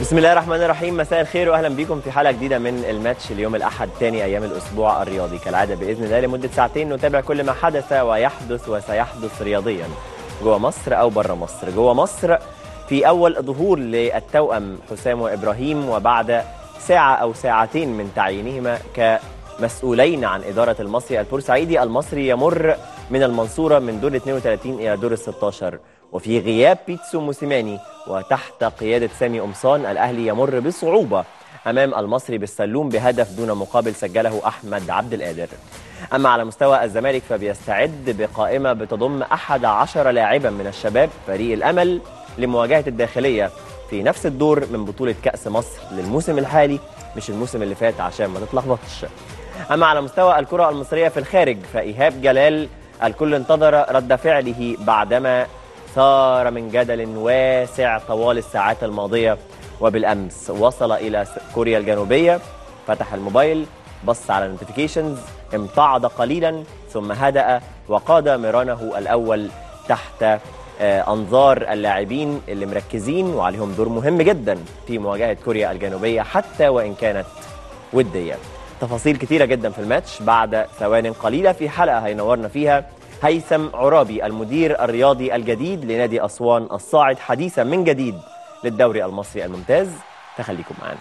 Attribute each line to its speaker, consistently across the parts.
Speaker 1: بسم الله الرحمن الرحيم مساء الخير واهلا بكم في حلقه جديده من الماتش اليوم الاحد ثاني ايام الاسبوع الرياضي كالعاده باذن الله لمده ساعتين نتابع كل ما حدث ويحدث وسيحدث رياضيا جوه مصر او بره مصر جوه مصر في اول ظهور للتوأم حسام وابراهيم وبعد ساعه او ساعتين من تعيينهما كمسؤولين عن اداره المصري البورسعيدي المصري يمر من المنصوره من دور 32 الى دور ال 16 وفي غياب بيتسو موسيماني وتحت قيادة سامي قمصان الأهلي يمر بصعوبة أمام المصري بالسلوم بهدف دون مقابل سجله أحمد عبد القادر أما على مستوى الزمالك فبيستعد بقائمة بتضم أحد عشر لاعبا من الشباب فريق الأمل لمواجهة الداخلية في نفس الدور من بطولة كأس مصر للموسم الحالي مش الموسم اللي فات عشان ما تتلخبطش أما على مستوى الكرة المصرية في الخارج فإيهاب جلال الكل انتظر رد فعله بعدما ثار من جدل واسع طوال الساعات الماضية وبالأمس وصل إلى كوريا الجنوبية فتح الموبايل بص على النوتيفيكيشنز امتعض قليلا ثم هدأ وقاد مرانه الأول تحت أنظار اللاعبين اللي مركزين وعليهم دور مهم جدا في مواجهة كوريا الجنوبية حتى وإن كانت ودية تفاصيل كتيرة جدا في الماتش بعد ثوان قليلة في حلقة هينورنا فيها هيثم عرابي المدير الرياضي الجديد لنادي أسوان الصاعد حديثا من جديد للدوري المصري الممتاز تخليكم معنا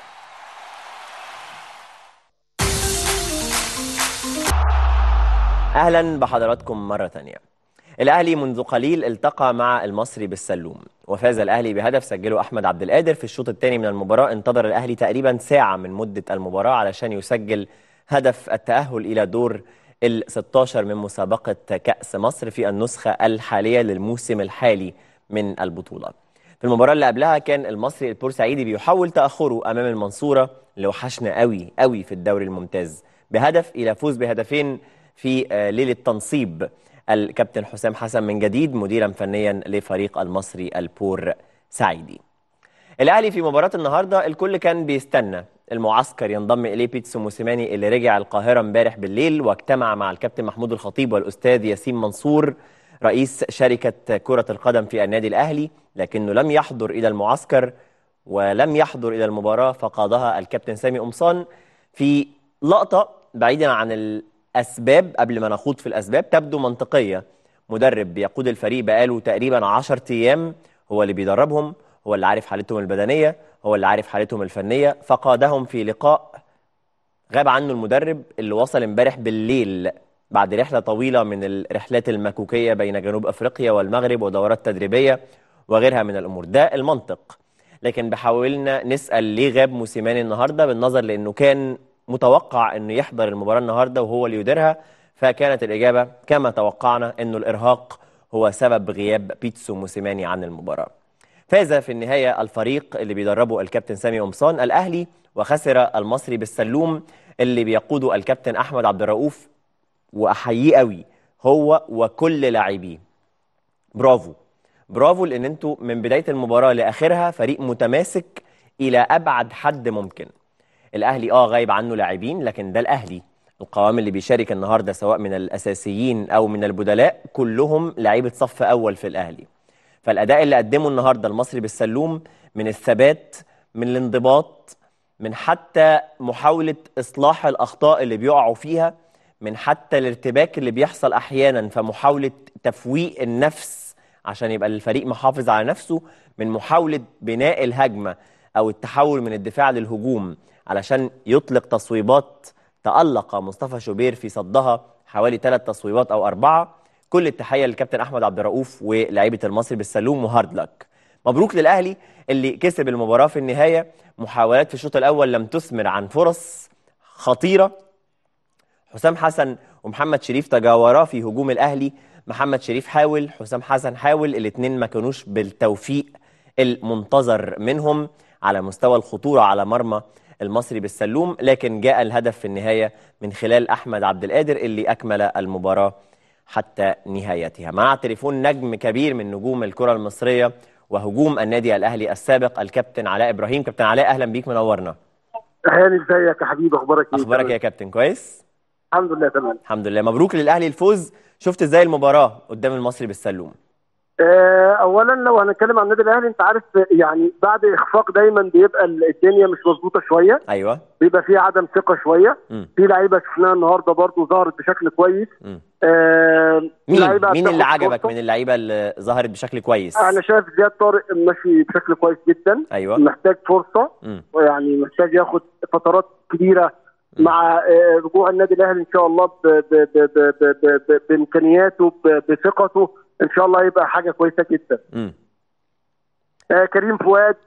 Speaker 1: أهلا بحضراتكم مرة تانية الأهلي منذ قليل التقى مع المصري بالسلوم وفاز الأهلي بهدف سجله أحمد عبد القادر في الشوط الثاني من المباراة انتظر الأهلي تقريبا ساعة من مدة المباراة علشان يسجل هدف التأهل إلى دور ال 16 من مسابقة كأس مصر في النسخة الحالية للموسم الحالي من البطولة. في المباراة اللي قبلها كان المصري البورسعيدي بيحاول تأخره أمام المنصورة اللي وحشنا قوي قوي في الدوري الممتاز بهدف إلى فوز بهدفين في ليلة تنصيب الكابتن حسام حسن من جديد مديرا فنيا لفريق المصري البورسعيدي. الأهلي في مباراة النهاردة الكل كان بيستنى المعسكر ينضم اليه بيتسو موسيماني اللي رجع القاهره امبارح بالليل واجتمع مع الكابتن محمود الخطيب والاستاذ ياسين منصور رئيس شركه كره القدم في النادي الاهلي لكنه لم يحضر الى المعسكر ولم يحضر الى المباراه فقادها الكابتن سامي قمصان في لقطه بعيدا عن الاسباب قبل ما نخوض في الاسباب تبدو منطقيه مدرب بيقود الفريق بقاله تقريبا 10 ايام هو اللي بيدربهم هو اللي عارف حالتهم البدنيه هو اللي عارف حالتهم الفنيه فقادهم في لقاء غاب عنه المدرب اللي وصل امبارح بالليل بعد رحله طويله من الرحلات المكوكيه بين جنوب افريقيا والمغرب ودورات تدريبيه وغيرها من الامور ده المنطق لكن بحاولنا نسال ليه غاب موسيماني النهارده بالنظر لانه كان متوقع انه يحضر المباراه النهارده وهو اللي يديرها فكانت الاجابه كما توقعنا انه الارهاق هو سبب غياب بيتسو موسيماني عن المباراه فاز في النهاية الفريق اللي بيدربه الكابتن سامي قمصان الأهلي وخسر المصري بالسلوم اللي بيقوده الكابتن أحمد عبد الرؤوف وأحييه قوي هو وكل لاعبيه برافو برافو لأن انتوا من بداية المباراة لآخرها فريق متماسك إلى أبعد حد ممكن الأهلي آه غايب عنه لاعبين لكن ده الأهلي القوام اللي بيشارك النهارده سواء من الأساسيين أو من البدلاء كلهم لعيبة صف أول في الأهلي فالاداء اللي قدمه النهارده المصري بالسلوم من الثبات من الانضباط من حتى محاوله اصلاح الاخطاء اللي بيقعوا فيها من حتى الارتباك اللي بيحصل احيانا فمحاوله تفويق النفس عشان يبقى الفريق محافظ على نفسه من محاوله بناء الهجمه او التحول من الدفاع للهجوم علشان يطلق تصويبات تالق مصطفى شوبير في صدها حوالي ثلاث تصويبات او اربعه كل التحيه للكابتن احمد عبد الرؤوف ولاعيبه المصري بالسلوم وهارد لك مبروك للاهلي اللي كسب المباراه في النهايه محاولات في الشوط الاول لم تثمر عن فرص خطيره حسام حسن ومحمد شريف تجاورا في هجوم الاهلي محمد شريف حاول حسام حسن حاول الاثنين ما كانوش بالتوفيق المنتظر منهم على مستوى الخطوره على مرمى المصري بالسلوم لكن جاء الهدف في النهايه من خلال احمد عبد القادر اللي اكمل المباراه حتى نهايتها مع تليفون نجم كبير من نجوم الكرة المصرية وهجوم النادي الأهلي السابق الكابتن علاء إبراهيم كابتن علاء أهلا بيك منورنا
Speaker 2: هاني ازيك يا حبيبي اخبارك ايه
Speaker 1: أخبارك يا كابتن كويس
Speaker 2: الحمد لله تمام
Speaker 1: الحمد لله مبروك للأهلي الفوز شفت ازاي المباراة قدام المصري بالسلوم
Speaker 2: آه، اولا لو هنتكلم عن النادي الاهلي انت عارف يعني بعد اخفاق دايما بيبقى الدنيا مش مظبوطه شويه
Speaker 1: ايوه
Speaker 2: بيبقى في عدم ثقه شويه
Speaker 1: مم.
Speaker 2: في لعيبه شفناها النهارده برضو ظهرت بشكل كويس
Speaker 1: مم.
Speaker 2: آه،
Speaker 1: مين
Speaker 2: لعيبة
Speaker 1: مين اللي
Speaker 2: بتاخد
Speaker 1: عجبك
Speaker 2: فرصة.
Speaker 1: من اللعيبه اللي ظهرت بشكل كويس
Speaker 2: انا شايف زياد طارق ماشي بشكل كويس جدا
Speaker 1: ايوه
Speaker 2: محتاج فرصه
Speaker 1: مم.
Speaker 2: يعني محتاج ياخد فترات كبيره مع آه، رجوع النادي الاهلي ان شاء الله ب- ب- ب- ب- ب- ب- ب- بامكانياته ب- بثقته ان شاء الله يبقى حاجه كويسه جدا
Speaker 1: مم.
Speaker 2: آه، كريم فؤاد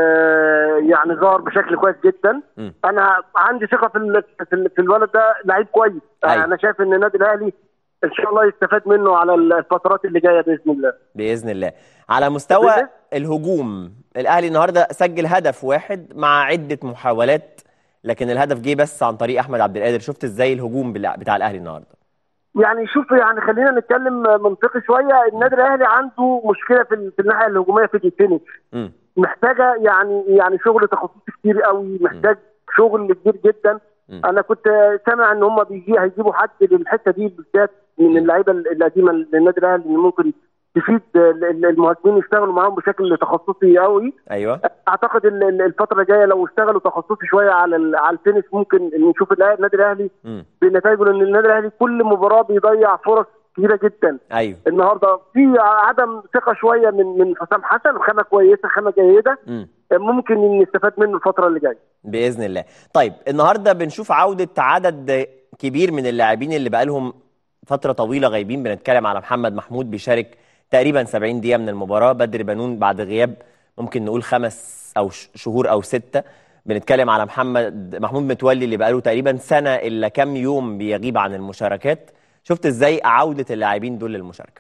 Speaker 2: آه، يعني ظهر بشكل كويس جدا
Speaker 1: مم.
Speaker 2: انا عندي ثقه في ال- في ال- في الولد ده لعيب كويس آه،
Speaker 1: أيوة.
Speaker 2: انا شايف ان النادي الاهلي ان شاء الله يستفاد منه على الفترات اللي جايه باذن الله
Speaker 1: باذن الله على مستوى
Speaker 2: بالنسبة-
Speaker 1: الهجوم الاهلي النهارده سجل هدف واحد مع عده محاولات لكن الهدف جه بس عن طريق احمد عبد القادر شفت ازاي الهجوم بلا- بتاع الاهلي النهارده
Speaker 2: يعني شوف يعني خلينا نتكلم منطقي شويه النادي الاهلي عنده مشكله في ال- في الناحيه الهجوميه في الفينش
Speaker 1: مم.
Speaker 2: محتاجه يعني يعني شغل تخصصي كتير قوي محتاج شغل كبير جدا
Speaker 1: مم.
Speaker 2: انا كنت سامع ان هم بيجي هيجيبوا حد للحته دي بالذات من اللعيبه القديمه للنادي الاهلي اللي ممكن تفيد ال- ال- المهاجمين يشتغلوا معاهم بشكل تخصصي قوي
Speaker 1: ايوه
Speaker 2: اعتقد ال- ال- الفتره الجايه لو اشتغلوا تخصصي شويه على ال- على الفينش ممكن نشوف الأهلي- النادي الاهلي
Speaker 1: مم.
Speaker 2: بنتائجه لان النادي الاهلي كل مباراه بيضيع فرص كبيره جدا
Speaker 1: ايوه
Speaker 2: النهارده في عدم ثقه شويه من من حسام حسن خامه كويسه خامه جيده
Speaker 1: مم.
Speaker 2: ممكن نستفاد منه الفتره اللي جايه
Speaker 1: باذن الله طيب النهارده بنشوف عوده عدد كبير من اللاعبين اللي بقالهم فتره طويله غايبين بنتكلم على محمد محمود بيشارك تقريبا 70 دقيقه من المباراه بدر بنون بعد غياب ممكن نقول خمس او ش- شهور او سته بنتكلم على محمد محمود متولي اللي بقاله تقريبا سنه الا كام يوم بيغيب عن المشاركات شفت ازاي عوده اللاعبين دول للمشاركه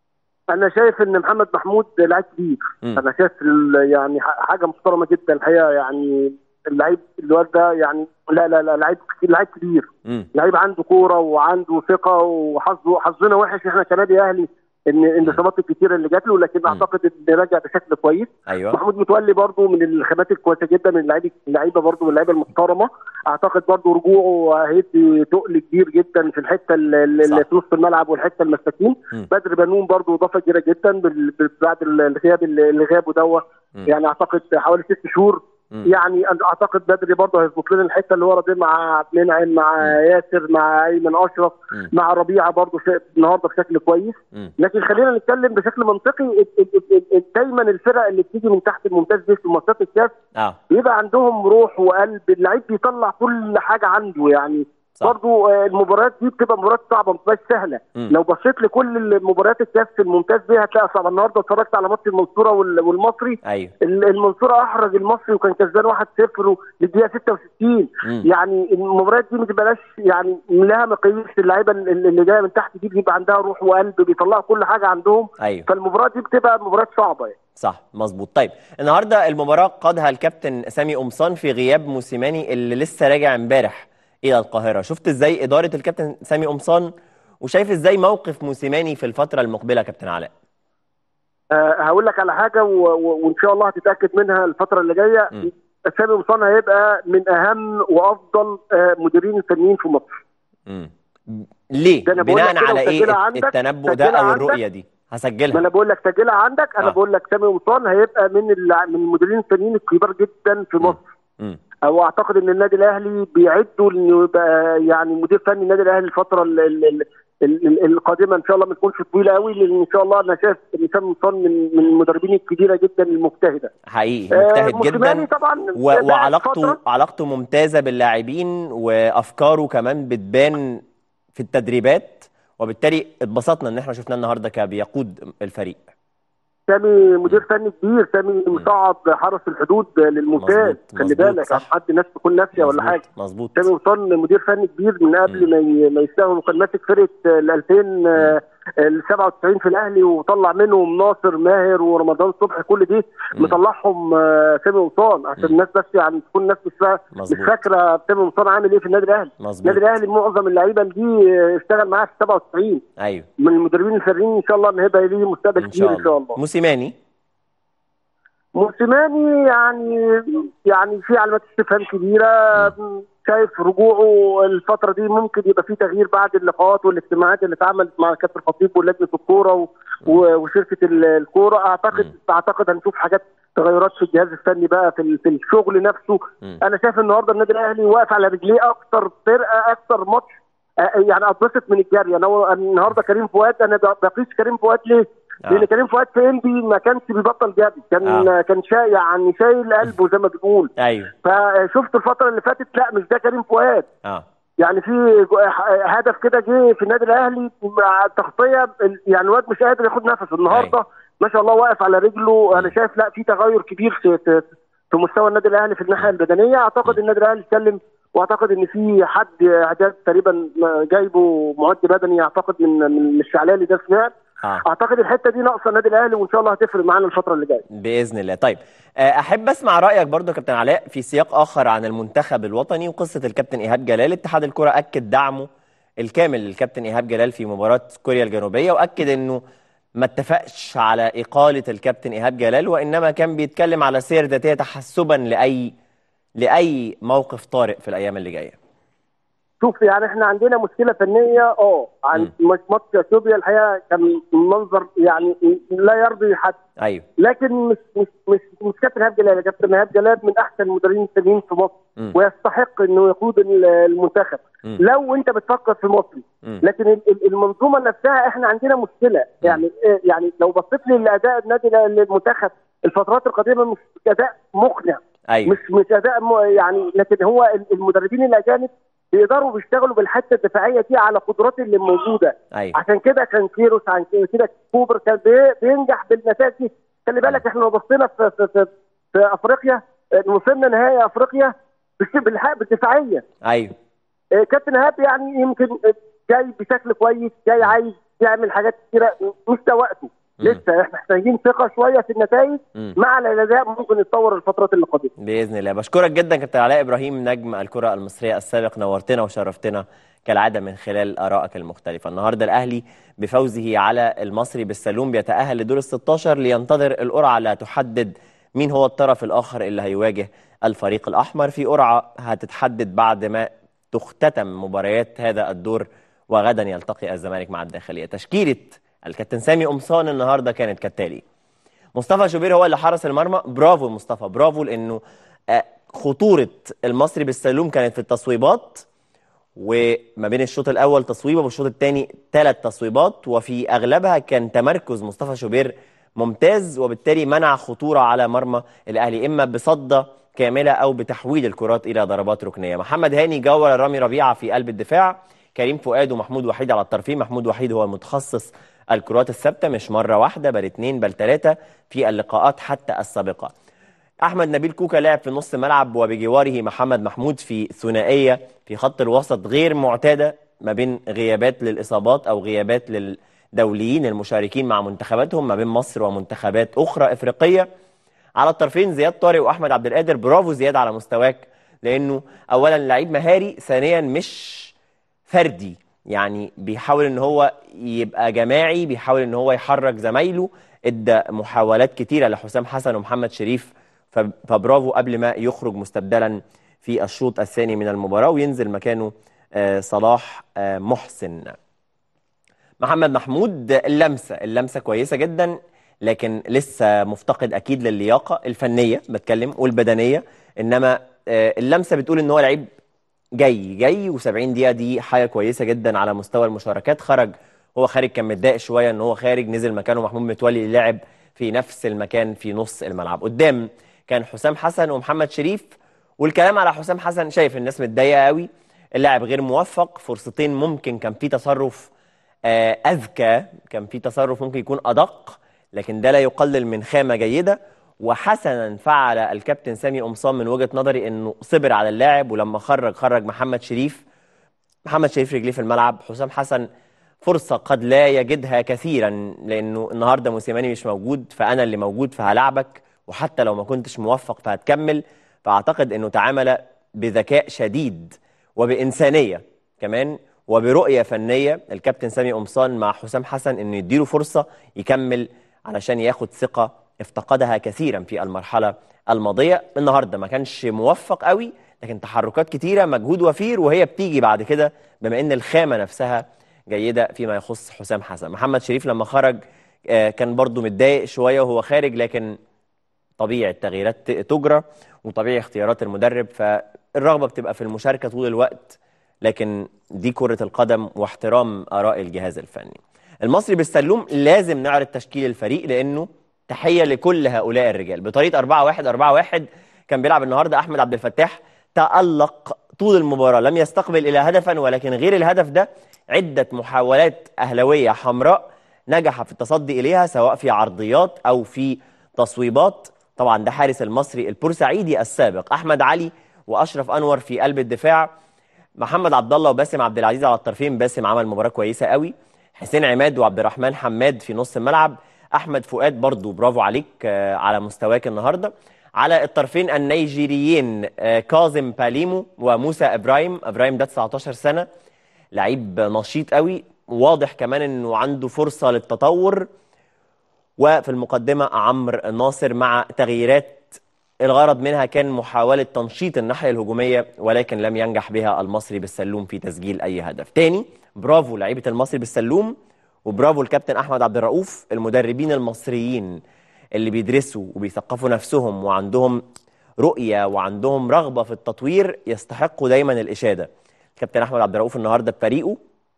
Speaker 2: انا شايف ان محمد محمود لاعب كبير
Speaker 1: مم.
Speaker 2: انا شايف ال- يعني ح- حاجه محترمه جدا الحقيقه يعني اللعيب الواد ده يعني لا لا لا لعيب لعيب كبير
Speaker 1: امم
Speaker 2: لعيب عنده كوره وعنده ثقه وحظه حظنا وحش احنا كنادي اهلي ان ان الاصابات الكتيره اللي جات له لكن اعتقد ان رجع بشكل كويس
Speaker 1: ايوه
Speaker 2: محمود متولي برضو من الخامات الكويسه جدا من اللعيبه اللعيبه برضو من اللعيبه المحترمه اعتقد برضو رجوعه هيدي تقل كبير جدا في الحته ال- ال-
Speaker 1: صح.
Speaker 2: اللي في نص الملعب والحته المساكين
Speaker 1: مم.
Speaker 2: بدر بنون برضو اضافه كبيره جدا بال- بال- بعد الغياب اللي اللي غابه دوت
Speaker 1: مم.
Speaker 2: يعني اعتقد حوالي ست شهور
Speaker 1: مم.
Speaker 2: يعني أنا اعتقد بدري برضه هيظبط لنا الحته اللي ورا دي مع عبد المنعم مع
Speaker 1: مم.
Speaker 2: ياسر مع ايمن اشرف
Speaker 1: مم.
Speaker 2: مع ربيعه برضه شا- النهارده بشكل كويس
Speaker 1: مم.
Speaker 2: لكن خلينا نتكلم بشكل منطقي ال- ال- ال- ال- دايما الفرق اللي بتيجي من تحت الممتاز دي في ماتشات الكاس
Speaker 1: اه
Speaker 2: بيبقى عندهم روح وقلب اللعيب بيطلع كل حاجه عنده يعني
Speaker 1: صح.
Speaker 2: برضو آه، المباريات دي بتبقى مباريات صعبه ما بتبقاش سهله
Speaker 1: مم.
Speaker 2: لو بصيت لكل المباريات الكاس في الممتاز دي هتلاقيها صعبه النهارده اتفرجت على ماتش المنصوره وال- والمصري
Speaker 1: ايوه
Speaker 2: ال- المنصوره احرج المصري وكان كسبان 1-0 للدقيقه 66
Speaker 1: مم.
Speaker 2: يعني المباريات دي ما تبقاش يعني لها مقاييس اللعيبه اللي اللي جايه من تحت دي بيبقى عندها روح وقلب بيطلعوا كل حاجه عندهم
Speaker 1: ايوه
Speaker 2: فالمباراه دي بتبقى مباريات صعبه يعني.
Speaker 1: صح مظبوط طيب النهارده المباراه قادها الكابتن سامي قمصان في غياب موسيماني اللي لسه راجع امبارح الى القاهره شفت ازاي اداره الكابتن سامي قمصان وشايف ازاي موقف موسيماني في الفتره المقبله يا كابتن علاء
Speaker 2: أه هقول لك على حاجه و... و... وان شاء الله هتتاكد منها الفتره اللي جايه
Speaker 1: مم.
Speaker 2: سامي قمصان هيبقى من اهم وافضل آه، مديرين الفنيين في مصر
Speaker 1: مم. ليه
Speaker 2: ده أنا بقول
Speaker 1: بناء
Speaker 2: لك كده
Speaker 1: على ايه
Speaker 2: وسجلها عندك،
Speaker 1: التنبؤ ده
Speaker 2: سجلها
Speaker 1: او
Speaker 2: عندك.
Speaker 1: الرؤيه دي
Speaker 2: ما
Speaker 1: هسجلها
Speaker 2: انا بقول لك سجلها عندك انا
Speaker 1: آه.
Speaker 2: بقول لك سامي قمصان هيبقى من الع- من المديرين الفنيين الكبار جدا في مصر
Speaker 1: مم.
Speaker 2: او اعتقد ان النادي الاهلي بيعدوا انه يبقى يعني مدير فني النادي الاهلي الفتره ال- ال- ال- ال- ال- القادمه ان شاء الله ما تكونش طويله قوي لان ان شاء الله انا شايف ان سامي قمصان من من المدربين الكبيره جدا المجتهده
Speaker 1: حقيقي
Speaker 2: آه،
Speaker 1: مجتهد
Speaker 2: موسيماني
Speaker 1: جدا
Speaker 2: طبعا
Speaker 1: و-
Speaker 2: بعد
Speaker 1: وعلاقته
Speaker 2: فترة-
Speaker 1: علاقته ممتازه باللاعبين وافكاره كمان بتبان في التدريبات وبالتالي اتبسطنا ان احنا شفناه النهارده كبيقود الفريق
Speaker 2: سامي مدير فني كبير سامي مصعد حرس الحدود للممتاز
Speaker 1: مظبوط،
Speaker 2: خلي
Speaker 1: مظبوط،
Speaker 2: بالك
Speaker 1: صح.
Speaker 2: عشان حد الناس تكون ناسيه ولا
Speaker 1: مظبوط،
Speaker 2: حاجه
Speaker 1: مظبوط
Speaker 2: سامي وصل مدير فني كبير من قبل ما ي- ما يشتغل وكان ماسك فرقه ال 2000 آه، ال 97 في الاهلي وطلع منهم ناصر ماهر ورمضان صبحي كل دي
Speaker 1: مم.
Speaker 2: مطلعهم آه، سامي وصال عشان
Speaker 1: مم.
Speaker 2: الناس بس يعني تكون الناس مش فا- مش
Speaker 1: مظبوط.
Speaker 2: فاكره سامي وصال عامل ايه في النادي الاهلي
Speaker 1: مظبوط
Speaker 2: النادي الاهلي معظم اللعيبه دي آه، اشتغل معاه في 97
Speaker 1: ايوه
Speaker 2: من المدربين الفنيين ان شاء الله ان هيبقى ليه مستقبل
Speaker 1: ان
Speaker 2: كبير
Speaker 1: شاء
Speaker 2: ان شاء
Speaker 1: الله
Speaker 2: الله
Speaker 1: موسيماني
Speaker 2: موسيماني يعني يعني في علامات استفهام كبيره شايف رجوعه الفتره دي ممكن يبقى في تغيير بعد اللقاءات والاجتماعات اللي اتعملت مع كابتن الخطيب ولجنه الكوره و- و- وشركه ال- الكوره اعتقد اعتقد هنشوف حاجات تغيرات في الجهاز الفني بقى في ال- في الشغل نفسه
Speaker 1: مم.
Speaker 2: انا شايف النهارده النادي الاهلي واقف على رجليه اكتر فرقه اكتر ماتش آه، يعني اتبسط من الجري انا هو- النهارده كريم فؤاد انا ب- بقيس كريم فؤاد ليه؟
Speaker 1: آه.
Speaker 2: لان كريم فؤاد في انبي ما كانش بيبطل جري كان
Speaker 1: آه.
Speaker 2: كان شا يعني شايل قلبه زي ما بيقول
Speaker 1: ايوه
Speaker 2: فشفت الفتره اللي فاتت لا مش ده كريم فؤاد
Speaker 1: اه
Speaker 2: يعني في جو- هدف كده جه في النادي الاهلي مع التغطيه يعني الواد مش قادر ياخد نفسه النهارده ما شاء الله واقف على رجله انا شايف لا في تغير كبير في في- في مستوى النادي الاهلي في الناحيه البدنيه اعتقد النادي الاهلي سلم واعتقد ان في حد اعداد تقريبا جايبه معد بدني اعتقد من من الشعلالي ده سمعت
Speaker 1: اه
Speaker 2: اعتقد الحته دي ناقصه النادي الاهلي وان شاء الله هتفرق معانا الفتره اللي جايه
Speaker 1: باذن الله طيب آه، احب اسمع رايك برضو يا كابتن علاء في سياق اخر عن المنتخب الوطني وقصه الكابتن ايهاب جلال اتحاد الكره اكد دعمه الكامل للكابتن ايهاب جلال في مباراه كوريا الجنوبيه واكد انه ما اتفقش على اقاله الكابتن ايهاب جلال وانما كان بيتكلم على سير ذاتيه تحسبا لاي لاي موقف طارئ في الايام اللي جايه
Speaker 2: شوف يعني احنا عندنا مشكله فنيه اه عن ماتش اثيوبيا الحقيقه كان منظر يعني لا يرضي حد
Speaker 1: ايوه
Speaker 2: لكن مش مش مش, مش كابتن ايهاب جلال كابتن ايهاب جلال من احسن المدربين الفنيين في مصر
Speaker 1: مم.
Speaker 2: ويستحق انه يقود ال- المنتخب
Speaker 1: مم.
Speaker 2: لو انت بتفكر في مصري
Speaker 1: مم.
Speaker 2: لكن ال- ال- المنظومه نفسها احنا عندنا مشكله يعني إيه- يعني لو بصيت لي لاداء النادي ال- المنتخب الفترات القادمه مش اداء مقنع
Speaker 1: ايوه
Speaker 2: مش مش اداء م- يعني لكن هو ال- المدربين الاجانب بيقدروا بيشتغلوا بالحته الدفاعيه دي على قدرات اللي موجوده
Speaker 1: ايوه
Speaker 2: عشان كده كان كيروس عن كده كوبر كان بي- بينجح بالنتائج دي خلي بالك احنا لو بصينا في في في, في افريقيا اه، وصلنا نهائي افريقيا بش- بالحق بالدفاعيه
Speaker 1: ايوه
Speaker 2: اه، كابتن ايهاب يعني يمكن اه، جاي بشكل كويس جاي عايز يعمل حاجات كتيره مش ده وقته لسه احنا محتاجين ثقه شويه في النتائج
Speaker 1: مم.
Speaker 2: مع الاداء ممكن يتطور الفترات اللي قادمه
Speaker 1: باذن الله بشكرك جدا كابتن علاء ابراهيم نجم الكره المصريه السابق نورتنا وشرفتنا كالعاده من خلال ارائك المختلفه النهارده الاهلي بفوزه على المصري بالسلوم بيتاهل لدور ال 16 لينتظر القرعه اللي هتحدد مين هو الطرف الاخر اللي هيواجه الفريق الاحمر في قرعه هتتحدد بعد ما تختتم مباريات هذا الدور وغدا يلتقي الزمالك مع الداخليه تشكيله الكابتن سامي قمصان النهارده كانت كالتالي مصطفى شوبير هو اللي حرس المرمى برافو مصطفى برافو لانه آه، خطوره المصري بالسلوم كانت في التصويبات وما بين الشوط الاول تصويبه والشوط الثاني ثلاث تصويبات وفي اغلبها كان تمركز مصطفى شوبير ممتاز وبالتالي منع خطوره على مرمى الاهلي اما بصده كامله او بتحويل الكرات الى ضربات ركنيه محمد هاني جول رامي ربيعه في قلب الدفاع كريم فؤاد ومحمود وحيد على الطرفين محمود وحيد هو المتخصص الكرات الثابته مش مره واحده بل اثنين بل ثلاثه في اللقاءات حتى السابقه احمد نبيل كوكا لعب في نص الملعب وبجواره محمد محمود في ثنائيه في خط الوسط غير معتاده ما بين غيابات للاصابات او غيابات للدوليين المشاركين مع منتخباتهم ما بين مصر ومنتخبات اخرى افريقيه على الطرفين زياد طارق واحمد عبد القادر برافو زياد على مستواك لانه اولا لعيب مهاري ثانيا مش فردي يعني بيحاول ان هو يبقى جماعي بيحاول ان هو يحرك زمايله ادى محاولات كتيره لحسام حسن ومحمد شريف ف- فبرافو قبل ما يخرج مستبدلا في الشوط الثاني من المباراه وينزل مكانه آه، صلاح آه، محسن محمد محمود اللمسه اللمسه كويسه جدا لكن لسه مفتقد اكيد للياقه الفنيه بتكلم والبدنيه انما آه، اللمسه بتقول ان هو لعيب جاي جاي و70 دقيقه دي حاجه كويسه جدا على مستوى المشاركات خرج هو خارج كان متضايق شويه ان هو خارج نزل مكانه محمود متولي اللي لعب في نفس المكان في نص الملعب قدام كان حسام حسن ومحمد شريف والكلام على حسام حسن شايف الناس متضايقه قوي اللاعب غير موفق فرصتين ممكن كان في تصرف آه، اذكى كان في تصرف ممكن يكون ادق لكن ده لا يقلل من خامه جيده وحسنا فعل الكابتن سامي قمصان من وجهه نظري انه صبر على اللاعب ولما خرج خرج محمد شريف محمد شريف رجليه في الملعب حسام حسن فرصة قد لا يجدها كثيرا لأنه النهاردة موسيماني مش موجود فأنا اللي موجود فهلعبك وحتى لو ما كنتش موفق فهتكمل فأعتقد أنه تعامل بذكاء شديد وبإنسانية كمان وبرؤية فنية الكابتن سامي قمصان مع حسام حسن أنه يديله فرصة يكمل علشان ياخد ثقة افتقدها كثيرا في المرحلة الماضية النهاردة ما كانش موفق قوي لكن تحركات كتيرة مجهود وفير وهي بتيجي بعد كده بما ان الخامة نفسها جيدة فيما يخص حسام حسن محمد شريف لما خرج آه، كان برضو متضايق شويه وهو خارج لكن طبيعي التغييرات ت- تجرى وطبيعي اختيارات المدرب فالرغبه بتبقى في المشاركه طول الوقت لكن دي كره القدم واحترام اراء الجهاز الفني. المصري بالسلوم لازم نعرض تشكيل الفريق لانه تحيه لكل هؤلاء الرجال بطريقه 4 1 4 1 كان بيلعب النهارده احمد عبد الفتاح تالق طول المباراه لم يستقبل الى هدفا ولكن غير الهدف ده عده محاولات اهلاويه حمراء نجح في التصدي اليها سواء في عرضيات او في تصويبات طبعا ده حارس المصري البورسعيدي السابق احمد علي واشرف انور في قلب الدفاع محمد عبد الله وباسم عبد العزيز على الطرفين باسم عمل مباراه كويسه قوي حسين عماد وعبد الرحمن حماد في نص الملعب احمد فؤاد برضو برافو عليك آه، على مستواك النهارده على الطرفين النيجيريين آه، كاظم باليمو وموسى ابراهيم ابراهيم ده 19 سنه لعيب نشيط قوي واضح كمان انه عنده فرصه للتطور وفي المقدمه عمرو ناصر مع تغييرات الغرض منها كان محاولة تنشيط الناحية الهجومية ولكن لم ينجح بها المصري بالسلوم في تسجيل أي هدف تاني برافو لعيبة المصري بالسلوم وبرافو الكابتن أحمد عبد الرؤوف المدربين المصريين اللي بيدرسوا وبيثقفوا نفسهم وعندهم رؤية وعندهم رغبة في التطوير يستحقوا دايما الإشادة الكابتن أحمد عبد الرؤوف النهاردة بفريقه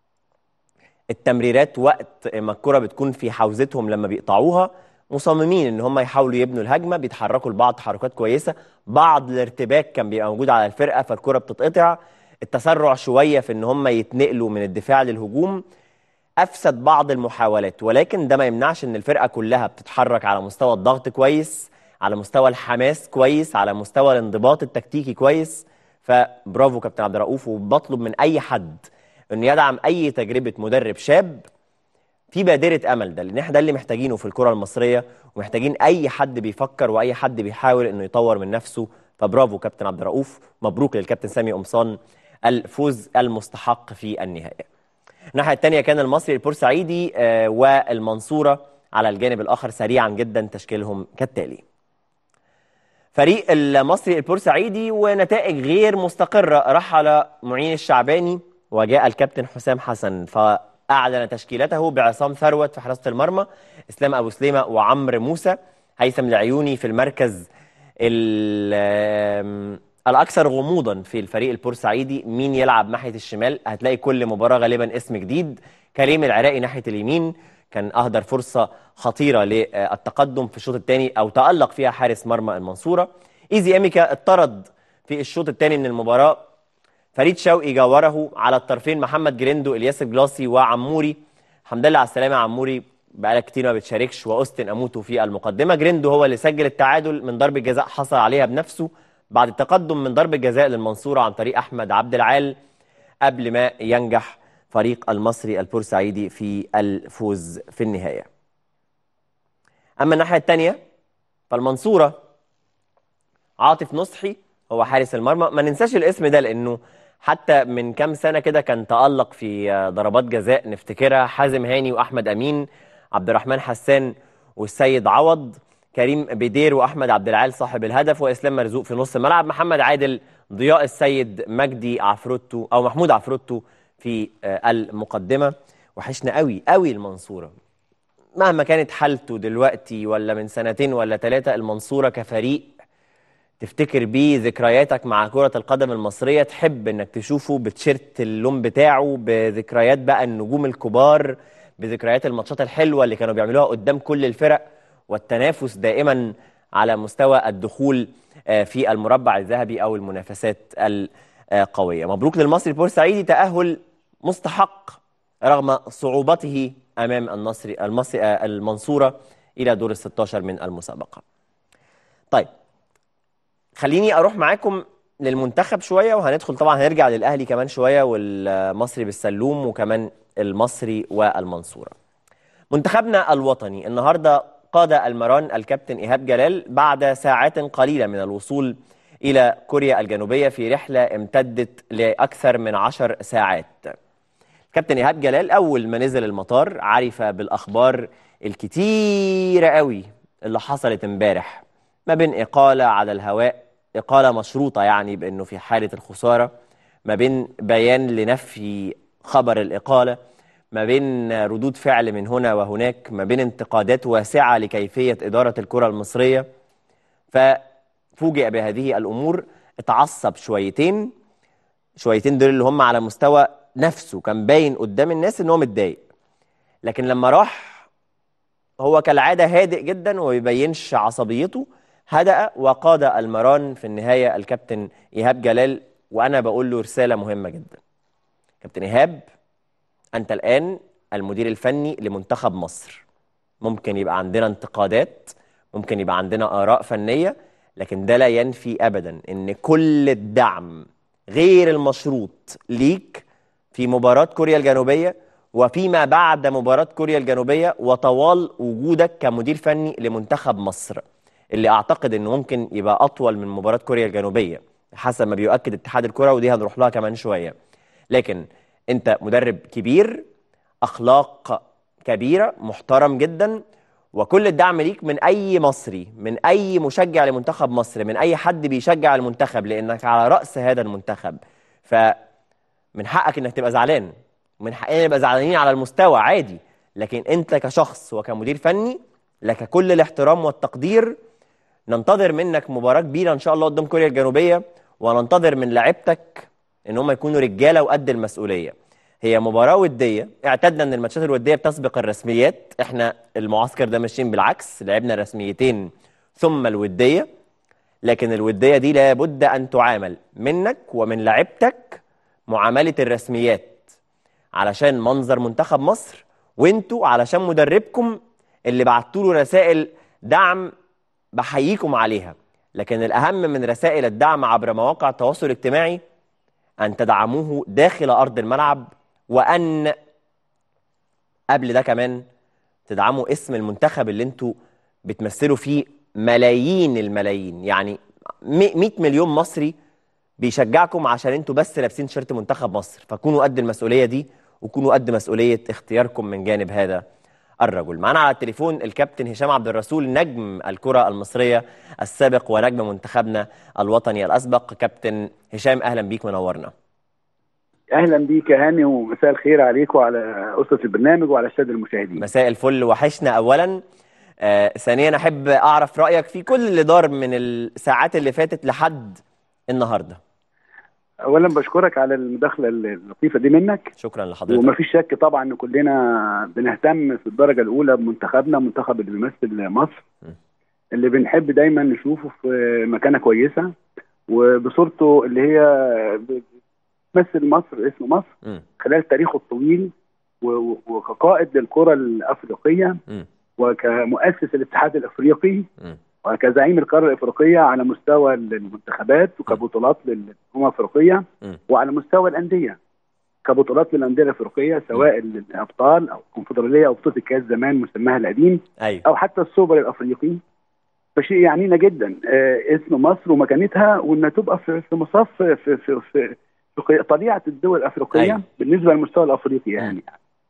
Speaker 1: التمريرات وقت ما الكرة بتكون في حوزتهم لما بيقطعوها مصممين ان هم يحاولوا يبنوا الهجمه بيتحركوا لبعض تحركات كويسه بعض الارتباك كان بيبقى موجود على الفرقه فالكره بتتقطع التسرع شويه في ان هم يتنقلوا من الدفاع للهجوم افسد بعض المحاولات ولكن ده ما يمنعش ان الفرقه كلها بتتحرك على مستوى الضغط كويس على مستوى الحماس كويس على مستوى الانضباط التكتيكي كويس فبرافو كابتن عبد الرؤوف وبطلب من اي حد انه يدعم اي تجربه مدرب شاب في بادرة أمل ده لأن احنا ده اللي محتاجينه في الكرة المصرية ومحتاجين أي حد بيفكر وأي حد بيحاول إنه يطور من نفسه فبرافو كابتن عبد الرؤوف مبروك للكابتن سامي قمصان الفوز المستحق في النهاية الناحية الثانية كان المصري البورسعيدي آه، والمنصورة على الجانب الآخر سريعا جدا تشكيلهم كالتالي فريق المصري البورسعيدي ونتائج غير مستقرة رحل معين الشعباني وجاء الكابتن حسام حسن فأعلن تشكيلته بعصام ثروت في حراسة المرمى إسلام أبو سليمة وعمرو موسى هيثم العيوني في المركز ال- آم، الأكثر غموضا في الفريق البورسعيدي مين يلعب ناحية الشمال هتلاقي كل مباراة غالبا اسم جديد كريم العراقي ناحية اليمين كان أهدر فرصة خطيرة للتقدم في الشوط الثاني أو تألق فيها حارس مرمى المنصورة إيزي أميكا اطرد في الشوط الثاني من المباراة فريد شوقي جاوره على الطرفين محمد جريندو الياس الجلاسي وعموري الحمد لله على السلامه يا عموري بقالك كتير ما بتشاركش واوستن اموتو في المقدمه جريندو هو اللي سجل التعادل من ضربه جزاء حصل عليها بنفسه بعد التقدم من ضربه جزاء للمنصوره عن طريق احمد عبد العال قبل ما ينجح فريق المصري البورسعيدي في الفوز في النهايه اما الناحيه الثانيه فالمنصوره عاطف نصحي هو حارس المرمى ما ننساش الاسم ده لانه حتى من كام سنه كده كان تألق في آه، ضربات جزاء نفتكرها حازم هاني واحمد امين عبد الرحمن حسان والسيد عوض كريم بدير واحمد عبد العال صاحب الهدف واسلام مرزوق في نص الملعب محمد عادل ضياء السيد مجدي عفروتو او محمود عفروتو في آه، المقدمه وحشنا قوي قوي المنصوره مهما كانت حالته دلوقتي ولا من سنتين ولا ثلاثه المنصوره كفريق تفتكر بيه ذكرياتك مع كرة القدم المصرية تحب انك تشوفه بتشيرت اللون بتاعه بذكريات بقى النجوم الكبار بذكريات الماتشات الحلوة اللي كانوا بيعملوها قدام كل الفرق والتنافس دائما على مستوى الدخول آه، في المربع الذهبي او المنافسات القوية مبروك للمصري البورسعيدي تأهل مستحق رغم صعوبته امام النصر المصري آه، المنصورة الى دور ال 16 من المسابقة طيب خليني اروح معاكم للمنتخب شويه وهندخل طبعا هنرجع للاهلي كمان شويه والمصري بالسلوم وكمان المصري والمنصوره. منتخبنا الوطني النهارده قاد المران الكابتن ايهاب جلال بعد ساعات قليله من الوصول الى كوريا الجنوبيه في رحله امتدت لاكثر من عشر ساعات. كابتن ايهاب جلال اول ما نزل المطار عرف بالاخبار الكتيره قوي اللي حصلت امبارح ما بين اقاله على الهواء اقاله مشروطه يعني بانه في حاله الخساره ما بين بيان لنفي خبر الاقاله ما بين ردود فعل من هنا وهناك ما بين انتقادات واسعة لكيفية إدارة الكرة المصرية ففوجئ بهذه الأمور اتعصب شويتين شويتين دول اللي هم على مستوى نفسه كان باين قدام الناس ان هو متضايق لكن لما راح هو كالعادة هادئ جدا وما بيبينش عصبيته هدأ وقاد المران في النهاية الكابتن إيهاب جلال وأنا بقول له رسالة مهمة جدا كابتن إيهاب أنت الآن المدير الفني لمنتخب مصر ممكن يبقى عندنا انتقادات ممكن يبقى عندنا آراء فنية لكن ده لا ينفي أبدا أن كل الدعم غير المشروط ليك في مباراة كوريا الجنوبية وفيما بعد مباراة كوريا الجنوبية وطوال وجودك كمدير فني لمنتخب مصر اللي أعتقد أنه ممكن يبقى أطول من مباراة كوريا الجنوبية حسب ما بيؤكد اتحاد الكرة ودي هنروح لها كمان شوية لكن أنت مدرب كبير أخلاق كبيرة محترم جدا وكل الدعم ليك من أي مصري من أي مشجع لمنتخب مصر من أي حد بيشجع المنتخب لأنك على رأس هذا المنتخب فمن حقك أنك تبقى زعلان من حقنا نبقى زعلانين على المستوى عادي لكن أنت كشخص وكمدير فني لك كل الاحترام والتقدير ننتظر منك مباراة كبيرة إن شاء الله قدام كوريا الجنوبية وننتظر من لعيبتك إن هم يكونوا رجالة وقد المسؤولية هي مباراة ودية اعتدنا ان الماتشات الودية بتسبق الرسميات احنا المعسكر ده ماشيين بالعكس لعبنا رسميتين ثم الودية لكن الودية دي لابد ان تعامل منك ومن لعيبتك معاملة الرسميات علشان منظر منتخب مصر وانتوا علشان مدربكم اللي بعتوا له رسائل دعم بحييكم عليها لكن الأهم من رسائل الدعم عبر مواقع التواصل الاجتماعي أن تدعموه داخل أرض الملعب وأن قبل ده كمان تدعموا اسم المنتخب اللي انتوا بتمثلوا فيه ملايين الملايين يعني 100 مليون مصري بيشجعكم عشان انتوا بس لابسين شيرت منتخب مصر فكونوا قد المسؤولية دي وكونوا قد مسؤولية اختياركم من جانب هذا الرجل معنا على التليفون الكابتن هشام عبد الرسول نجم الكرة المصرية السابق ونجم منتخبنا الوطني الأسبق كابتن هشام أهلا بيك منورنا
Speaker 3: اهلا بيك يا هاني ومساء الخير عليك وعلى اسره البرنامج وعلى الساده المشاهدين
Speaker 1: مساء الفل وحشنا أولا آه ثانيا أحب أعرف رأيك في كل اللي دار من الساعات اللي فاتت لحد النهاردة
Speaker 3: اولا بشكرك على المداخله اللطيفه دي منك
Speaker 1: شكرا لحضرتك
Speaker 3: ومفيش شك طبعا ان كلنا بنهتم في الدرجه الاولى بمنتخبنا المنتخب اللي بيمثل مصر
Speaker 1: م.
Speaker 3: اللي بنحب دايما نشوفه في مكانه كويسه وبصورته اللي هي بتمثل مصر اسم مصر
Speaker 1: م.
Speaker 3: خلال تاريخه الطويل و- و- وكقائد للكره الافريقيه
Speaker 1: م.
Speaker 3: وكمؤسس الاتحاد الافريقي
Speaker 1: م.
Speaker 3: وكزعيم القاره الافريقيه على مستوى المنتخبات وكبطولات للامم الافريقيه
Speaker 1: م.
Speaker 3: وعلى مستوى الانديه كبطولات للانديه الافريقيه سواء الابطال او الكونفدراليه او بطوله الكاس زمان مسماها القديم
Speaker 1: أيوه
Speaker 3: او حتى السوبر الافريقي فشيء يعنينا جدا آه اسم مصر ومكانتها وانها تبقى في في مصاف في في في, في, في طليعه الدول الافريقيه
Speaker 1: أيوة.
Speaker 3: بالنسبه للمستوى الافريقي يعني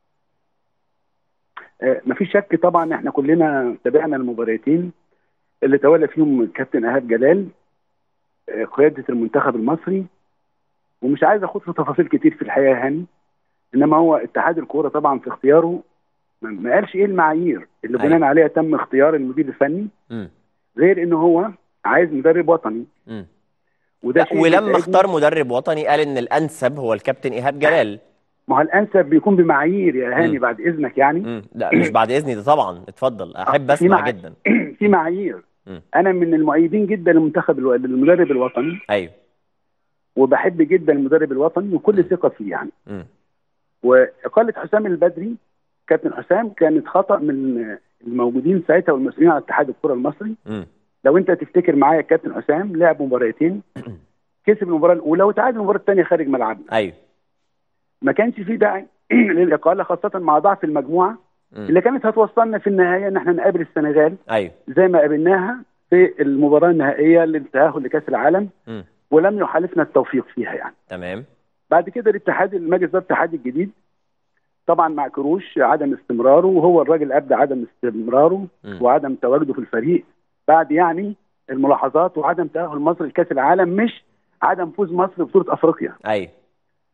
Speaker 3: آه مفيش شك طبعا احنا كلنا تابعنا المباراتين اللي تولى فيهم الكابتن ايهاب جلال آه قياده المنتخب المصري ومش عايز اخوض في تفاصيل كتير في الحقيقه يا هاني انما هو اتحاد الكوره طبعا في اختياره ما- ما قالش ايه المعايير اللي
Speaker 1: أيوة.
Speaker 3: بناء عليها تم اختيار المدير الفني
Speaker 1: م.
Speaker 3: غير ان هو عايز مدرب وطني
Speaker 1: م.
Speaker 3: وده
Speaker 1: لا
Speaker 3: شيء
Speaker 1: ولما
Speaker 3: بيسعدني.
Speaker 1: اختار مدرب وطني قال ان الانسب هو الكابتن ايهاب جلال
Speaker 3: ما هو الانسب بيكون بمعايير يا هاني
Speaker 1: مم.
Speaker 3: بعد اذنك يعني
Speaker 1: مم. لا مش بعد اذني ده طبعا اتفضل احب
Speaker 3: في
Speaker 1: اسمع
Speaker 3: مع-
Speaker 1: جدا
Speaker 3: في معايير
Speaker 1: مم.
Speaker 3: انا من المؤيدين جدا للمنتخب الو... للمدرب الوطني
Speaker 1: ايوه
Speaker 3: وبحب جدا المدرب الوطني وكل ثقه فيه يعني
Speaker 1: مم.
Speaker 3: واقاله حسام البدري كابتن حسام كانت خطا من الموجودين ساعتها والمسؤولين على اتحاد الكره المصري
Speaker 1: مم.
Speaker 3: لو انت تفتكر معايا كابتن حسام لعب مباراتين كسب المباراه الاولى وتعادل المباراه الثانيه خارج ملعبنا
Speaker 1: ايوه
Speaker 3: ما كانش في داعي للاقاله خاصه مع ضعف المجموعه
Speaker 1: مم.
Speaker 3: اللي كانت هتوصلنا في النهايه ان احنا نقابل السنغال
Speaker 1: ايوه
Speaker 3: زي ما قابلناها في المباراه النهائيه للتاهل لكاس العالم
Speaker 1: مم.
Speaker 3: ولم يحالفنا التوفيق فيها يعني
Speaker 1: تمام
Speaker 3: بعد كده الاتحاد المجلس ده الاتحاد الجديد طبعا مع كروش عدم استمراره وهو الراجل ابدى عدم استمراره
Speaker 1: مم.
Speaker 3: وعدم تواجده في الفريق بعد يعني الملاحظات وعدم تاهل مصر لكاس العالم مش عدم فوز مصر ببطوله افريقيا
Speaker 1: ايوه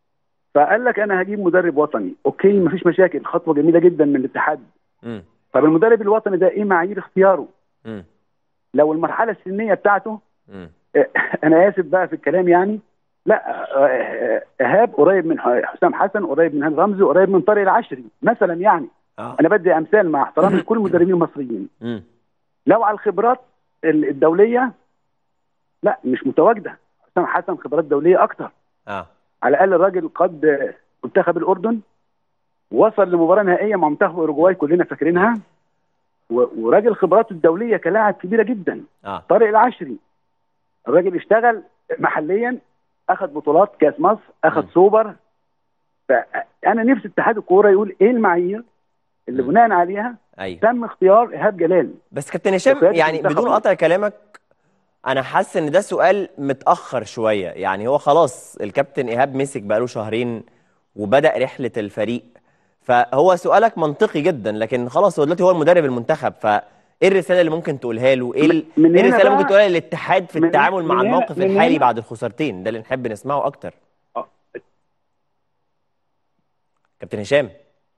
Speaker 3: فقال لك انا هجيب مدرب وطني اوكي مفيش مشاكل خطوه جميله جدا من الاتحاد
Speaker 1: مم.
Speaker 3: طب المدرب الوطني ده ايه معايير اختياره
Speaker 1: مم.
Speaker 3: لو المرحله السنيه بتاعته
Speaker 1: مم.
Speaker 3: انا اسف بقى في الكلام يعني لا آه، ايهاب قريب من حسام حسن قريب من هاني رمزي قريب من طارق العشري مثلا يعني
Speaker 1: اه
Speaker 3: انا بدي امثال مع احترامي لكل المدربين المصريين
Speaker 1: مم.
Speaker 3: لو على الخبرات ال- الدوليه لا مش متواجده حسام حسن خبرات دوليه اكتر
Speaker 1: اه
Speaker 3: على الاقل الراجل قد منتخب الاردن وصل لمباراه نهائيه مع منتخب اوروجواي كلنا فاكرينها و- وراجل خبراته الدوليه كلاعب كبيره جدا
Speaker 1: اه
Speaker 3: طارق العشري الراجل اشتغل محليا اخذ بطولات كاس مصر اخذ
Speaker 1: م.
Speaker 3: سوبر فانا نفسي اتحاد الكوره يقول ايه المعايير اللي
Speaker 1: م.
Speaker 3: بناء عليها
Speaker 1: ايوه
Speaker 3: تم اختيار ايهاب جلال
Speaker 1: بس كابتن هشام
Speaker 3: وقيادة
Speaker 1: يعني
Speaker 3: المنتخب
Speaker 1: بدون
Speaker 3: مصر.
Speaker 1: قطع كلامك انا حاسس ان ده سؤال متاخر شويه يعني هو خلاص الكابتن ايهاب مسك بقاله شهرين وبدا رحله الفريق فهو سؤالك منطقي جدا لكن خلاص هو دلوقتي هو المدرب المنتخب فايه الرساله اللي ممكن تقولها له ايه ال-
Speaker 3: من
Speaker 1: ايه
Speaker 3: هنا
Speaker 1: الرساله اللي
Speaker 3: بقى-
Speaker 1: ممكن تقولها للاتحاد في
Speaker 3: من-
Speaker 1: التعامل مع
Speaker 3: من هنا-
Speaker 1: الموقف
Speaker 3: من
Speaker 1: الحالي
Speaker 3: هنا-
Speaker 1: بعد الخسارتين ده اللي نحب نسمعه اكتر
Speaker 3: آه.
Speaker 1: كابتن هشام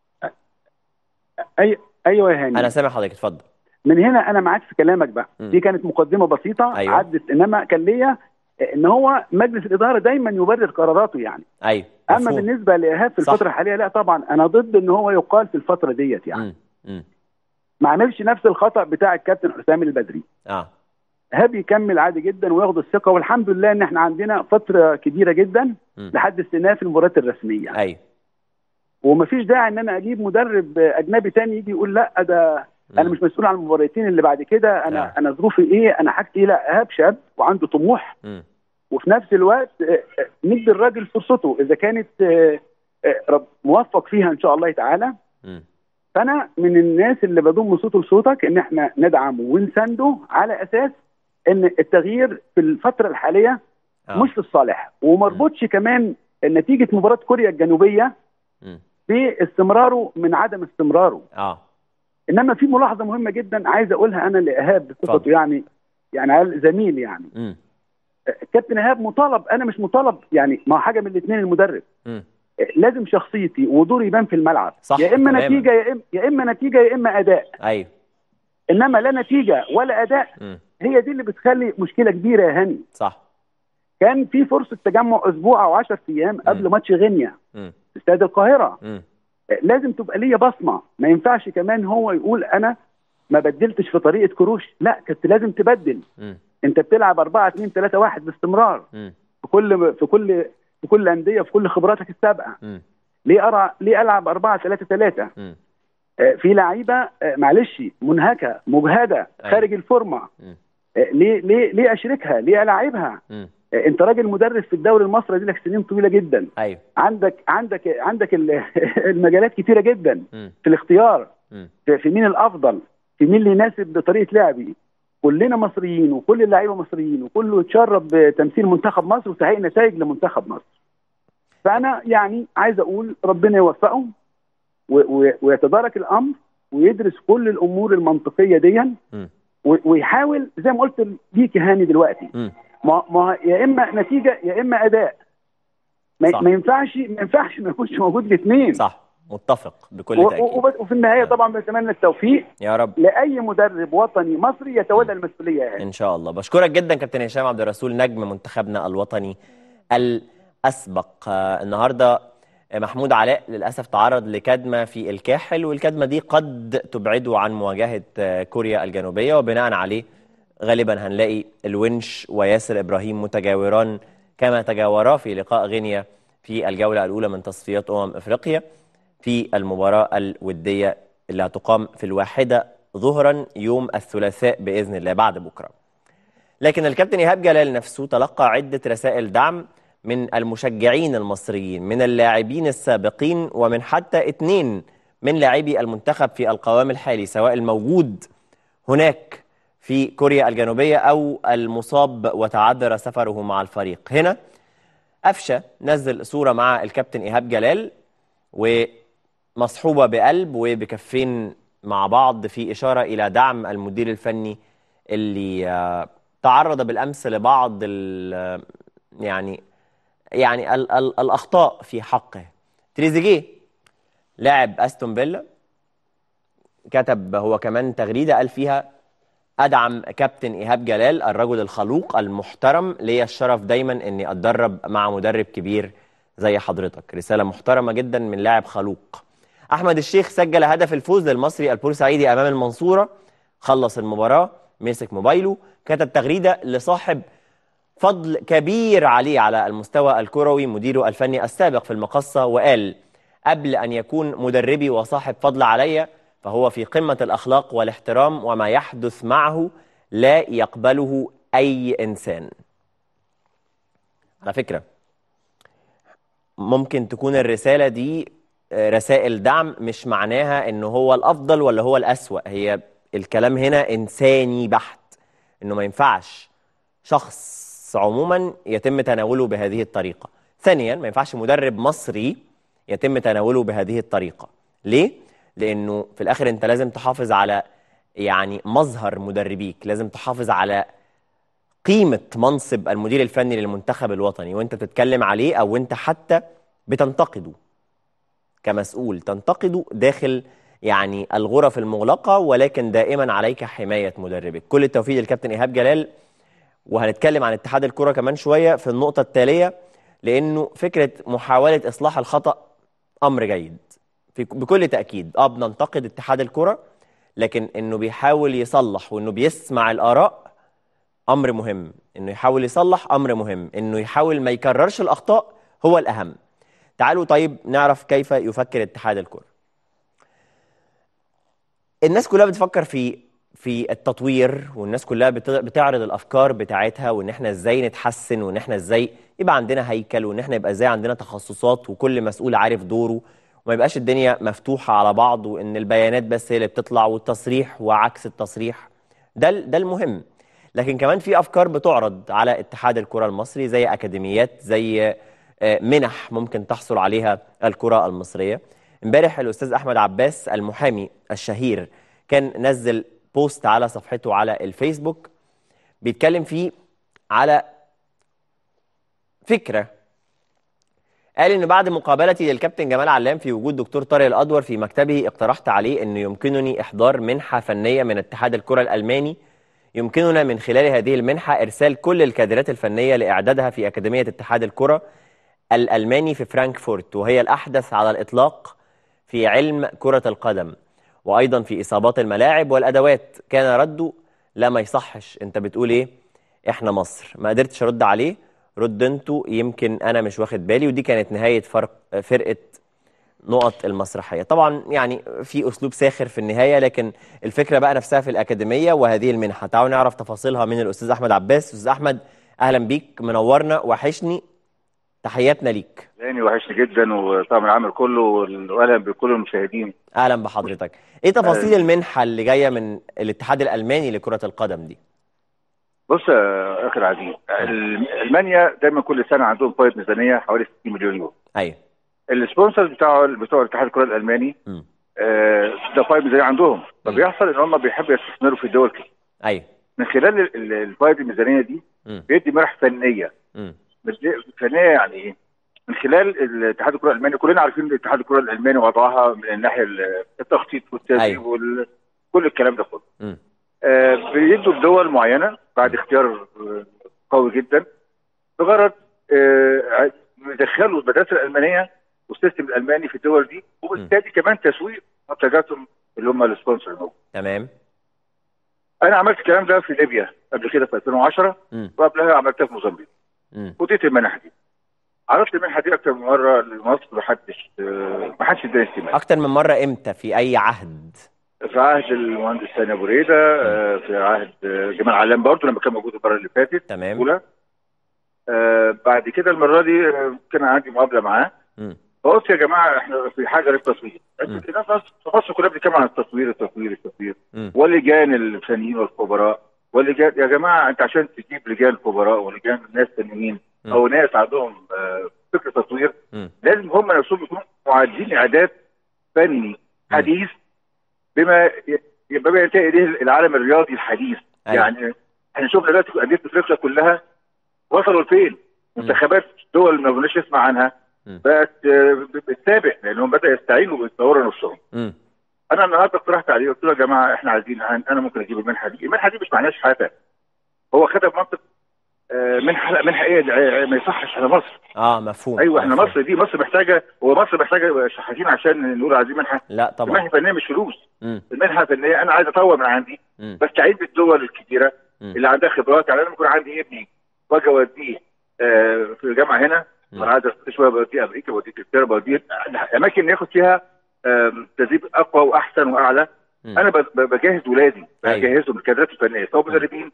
Speaker 3: اي ايوه يا هاني
Speaker 1: انا سامع حضرتك اتفضل
Speaker 3: من هنا انا معاك في كلامك بقى
Speaker 1: م.
Speaker 3: دي كانت مقدمه بسيطه
Speaker 1: أيوة.
Speaker 3: عدت انما كان ليا ان هو مجلس الاداره دايما يبرر قراراته يعني
Speaker 1: ايوه
Speaker 3: اما
Speaker 1: مفهوم.
Speaker 3: بالنسبه لايهاب في
Speaker 1: صح.
Speaker 3: الفتره الحاليه لا طبعا انا ضد ان هو يقال في الفتره ديت يعني
Speaker 1: مم. مم.
Speaker 3: ما عملش نفس الخطا بتاع الكابتن حسام البدري
Speaker 1: اه
Speaker 3: ايهاب يكمل عادي جدا وياخد الثقه والحمد لله ان احنا عندنا فتره كبيره جدا
Speaker 1: مم.
Speaker 3: لحد استئناف المباريات الرسميه
Speaker 1: ايوه
Speaker 3: ومفيش داعي ان انا اجيب مدرب اجنبي تاني يجي يقول لا ده انا
Speaker 1: مم.
Speaker 3: مش مسؤول عن المباراتين اللي بعد كده انا
Speaker 1: آه.
Speaker 3: انا ظروفي ايه انا حاجتي ايه لا ايهاب شاب وعنده طموح
Speaker 1: مم.
Speaker 3: وفي نفس الوقت آه، آه، ندي الراجل فرصته اذا كانت آه، آه، رب موفق فيها ان شاء الله تعالى
Speaker 1: مم.
Speaker 3: فانا من الناس اللي بضم صوته لصوتك ان احنا ندعمه ونسنده على اساس ان التغيير في الفتره الحاليه
Speaker 1: آه.
Speaker 3: مش في الصالح ومربوطش كمان نتيجه مباراه كوريا الجنوبيه
Speaker 1: مم.
Speaker 3: باستمراره من عدم استمراره
Speaker 1: اه
Speaker 3: انما في ملاحظه مهمه جدا عايز اقولها انا لايهاب
Speaker 1: اتفضل.
Speaker 3: بصفته يعني يعني عيال زميل يعني
Speaker 1: مم.
Speaker 3: كابتن ايهاب مطالب انا مش مطالب يعني ما هو حاجه من الاثنين المدرب
Speaker 1: مم.
Speaker 3: لازم شخصيتي ودوري يبان في الملعب
Speaker 1: صح،
Speaker 3: يا اما
Speaker 1: تماماً.
Speaker 3: نتيجه يا اما يا اما نتيجه يا اما اداء
Speaker 1: ايوه
Speaker 3: انما لا نتيجه ولا اداء
Speaker 1: مم.
Speaker 3: هي دي اللي بتخلي مشكله كبيره يا هاني
Speaker 1: صح
Speaker 3: كان في فرصه تجمع اسبوع او 10 ايام قبل ماتش غينيا
Speaker 1: مم.
Speaker 3: في استاد القاهره
Speaker 1: مم.
Speaker 3: لازم تبقى ليا بصمه ما ينفعش كمان هو يقول انا ما بدلتش في طريقه كروش لا كنت لازم تبدل
Speaker 1: مم.
Speaker 3: انت بتلعب 4 2 3 1 باستمرار
Speaker 1: مم.
Speaker 3: في كل في كل في كل الانديه في كل خبراتك السابقه
Speaker 1: مم.
Speaker 3: ليه ارى ليه العب 4 3 3
Speaker 1: مم.
Speaker 3: في لعيبه آه، معلش منهكه مجهده
Speaker 1: أيوة.
Speaker 3: خارج الفورمه
Speaker 1: مم.
Speaker 3: آه، ليه ليه ليه اشاركها ليه العبها
Speaker 1: مم.
Speaker 3: آه، انت راجل مدرس في الدوري المصري دي لك سنين طويله جدا
Speaker 1: ايوه
Speaker 3: عندك عندك عندك ال- المجالات كتيره جدا
Speaker 1: مم.
Speaker 3: في الاختيار
Speaker 1: مم.
Speaker 3: في في مين الافضل في مين اللي يناسب طريقه لعبي كلنا مصريين وكل اللعيبه مصريين وكله يتشرف بتمثيل منتخب مصر وتحقيق نتائج لمنتخب مصر فانا يعني عايز اقول ربنا يوفقه و- و- ويتدارك الامر ويدرس كل الامور المنطقيه دي
Speaker 1: مم.
Speaker 3: و- ويحاول زي ما قلت ليك يا هاني دلوقتي
Speaker 1: مم.
Speaker 3: ما ما يا اما نتيجه يا اما اداء ما,
Speaker 1: صح.
Speaker 3: ما ينفعش ما ينفعش ما يكونش موجود الاثنين
Speaker 1: صح متفق بكل
Speaker 3: و-
Speaker 1: تاكيد
Speaker 3: و- وفي النهايه طبعا بتمنى التوفيق
Speaker 1: يا رب
Speaker 3: لاي مدرب وطني مصري يتولى المسؤوليه يعني.
Speaker 1: ان شاء الله بشكرك جدا كابتن هشام عبد الرسول نجم منتخبنا الوطني الاسبق آه، النهارده محمود علاء للاسف تعرض لكدمه في الكاحل والكدمه دي قد تبعده عن مواجهه آه، كوريا الجنوبيه وبناء عليه غالبا هنلاقي الونش وياسر ابراهيم متجاوران كما تجاورا في لقاء غينيا في الجوله الاولى من تصفيات امم افريقيا في المباراه الوديه اللي هتقام في الواحده ظهرا يوم الثلاثاء باذن الله بعد بكره. لكن الكابتن ايهاب جلال نفسه تلقى عده رسائل دعم من المشجعين المصريين من اللاعبين السابقين ومن حتى اثنين من لاعبي المنتخب في القوام الحالي سواء الموجود هناك في كوريا الجنوبيه او المصاب وتعذر سفره مع الفريق. هنا قفشه نزل صوره مع الكابتن ايهاب جلال ومصحوبه بقلب وبكفين مع بعض في اشاره الى دعم المدير الفني اللي آه، تعرض بالامس لبعض ال- يعني يعني ال ال الاخطاء في حقه تريزيجيه لاعب استون فيلا كتب هو كمان تغريده قال فيها ادعم كابتن ايهاب جلال الرجل الخلوق المحترم ليا الشرف دايما اني اتدرب مع مدرب كبير زي حضرتك رساله محترمه جدا من لاعب خلوق احمد الشيخ سجل هدف الفوز للمصري البورسعيدي امام المنصوره خلص المباراه مسك موبايله كتب تغريده لصاحب فضل كبير عليه على المستوى الكروي مديره الفني السابق في المقصه وقال قبل ان يكون مدربي وصاحب فضل عليا فهو في قمه الاخلاق والاحترام وما يحدث معه لا يقبله اي انسان على فكره ممكن تكون الرساله دي رسائل دعم مش معناها انه هو الافضل ولا هو الاسوأ هي الكلام هنا انساني بحت انه ما ينفعش شخص عموما يتم تناوله بهذه الطريقه ثانيا ما ينفعش مدرب مصري يتم تناوله بهذه الطريقه ليه لانه في الاخر انت لازم تحافظ على يعني مظهر مدربيك لازم تحافظ على قيمه منصب المدير الفني للمنتخب الوطني وانت بتتكلم عليه او انت حتى بتنتقده كمسؤول تنتقده داخل يعني الغرف المغلقة ولكن دائما عليك حماية مدربك كل التوفيق للكابتن إيهاب جلال وهنتكلم عن اتحاد الكرة كمان شوية في النقطة التالية لأنه فكرة محاولة إصلاح الخطأ أمر جيد في بكل تأكيد أه بننتقد اتحاد الكرة لكن إنه بيحاول يصلح وإنه بيسمع الآراء أمر مهم إنه يحاول يصلح أمر مهم إنه يحاول ما يكررش الأخطاء هو الأهم تعالوا طيب نعرف كيف يفكر اتحاد الكرة الناس كلها بتفكر في في التطوير والناس كلها بتعرض الافكار بتاعتها وان احنا ازاي نتحسن وان احنا ازاي يبقى عندنا هيكل وان احنا يبقى ازاي عندنا تخصصات وكل مسؤول عارف دوره وما يبقاش الدنيا مفتوحه على بعض وان البيانات بس هي اللي بتطلع والتصريح وعكس التصريح ده ده المهم لكن كمان في افكار بتعرض على اتحاد الكره المصري زي اكاديميات زي منح ممكن تحصل عليها الكره المصريه امبارح الاستاذ احمد عباس المحامي الشهير كان نزل بوست على صفحته على الفيسبوك بيتكلم فيه على فكره قال ان بعد مقابلتي للكابتن جمال علام في وجود دكتور طارق الادور في مكتبه اقترحت عليه انه يمكنني احضار منحه فنيه من اتحاد الكره الالماني يمكننا من خلال هذه المنحه ارسال كل الكادرات الفنيه لاعدادها في اكاديميه اتحاد الكره الالماني في فرانكفورت وهي الاحدث على الاطلاق في علم كرة القدم وأيضا في إصابات الملاعب والأدوات كان رده لا ما يصحش أنت بتقول إيه إحنا مصر ما قدرتش أرد عليه رد أنتوا يمكن أنا مش واخد بالي ودي كانت نهاية فرق فرقة نقط المسرحية طبعا يعني في أسلوب ساخر في النهاية لكن الفكرة بقى نفسها في الأكاديمية وهذه المنحة تعالوا نعرف تفاصيلها من الأستاذ أحمد عباس أستاذ أحمد أهلا بيك منورنا وحشني تحياتنا ليك
Speaker 4: يعني وحشني جدا وطاقم العمل كله واهلا بكل المشاهدين
Speaker 1: اهلا بحضرتك ايه تفاصيل المنحه اللي جايه من الاتحاد الالماني لكره القدم دي
Speaker 4: بص يا اخي العزيز المانيا دايما كل سنه عندهم فايض ميزانيه حوالي 60 مليون يورو
Speaker 1: ايوه
Speaker 4: السبونسرز بتاع بتوع اتحاد الكره الالماني
Speaker 1: م.
Speaker 4: آه ده فايض ميزانيه عندهم فبيحصل ان هم بيحبوا يستثمروا في الدول كتير
Speaker 1: ايوه
Speaker 4: من خلال الفايض الميزانيه دي
Speaker 1: م.
Speaker 4: بيدي منح فنيه
Speaker 1: م.
Speaker 4: فنيه يعني ايه؟ من خلال الاتحاد الكره الالماني كلنا عارفين ان الاتحاد الكره الالماني وضعها من الناحيه التخطيط والتدريب
Speaker 1: أيوة.
Speaker 4: وكل الكلام ده كله.
Speaker 1: م.
Speaker 4: آه بيدوا لدول معينه بعد اختيار آه، قوي جدا بغرض آه يدخلوا المدرسه الالمانيه والسيستم الالماني في الدول دي وبالتالي كمان تسويق منتجاتهم اللي هم السبونسر الموجود.
Speaker 1: تمام
Speaker 4: انا عملت الكلام ده في ليبيا قبل كده في 2010
Speaker 1: م.
Speaker 4: وقبلها عملتها في موزمبيق.
Speaker 1: م.
Speaker 4: وديت المنح دي. عرضت المنحه دي اكتر من مره لمصر محدش آه، محدش اداني استماع.
Speaker 1: اكتر من مره امتى في اي عهد
Speaker 4: في عهد المهندس ثاني ابو ريده آه، في عهد آه، جمال علام برضه لما كان موجود المره اللي فاتت
Speaker 1: تمام
Speaker 4: الاولى آه، بعد كده المره دي آه، كان عندي مقابله معاه
Speaker 1: م.
Speaker 4: فقلت يا جماعه احنا في حاجه للتصوير
Speaker 1: مم.
Speaker 4: الناس في مصر كلها بتتكلم عن التصوير التصوير التصوير
Speaker 1: م.
Speaker 4: واللجان الفنيين والخبراء واللجان يا جماعه انت عشان تجيب لجان خبراء ولجان ناس فنيين
Speaker 1: مم.
Speaker 4: او ناس عندهم آه، فكر تصوير
Speaker 1: م.
Speaker 4: لازم هم نفسهم يكونوا معدين اعداد فني حديث بما ي- بما ينتهي اليه العالم الرياضي الحديث
Speaker 1: أيوة.
Speaker 4: يعني احنا شفنا دلوقتي انديه افريقيا كلها وصلوا لفين؟ منتخبات دول ما كناش نسمع عنها
Speaker 1: مم.
Speaker 4: بقت آه، بتسابق لانهم بدأوا يستعينوا ويطوروا نفسهم
Speaker 1: مم.
Speaker 4: انا النهارده اقترحت عليه قلت له يا جماعه احنا عايزين انا ممكن اجيب المنحه دي المنحه دي مش معناها شحاته هو خدها بمنطق آه، منحه لا منحه ايه ده، آه، ما يصحش على مصر
Speaker 1: اه مفهوم
Speaker 4: ايوه احنا
Speaker 1: مفهوم.
Speaker 4: مصر دي مصر محتاجه هو مصر محتاجه شحاتين عشان نقول عايزين منحه
Speaker 1: لا طبعا
Speaker 4: المنحه الفنيه مش فلوس
Speaker 1: مم.
Speaker 4: المنحه الفنيه انا عايز اطور من عندي
Speaker 1: مم.
Speaker 4: بستعين بالدول الكبيره
Speaker 1: مم.
Speaker 4: اللي عندها خبرات يعني انا لما يكون عندي ابني واجي اوديه آه، في الجامعه هنا
Speaker 1: مم.
Speaker 4: وانا عايز أستفيد شويه بوديه امريكا بوديه انجلترا بوديه اماكن ياخد فيها آم، تدريب اقوى واحسن واعلى
Speaker 1: مم.
Speaker 4: انا ب- ب- بجهز ولادي
Speaker 1: أيوة.
Speaker 4: بجهزهم بالكادرات الفنيه سواء مدربين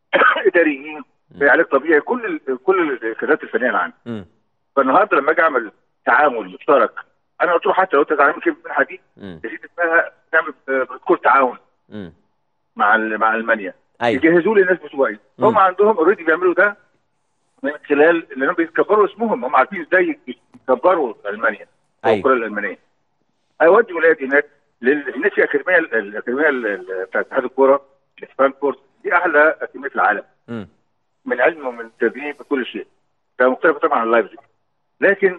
Speaker 4: اداريين في علاج طبيعي كل ال- كل الكادرات الفنيه اللي عندي
Speaker 1: مم.
Speaker 4: فالنهارده لما اجي اعمل تعامل مشترك انا قلت له حتى لو انت تعمل كيف المنحه دي
Speaker 1: مم.
Speaker 4: تزيد اسمها تعمل آه، بروتوكول تعاون
Speaker 1: مم.
Speaker 4: مع ال- مع المانيا
Speaker 1: ايوه
Speaker 4: يجهزوا لي الناس بتوعي
Speaker 1: مم.
Speaker 4: هم عندهم اوريدي بيعملوا ده من خلال لانهم بيكبروا اسمهم هم عارفين ازاي يكبروا المانيا او
Speaker 1: أيوة.
Speaker 4: الكره الالمانيه اودي ولادي هناك لل- هناك في اكاديميه ال- الاكاديميه ال- ال- بتاعت اتحاد الكوره في فرانكفورت دي اعلى اكاديميه في العالم
Speaker 1: مم.
Speaker 4: من علم ومن تدريب وكل شيء فمختلفه طبعا عن لايبزيج لكن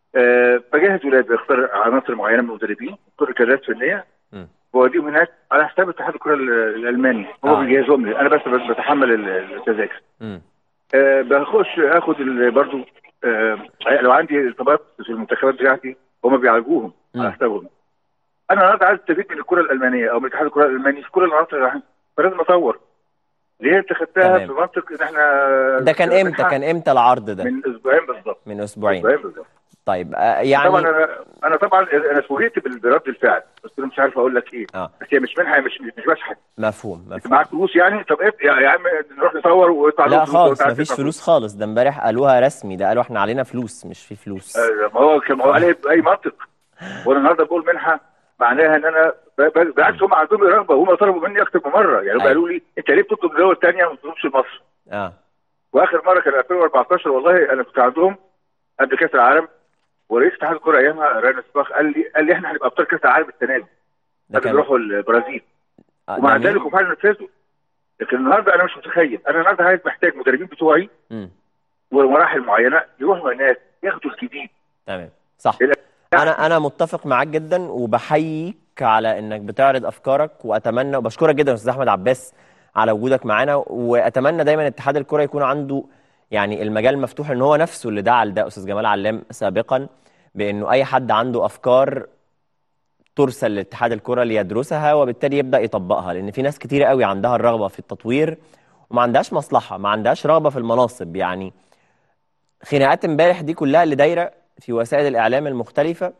Speaker 4: آه بجهز ولادي بختار عناصر معينه من المدربين كل كادرات فنيه
Speaker 1: مم.
Speaker 4: بوديهم هناك على حساب اتحاد الكره ال- الالماني هو
Speaker 1: آه.
Speaker 4: بيجهزهم لي انا بس بتحمل ال- التذاكر
Speaker 1: مم.
Speaker 4: آه بخش اخد ال- برضو آه لو عندي اصابات في المنتخبات بتاعتي هم بيعالجوهم
Speaker 1: مم.
Speaker 4: على حسابهم انا النهارده عايز استفيد من الكره الالمانيه او من اتحاد الكره الالماني في كل العناصر اللي عندي فلازم اطور ليه انت خدتها
Speaker 1: تمام.
Speaker 4: في منطق ان احنا
Speaker 1: ده كان امتى كان امتى العرض ده
Speaker 4: من اسبوعين بالظبط
Speaker 1: من اسبوعين
Speaker 4: اسبوعين بالظبط
Speaker 1: طيب آه، يعني
Speaker 4: طبعا انا انا طبعا انا فوجئت بال- برد الفعل بس انا مش عارف اقول لك ايه
Speaker 1: اه
Speaker 4: بس هي مش منحه مش مش بشحت
Speaker 1: مفهوم
Speaker 4: انت
Speaker 1: مفهوم
Speaker 4: معاك فلوس يعني طب إيه يا يا عم نروح نصور ويطلع
Speaker 1: لا
Speaker 4: لهم فلوس
Speaker 1: خالص
Speaker 4: وتعال
Speaker 1: مفيش
Speaker 4: تدفع
Speaker 1: فلوس خالص ده امبارح قالوها رسمي ده قالوا احنا علينا فلوس مش في فلوس
Speaker 4: آه، ما هو كان ما هو عليه باي منطق وانا النهارده بقول منحه معناها ان انا ب- ب- بالعكس هم عندهم رغبه هم طلبوا مني اكتر من مره يعني هم
Speaker 1: أيوة.
Speaker 4: قالوا لي انت ليه بتطلب دول ثانيه وما بتطلبش لمصر
Speaker 1: اه
Speaker 4: واخر مره كان 2014 والله انا كنت عندهم قبل كاس العالم ورئيس اتحاد الكره ايامها رينا سباخ قال لي قال لي احنا هنبقى ابطال كاس العالم السنه دي
Speaker 1: ده
Speaker 4: قبل
Speaker 1: كان
Speaker 4: يروحوا البرازيل
Speaker 1: آه،
Speaker 4: ومع
Speaker 1: ده مين؟
Speaker 4: ذلك وفعلا نفذوا لكن النهارده انا مش متخيل انا النهارده عايز محتاج مدربين بتوعي
Speaker 1: مم.
Speaker 4: ومراحل معينه يروحوا هناك ياخدوا الجديد
Speaker 1: تمام صح
Speaker 4: إلى-
Speaker 1: انا انا متفق معاك جدا وبحييك على انك بتعرض افكارك واتمنى وبشكرك جدا يا استاذ احمد عباس على وجودك معانا واتمنى دايما اتحاد الكره يكون عنده يعني المجال مفتوح ان هو نفسه اللي دعا لده استاذ جمال علام سابقا بانه اي حد عنده افكار ترسل لاتحاد الكره ليدرسها وبالتالي يبدا يطبقها لان في ناس كتير قوي عندها الرغبه في التطوير وما عندهاش مصلحه ما عندهاش رغبه في المناصب يعني خناقات امبارح دي كلها اللي دايره في وسائل الاعلام المختلفه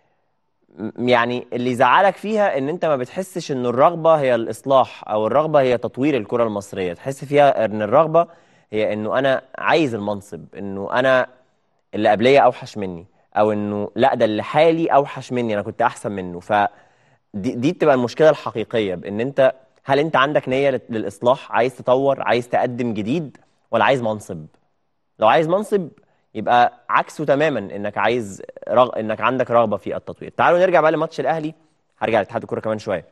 Speaker 1: م- يعني اللي يزعلك فيها ان انت ما بتحسش ان الرغبه هي الاصلاح او الرغبه هي تطوير الكره المصريه تحس فيها ان الرغبه هي انه انا عايز المنصب انه انا اللي قبليه اوحش مني او انه لا ده اللي حالي اوحش مني انا كنت احسن منه ف دي, دي بتبقى المشكله الحقيقيه بان انت هل انت عندك نيه لل- للاصلاح عايز تطور عايز تقدم جديد ولا عايز منصب لو عايز منصب يبقى عكسه تماما انك عايز رغ... انك عندك رغبه في التطوير تعالوا نرجع بقى لماتش الاهلي هرجع لاتحاد الكوره كمان شويه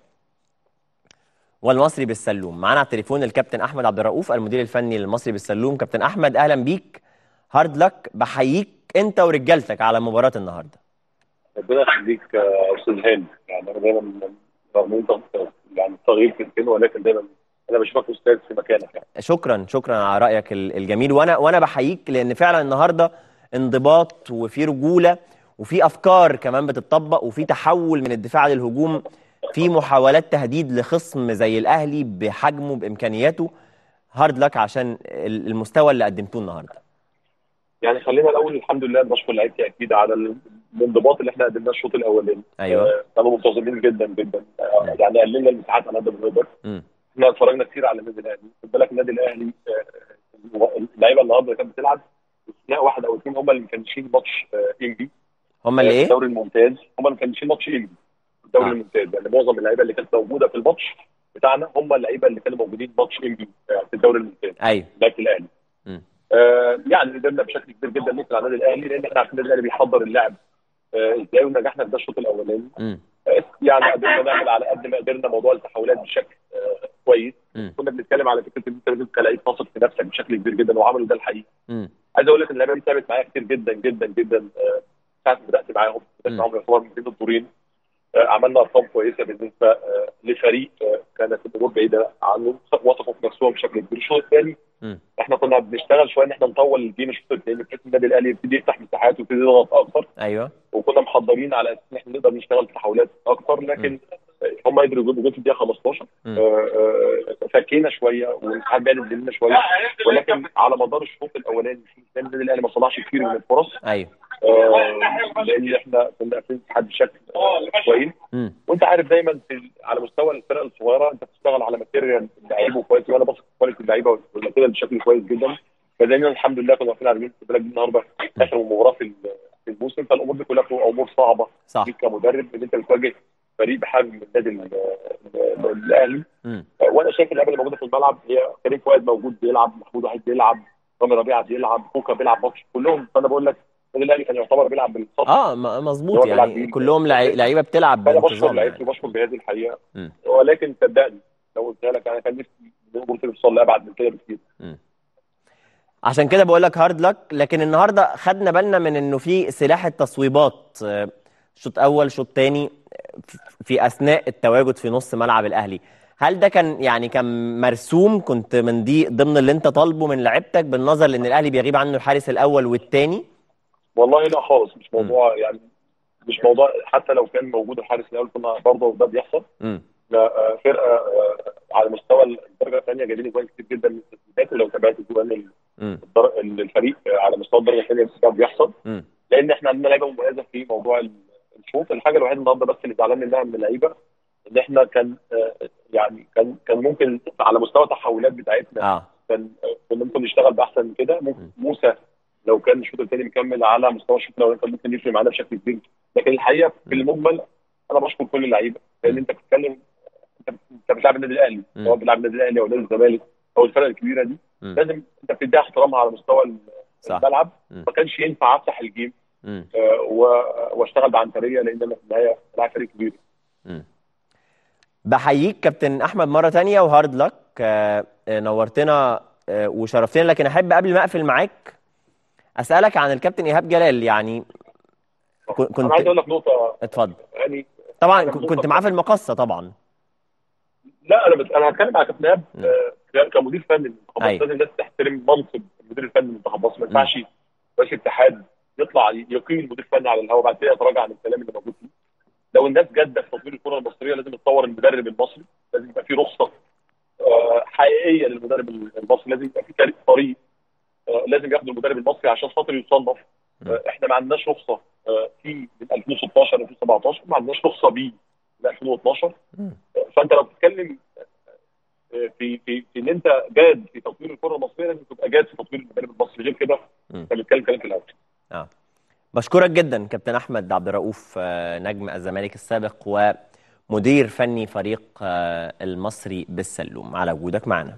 Speaker 1: والمصري بالسلوم معانا على التليفون الكابتن احمد عبد الرؤوف المدير الفني للمصري بالسلوم كابتن احمد اهلا بيك هارد لك بحييك انت ورجالتك على مباراه النهارده
Speaker 5: ربنا يخليك يا استاذ هاني يعني انا دايما رغم ان انت يعني صغير في السن ولكن دايما انا بشوفك استاذ في مكانك يعني
Speaker 1: شكرا شكرا على رايك ال- الجميل وانا وانا بحييك لان فعلا النهارده انضباط وفي رجوله وفي افكار كمان بتطبق وفي تحول من الدفاع للهجوم في محاولات تهديد لخصم زي الاهلي بحجمه بامكانياته هارد لك عشان ال- المستوى اللي قدمتوه النهارده
Speaker 5: يعني خلينا الاول الحمد لله بشكر لعيبتي اكيد على ال- الانضباط اللي احنا قدمناه الشوط الاولاني
Speaker 1: ايوه
Speaker 5: آه، كانوا منتظمين جدا جدا آه، يعني قللنا المساحات على قد ما نقدر
Speaker 1: مم.
Speaker 5: احنا اتفرجنا كتير على النادي الاهلي خد بالك النادي الاهلي آه، اللعيبه النهارده اللي كانت بتلعب استثناء واحد او اثنين هم اللي مكنشين ماتش ام بي
Speaker 1: هم اللي ايه
Speaker 5: الدوري الممتاز هم اللي مكنشين ماتش ام بي الدوري
Speaker 1: آه.
Speaker 5: الممتاز يعني معظم اللعيبه اللي كانت موجوده في الماتش بتاعنا هم اللعيبه اللي كانوا موجودين ماتش ام بي في الدوري الممتاز
Speaker 1: ايوه
Speaker 5: لعيبه الاهلي
Speaker 1: مم.
Speaker 5: آه يعني قدرنا بشكل كبير جدا نقفل على النادي الاهلي لان احنا عارفين النادي الاهلي بيحضر اللعب آه، ازاي ونجحنا في ده الشوط الاولاني
Speaker 1: مم.
Speaker 5: آه، يعني قدرنا نعمل على قد ما قدرنا موضوع التحولات بشكل آه، كويس
Speaker 1: مم.
Speaker 5: كنا بنتكلم على فكره ان انت لازم كلاعب تثق في نفسك بشكل كبير جدا وعملوا ده الحقيقه
Speaker 1: مم.
Speaker 5: عايز اقول لك ان اللعيبه دي تعبت معايا كتير جدا جدا جدا آه، ساعه ما بدات معاهم بدات
Speaker 1: م.
Speaker 5: معاهم يعتبر من بين الدورين آه، عملنا ارقام كويسه بالنسبه آه، لفريق آه، كانت الامور بعيده عنه وصفوا في نفسهم بشكل كبير الشوط الثاني
Speaker 1: مم.
Speaker 5: احنا كنا بنشتغل شويه ان احنا نطول الجيم الشوط الثاني بحيث النادي الاهلي يبتدي يفتح مساحات ويبتدي يضغط اكتر
Speaker 1: ايوه
Speaker 5: وكنا محضرين على اساس ان احنا نقدر نشتغل في تحولات اكتر لكن هم قدروا يجيبوا جول في الدقيقه 15
Speaker 1: مم.
Speaker 5: آه، آه، فكينا شويه والاتحاد بعد مننا شويه ولكن على مدار الشوط الاولاني الشوط الثاني النادي الاهلي ما صنعش كتير من الفرص
Speaker 1: ايوه
Speaker 5: آه، لان احنا كنا قافلين الاتحاد بشكل آه، كويس
Speaker 1: مم.
Speaker 5: وانت عارف دايما في على مستوى الفرق الصغيره انت بتشتغل على ماتيريال لعيبه كويس وانا بثق في كواليتي اللعيبه والماتيريال بشكل كويس جدا فدايما الحمد لله كنا واقفين على رجلين البلد دي النهارده اخر مباراه في ال- في الموسم فالامور دي كلها بتبقى امور صعبه
Speaker 1: صح
Speaker 5: ليك كمدرب ان انت بتواجه فريق بحجم النادي ال- ال- الاهلي
Speaker 1: مم.
Speaker 5: وانا شايف اللعيبه اللي موجوده في الملعب هي كريم فؤاد موجود بيلعب محمود وحيد بيلعب رامي ربيعه بيلعب كوكا بيلعب ماتش كلهم فانا بقول لك النادي الاهلي كان يعتبر بيلعب بالصف
Speaker 1: اه م- مظبوط
Speaker 5: هو بيلعب
Speaker 1: يعني
Speaker 5: بيه.
Speaker 1: كلهم لعي- لعيبه بتلعب
Speaker 5: فانا بشكر
Speaker 1: بانتظام
Speaker 5: لعيبتي
Speaker 1: يعني.
Speaker 5: وبشكر جهازي الحقيقه
Speaker 1: مم.
Speaker 5: ولكن صدقني لو قلت لك انا كان نفسي الامور توصل لابعد من كده بكتير
Speaker 1: عشان كده بقول لك هارد لك لكن النهارده خدنا بالنا من انه في سلاح التصويبات آه، شوط اول شوط تاني آه، في اثناء التواجد في نص ملعب الاهلي هل ده كان يعني كان مرسوم كنت من دي ضمن اللي انت طالبه من لعيبتك بالنظر لان الاهلي بيغيب عنه الحارس الاول والتاني
Speaker 5: والله لا خالص مش موضوع يعني مش موضوع حتى لو كان موجود الحارس الاول كنا برضه ده بيحصل
Speaker 1: امم
Speaker 5: لا، آه، فرقه آه، على مستوى الدرجه الثانيه جايبين جوان كتير جدا من التسديدات ولو تابعت جوان ال-
Speaker 1: امم
Speaker 5: الدر- الفريق آه، على مستوى الدرجه الثانيه ده بيحصل
Speaker 1: امم
Speaker 5: لان احنا عندنا لعيبه مميزه في موضوع ال- الشوط الحاجه الوحيده النهارده بس اللي زعلان منها من اللعيبه ان احنا كان آه، يعني كان كان ممكن على مستوى التحولات بتاعتنا
Speaker 1: اه
Speaker 5: كان كنا ممكن نشتغل باحسن من كده ممكن موسى لو كان الشوط الثاني مكمل على مستوى الشوط الاولاني كان ممكن يفرق معانا بشكل كبير لكن الحقيقه في المجمل انا بشكر كل اللعيبه لان انت بتتكلم انت انت بتلعب النادي الاهلي
Speaker 1: مم.
Speaker 5: سواء بتلعب النادي الاهلي او نادي الزمالك او الفرق الكبيره دي
Speaker 1: مم.
Speaker 5: لازم انت بتديها احترامها على مستوى ال-
Speaker 1: صح.
Speaker 5: الملعب
Speaker 1: مم.
Speaker 5: ما كانش ينفع افتح الجيم
Speaker 1: امم
Speaker 5: آه، و- واشتغل بعنتريه لان انا في النهايه بلعب فريق كبير
Speaker 1: مم. بحييك كابتن احمد مره تانية وهارد لك آه، آه، نورتنا آه، وشرفتنا لكن احب قبل ما اقفل معاك اسالك عن الكابتن ايهاب جلال يعني كن-
Speaker 5: انا عايز
Speaker 1: كنت
Speaker 5: اقول لك نقطه
Speaker 1: اتفضل
Speaker 5: يعني
Speaker 1: طبعا
Speaker 5: أنا
Speaker 1: ك-
Speaker 5: بنقطة
Speaker 1: كنت معاه في المقصه طبعا
Speaker 5: لا انا بت... انا هتكلم على كابتن ايهاب
Speaker 1: مم.
Speaker 5: آه، كمدير فني للمنتخبات
Speaker 1: أيوة.
Speaker 5: لازم الناس تحترم منصب المدير الفني للمنتخبات ما ينفعش رئيس الاتحاد يطلع يقيم المدير الفني على الهواء بعد كده يتراجع عن الكلام اللي موجود فيه لو الناس جاده في تطوير الكره المصريه لازم تطور المدرب المصري لازم يبقى في رخصه آه، حقيقيه للمدرب المصري لازم يبقى في طريق طريق آه، لازم ياخد المدرب المصري عشان خاطر يصنف آه، احنا ما عندناش رخصه آه، في من 2016 2017 ما عندناش رخصه بي من 2012
Speaker 1: مم.
Speaker 5: فانت لو بتتكلم في في في ان انت جاد في تطوير الكره المصريه لازم تبقى جاد في تطوير المدرب المصري غير كده
Speaker 1: مم.
Speaker 5: انت بتتكلم كلام في الاول
Speaker 1: اه بشكرك جدا كابتن احمد عبد الرؤوف آه، نجم الزمالك السابق ومدير فني فريق آه، المصري بالسلوم على وجودك معنا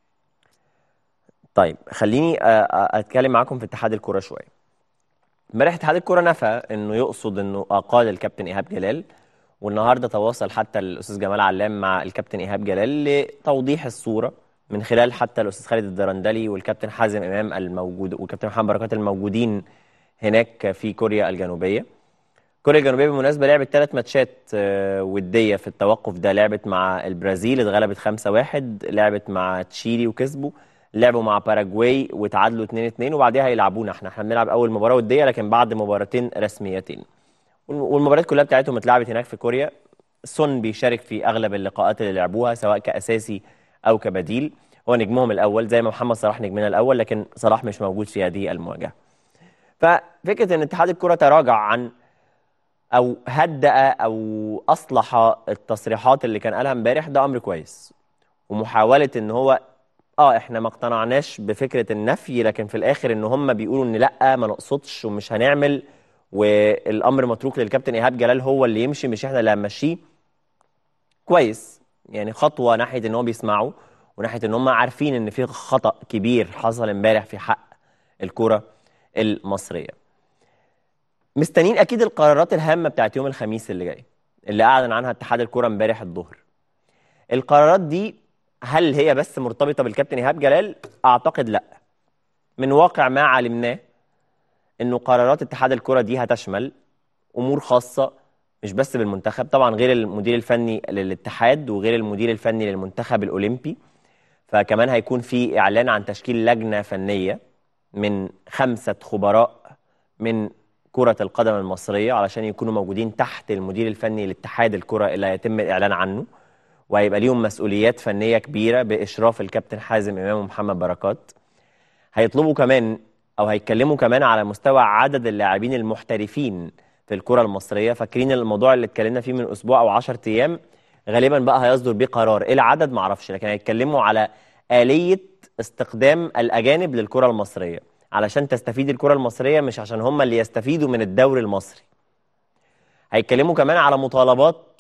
Speaker 1: طيب خليني آه، آه، اتكلم معاكم في اتحاد الكوره شويه امبارح اتحاد الكوره نفى انه يقصد انه اقال الكابتن ايهاب جلال والنهارده تواصل حتى الاستاذ جمال علام مع الكابتن ايهاب جلال لتوضيح الصوره من خلال حتى الاستاذ خالد الدرندلي والكابتن حازم امام الموجود والكابتن محمد بركات الموجودين هناك في كوريا الجنوبيه كوريا الجنوبيه بالمناسبه لعبت ثلاث ماتشات آه، وديه في التوقف ده لعبت مع البرازيل اتغلبت 5-1 لعبت مع تشيلي وكسبوا لعبوا مع باراجواي وتعادلوا 2-2 وبعديها يلعبونا احنا احنا بنلعب اول مباراه وديه لكن بعد مباراتين رسميتين والم- والمباريات كلها بتاعتهم اتلعبت هناك في كوريا سون بيشارك في اغلب اللقاءات اللي لعبوها سواء كاساسي او كبديل هو نجمهم الاول زي ما محمد صلاح نجمنا الاول لكن صلاح مش موجود في هذه المواجهه ففكره ان اتحاد الكره تراجع عن او هدأ او اصلح التصريحات اللي كان قالها امبارح ده امر كويس ومحاوله ان هو اه احنا ما اقتنعناش بفكره النفي لكن في الاخر ان هم بيقولوا ان لا ما نقصدش ومش هنعمل والامر متروك للكابتن ايهاب جلال هو اللي يمشي مش احنا اللي هنمشيه كويس يعني خطوه ناحيه ان هو بيسمعوا وناحيه ان هم عارفين ان في خطأ كبير حصل امبارح في حق الكره المصريه مستنيين اكيد القرارات الهامه بتاعت يوم الخميس اللي جاي اللي اعلن عنها اتحاد الكره امبارح الظهر القرارات دي هل هي بس مرتبطه بالكابتن ايهاب جلال اعتقد لا من واقع ما علمناه انه قرارات اتحاد الكره دي هتشمل امور خاصه مش بس بالمنتخب طبعا غير المدير الفني للاتحاد وغير المدير الفني للمنتخب الاولمبي فكمان هيكون في اعلان عن تشكيل لجنه فنيه من خمسه خبراء من كره القدم المصريه علشان يكونوا موجودين تحت المدير الفني لاتحاد الكره اللي هيتم الاعلان عنه وهيبقى ليهم مسؤوليات فنيه كبيره باشراف الكابتن حازم امام ومحمد بركات هيطلبوا كمان او هيتكلموا كمان على مستوى عدد اللاعبين المحترفين في الكره المصريه فاكرين الموضوع اللي اتكلمنا فيه من اسبوع او 10 ايام غالبا بقى هيصدر بيه قرار ايه العدد معرفش لكن هيتكلموا على اليه استخدام الاجانب للكره المصريه علشان تستفيد الكره المصريه مش عشان هم اللي يستفيدوا من الدوري المصري هيتكلموا كمان على مطالبات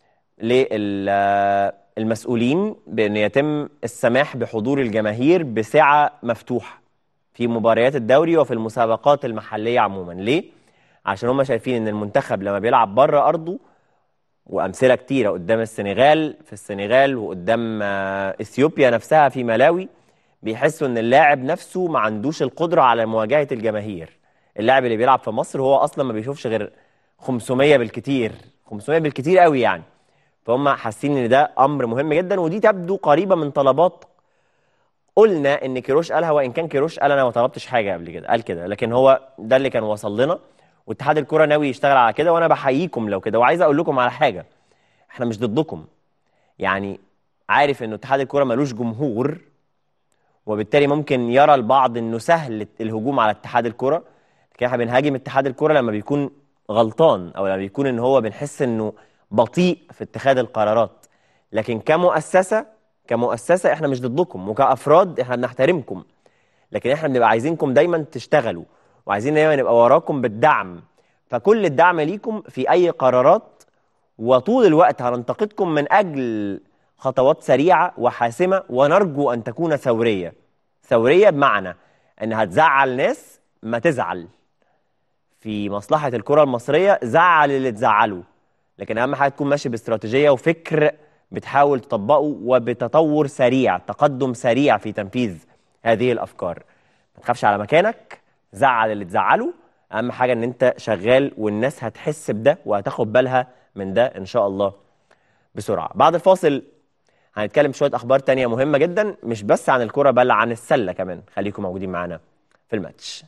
Speaker 1: للمسؤولين بأن يتم السماح بحضور الجماهير بسعة مفتوحة في مباريات الدوري وفي المسابقات المحلية عموما ليه؟ عشان هم شايفين ان المنتخب لما بيلعب بره أرضه وأمثلة كتيرة قدام السنغال في السنغال وقدام آه، إثيوبيا نفسها في ملاوي بيحسوا ان اللاعب نفسه ما عندوش القدرة على مواجهة الجماهير اللاعب اللي بيلعب في مصر هو أصلا ما بيشوفش غير 500 بالكتير 500 بالكتير قوي يعني فهم حاسين ان ده امر مهم جدا ودي تبدو قريبه من طلبات قلنا ان كيروش قالها وان كان كيروش قال انا ما طلبتش حاجه قبل كده قال كده لكن هو ده اللي كان وصل لنا واتحاد الكره ناوي يشتغل على كده وانا بحييكم لو كده وعايز اقول لكم على حاجه احنا مش ضدكم يعني عارف انه اتحاد الكره ملوش جمهور وبالتالي ممكن يرى البعض انه سهل الهجوم على اتحاد الكره لكن احنا بنهاجم اتحاد الكره لما بيكون غلطان او لما بيكون ان هو بنحس انه بطيء في اتخاذ القرارات لكن كمؤسسه كمؤسسه احنا مش ضدكم وكافراد احنا بنحترمكم لكن احنا بنبقى عايزينكم دايما تشتغلوا وعايزين دايما نبقى وراكم بالدعم فكل الدعم ليكم في اي قرارات وطول الوقت هننتقدكم من اجل خطوات سريعه وحاسمه ونرجو ان تكون ثوريه ثوريه بمعنى انها تزعل ناس ما تزعل في مصلحه الكره المصريه زعل اللي تزعله لكن اهم حاجه تكون ماشي باستراتيجيه وفكر بتحاول تطبقه وبتطور سريع تقدم سريع في تنفيذ هذه الافكار ما تخافش على مكانك زعل اللي تزعله اهم حاجه ان انت شغال والناس هتحس بده وهتاخد بالها من ده ان شاء الله بسرعه بعد الفاصل هنتكلم شويه اخبار تانية مهمه جدا مش بس عن الكره بل عن السله كمان خليكم موجودين معانا في الماتش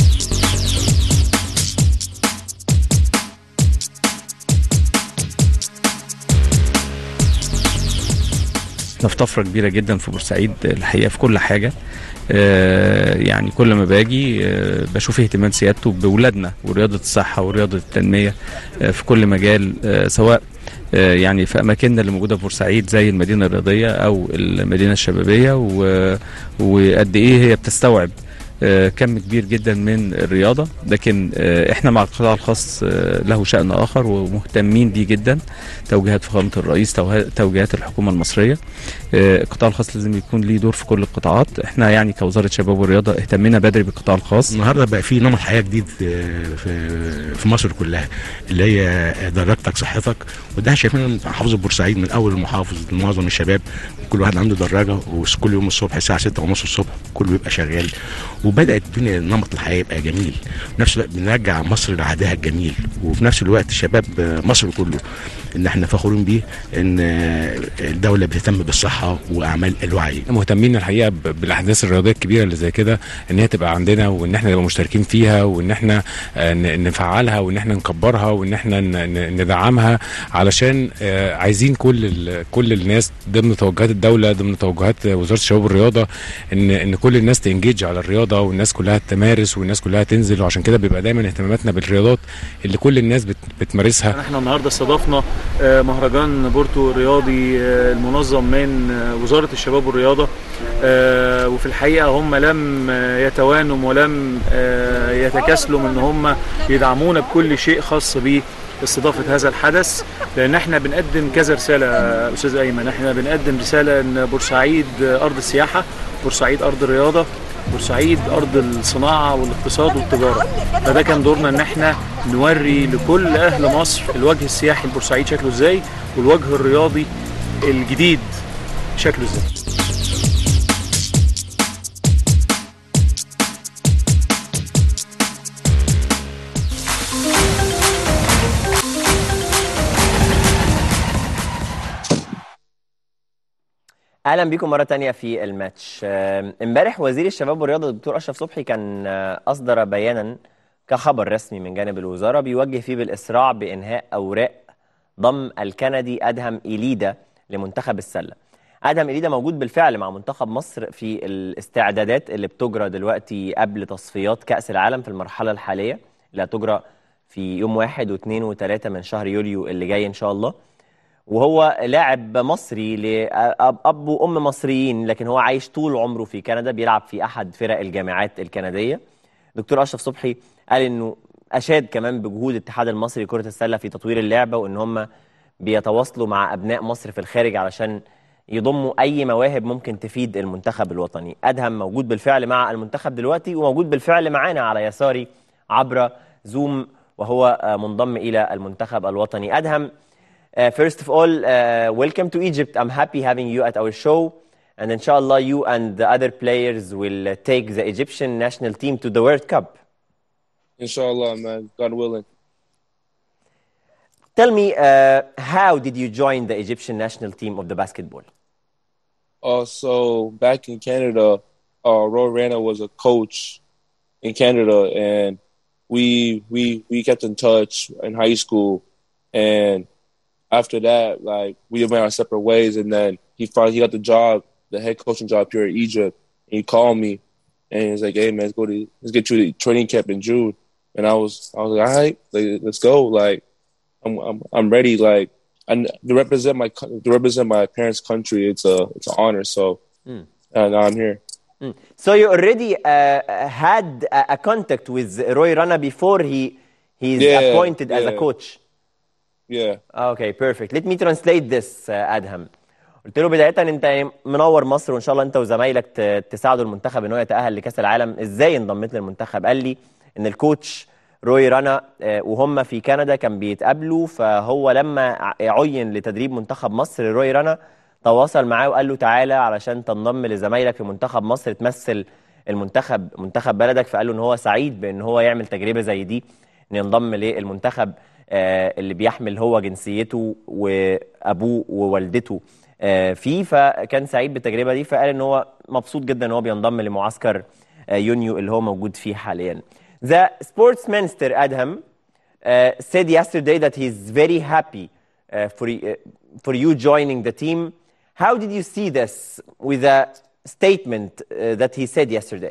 Speaker 6: احنا في طفره كبيره جدا في بورسعيد الحقيقه في كل حاجه آه، يعني كل ما باجي آه، بشوف اهتمام سيادته باولادنا ورياضه الصحه ورياضه التنميه آه، في كل مجال آه، سواء آه، يعني في اماكننا اللي موجوده في بورسعيد زي المدينه الرياضيه او المدينه الشبابيه و- وقد ايه هي بتستوعب آه، كم كبير جدا من الرياضه لكن آه، احنا مع القطاع الخاص آه، له شان اخر ومهتمين بيه جدا توجيهات فخامه الرئيس توه- توجيهات الحكومه المصريه آه، القطاع الخاص لازم يكون ليه دور في كل القطاعات احنا يعني كوزاره شباب والرياضه اهتمينا بدري بالقطاع الخاص
Speaker 7: النهارده بقى في نمط حياه جديد آه، في في مصر كلها اللي هي دراجتك صحتك وده شايفين محافظه بورسعيد من اول المحافظ لمعظم الشباب كل واحد عنده دراجه وكل يوم الصبح الساعه 6 ونص الصبح كله يبقى شغال وبدات بين نمط الحياه يبقى جميل في نفس الوقت بنرجع مصر لعهدها الجميل وفي نفس الوقت شباب آه، مصر كله ان احنا فخورين بيه ان آه، الدوله بتهتم بالصحه واعمال الوعي
Speaker 8: مهتمين الحقيقه ب- بالاحداث الرياضيه الكبيره اللي زي كده ان هي تبقى عندنا وان احنا نبقى مشتركين فيها وان احنا آه، ن- نفعلها وان احنا نكبرها وان احنا ن- ن- ندعمها علشان آه، عايزين كل ال- كل الناس ضمن توجهات الدوله ضمن توجهات وزاره الشباب والرياضه ان ان كل الناس تنجيج على الرياضه والناس كلها تمارس والناس كلها تنزل وعشان كده بيبقى دايما اهتماماتنا بالرياضات اللي كل الناس بت- بتمارسها
Speaker 9: احنا النهارده استضفنا آه، مهرجان بورتو الرياضي آه، المنظم من آه، وزاره الشباب والرياضه آه، وفي الحقيقه هم لم آه، يتوانوا ولم آه، يتكاسلوا من ان هم يدعمونا بكل شيء خاص باستضافه هذا الحدث لان احنا بنقدم كذا رساله يا استاذ ايمن احنا بنقدم رساله ان بورسعيد آه، ارض السياحه بورسعيد ارض الرياضه بورسعيد ارض الصناعه والاقتصاد والتجاره فده كان دورنا ان احنا نوري لكل اهل مصر الوجه السياحي لبورسعيد شكله ازاي والوجه الرياضي الجديد شكله ازاي
Speaker 1: اهلا بيكم مره تانية في الماتش آه، امبارح وزير الشباب والرياضه الدكتور اشرف صبحي كان آه، اصدر بيانا كخبر رسمي من جانب الوزاره بيوجه فيه بالاسراع بانهاء اوراق ضم الكندي ادهم ايليدا لمنتخب السله ادهم ايليدا موجود بالفعل مع منتخب مصر في الاستعدادات اللي بتجرى دلوقتي قبل تصفيات كاس العالم في المرحله الحاليه اللي هتجرى في يوم واحد واثنين وثلاثة من شهر يوليو اللي جاي ان شاء الله وهو لاعب مصري لأب وأم مصريين لكن هو عايش طول عمره في كندا بيلعب في أحد فرق الجامعات الكندية دكتور أشرف صبحي قال إنه أشاد كمان بجهود الاتحاد المصري لكرة السلة في تطوير اللعبة وإن هم بيتواصلوا مع أبناء مصر في الخارج علشان يضموا أي مواهب ممكن تفيد المنتخب الوطني أدهم موجود بالفعل مع المنتخب دلوقتي وموجود بالفعل معانا على يساري عبر زوم وهو آه، منضم إلى المنتخب الوطني أدهم Uh, first of all, uh, welcome to Egypt. I'm happy having you at our show. And inshallah, you and the other players will uh, take the Egyptian national team to the World Cup.
Speaker 10: Inshallah, man. God willing.
Speaker 1: Tell me, uh, how did you join the Egyptian national team of the basketball?
Speaker 10: Uh, so back in Canada, uh, Roy Rana was a coach in Canada, and we we we kept in touch in high school, and after that, like we went our separate ways, and then he finally he got the job, the head coaching job here in Egypt, and he called me, and he was like, "Hey man, let's go to let's get you to training camp in June," and I was I was like, "All right, like, let's go." Like, I'm I'm I'm ready. Like, and to represent my co- to represent my parents' country, it's a it's an honor. So,
Speaker 1: Mm.
Speaker 10: uh, now I'm here.
Speaker 1: Mm. So you already uh, had a, a contact with Roy Rana before he he's
Speaker 10: Yeah,
Speaker 1: appointed as a
Speaker 10: yeah.
Speaker 1: coach.
Speaker 10: Yeah.
Speaker 1: Okay, perfect. Let me translate this, uh, Adham. قلت له بداية انت يعني منور مصر وان شاء الله انت وزمايلك ت- تساعدوا المنتخب ان هو يتأهل لكأس العالم، ازاي انضميت للمنتخب؟ قال لي ان الكوتش روي رانا آه، وهم في كندا كان بيتقابلوا فهو لما ع- عين لتدريب منتخب مصر روي رانا تواصل معاه وقال له تعالى علشان تنضم لزمايلك في منتخب مصر تمثل المنتخب منتخب بلدك فقال له ان هو سعيد بان هو يعمل تجربة زي دي ان ينضم للمنتخب آه، اللي بيحمل هو جنسيته وابوه ووالدته آه، فيه فكان سعيد بالتجربه دي فقال ان هو مبسوط جدا ان هو بينضم لمعسكر آه، يونيو اللي هو موجود فيه حاليا. The sports minister Adham uh, said yesterday that he's very happy uh, for y- uh, for you joining the team. How did you see this with a statement uh, that he said yesterday?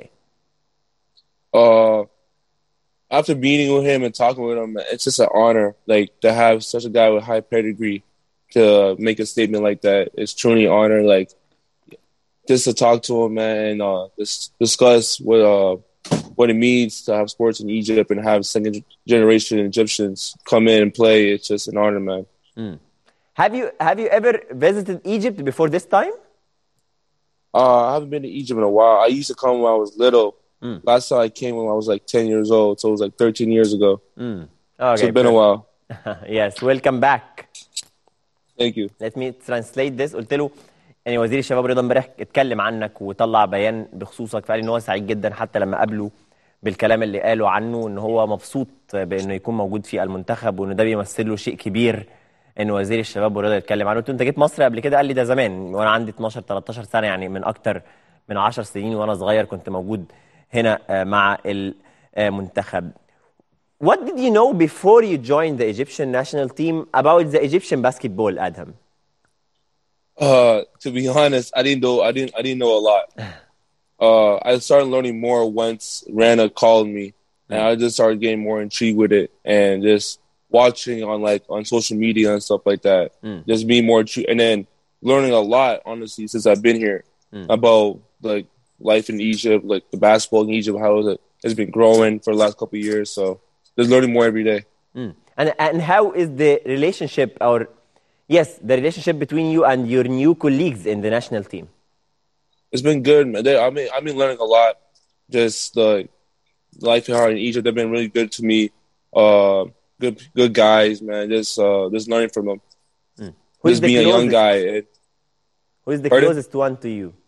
Speaker 10: uh after meeting with him and talking with him, it's just an honor, like to have such a guy with high pedigree to make a statement like that. It's truly an honor, like just to talk to him, man, and uh, just discuss what uh what it means to have sports in Egypt and have second generation Egyptians come in and play. It's just an honor, man.
Speaker 1: Have you have you ever visited Egypt before this time?
Speaker 10: Uh, I haven't been to Egypt in a while. I used to come when I was little.
Speaker 1: Mm.
Speaker 10: Last time I came when I was like ten years old, so it was like thirteen years ago.
Speaker 1: Mm.
Speaker 10: so
Speaker 1: Okay,
Speaker 10: it's been a while.
Speaker 1: yes, welcome back.
Speaker 10: Thank you.
Speaker 1: Let me translate this قلت له يعني وزير الشباب والرياضه امبارح اتكلم عنك وطلع بيان بخصوصك فقال ان هو سعيد جدا حتى لما قابله بالكلام اللي قاله عنه ان هو مبسوط بانه يكون موجود في المنتخب وان ده بيمثل له شيء كبير ان وزير الشباب والرياضه يتكلم عنه قلت له انت جيت مصر قبل كده قال لي ده زمان وانا عندي 12 13 سنه يعني من اكتر من 10 سنين وانا صغير كنت موجود هنا آه، مع المنتخب What did you know before you joined the Egyptian national team about the Egyptian basketball, Adham?
Speaker 10: Uh, to be honest, I didn't know. I didn't. I didn't know a lot. Uh, I started learning more once Rana called me, and I just started getting more intrigued with it, and just watching on like on social media and stuff like that.
Speaker 1: Mm.
Speaker 10: Just being more true, and then learning a lot, honestly, since I've been here
Speaker 1: Mm.
Speaker 10: about like life in Egypt, like the basketball in Egypt, how it has been growing for the last couple of years. So just learning more every day.
Speaker 1: Mm. And and how is the relationship or yes, the relationship between you and your new colleagues in the national team?
Speaker 10: it's been good. Man. They, I mean, I've been learning a lot. Just like life here in Egypt, they've been really good to me. Uh, good, good guys, man. Just, uh, just learning from them.
Speaker 1: Who is
Speaker 10: just
Speaker 1: the
Speaker 10: being a young
Speaker 1: closest?
Speaker 10: guy. And,
Speaker 1: Who is the
Speaker 10: Pardon?
Speaker 1: closest one to you?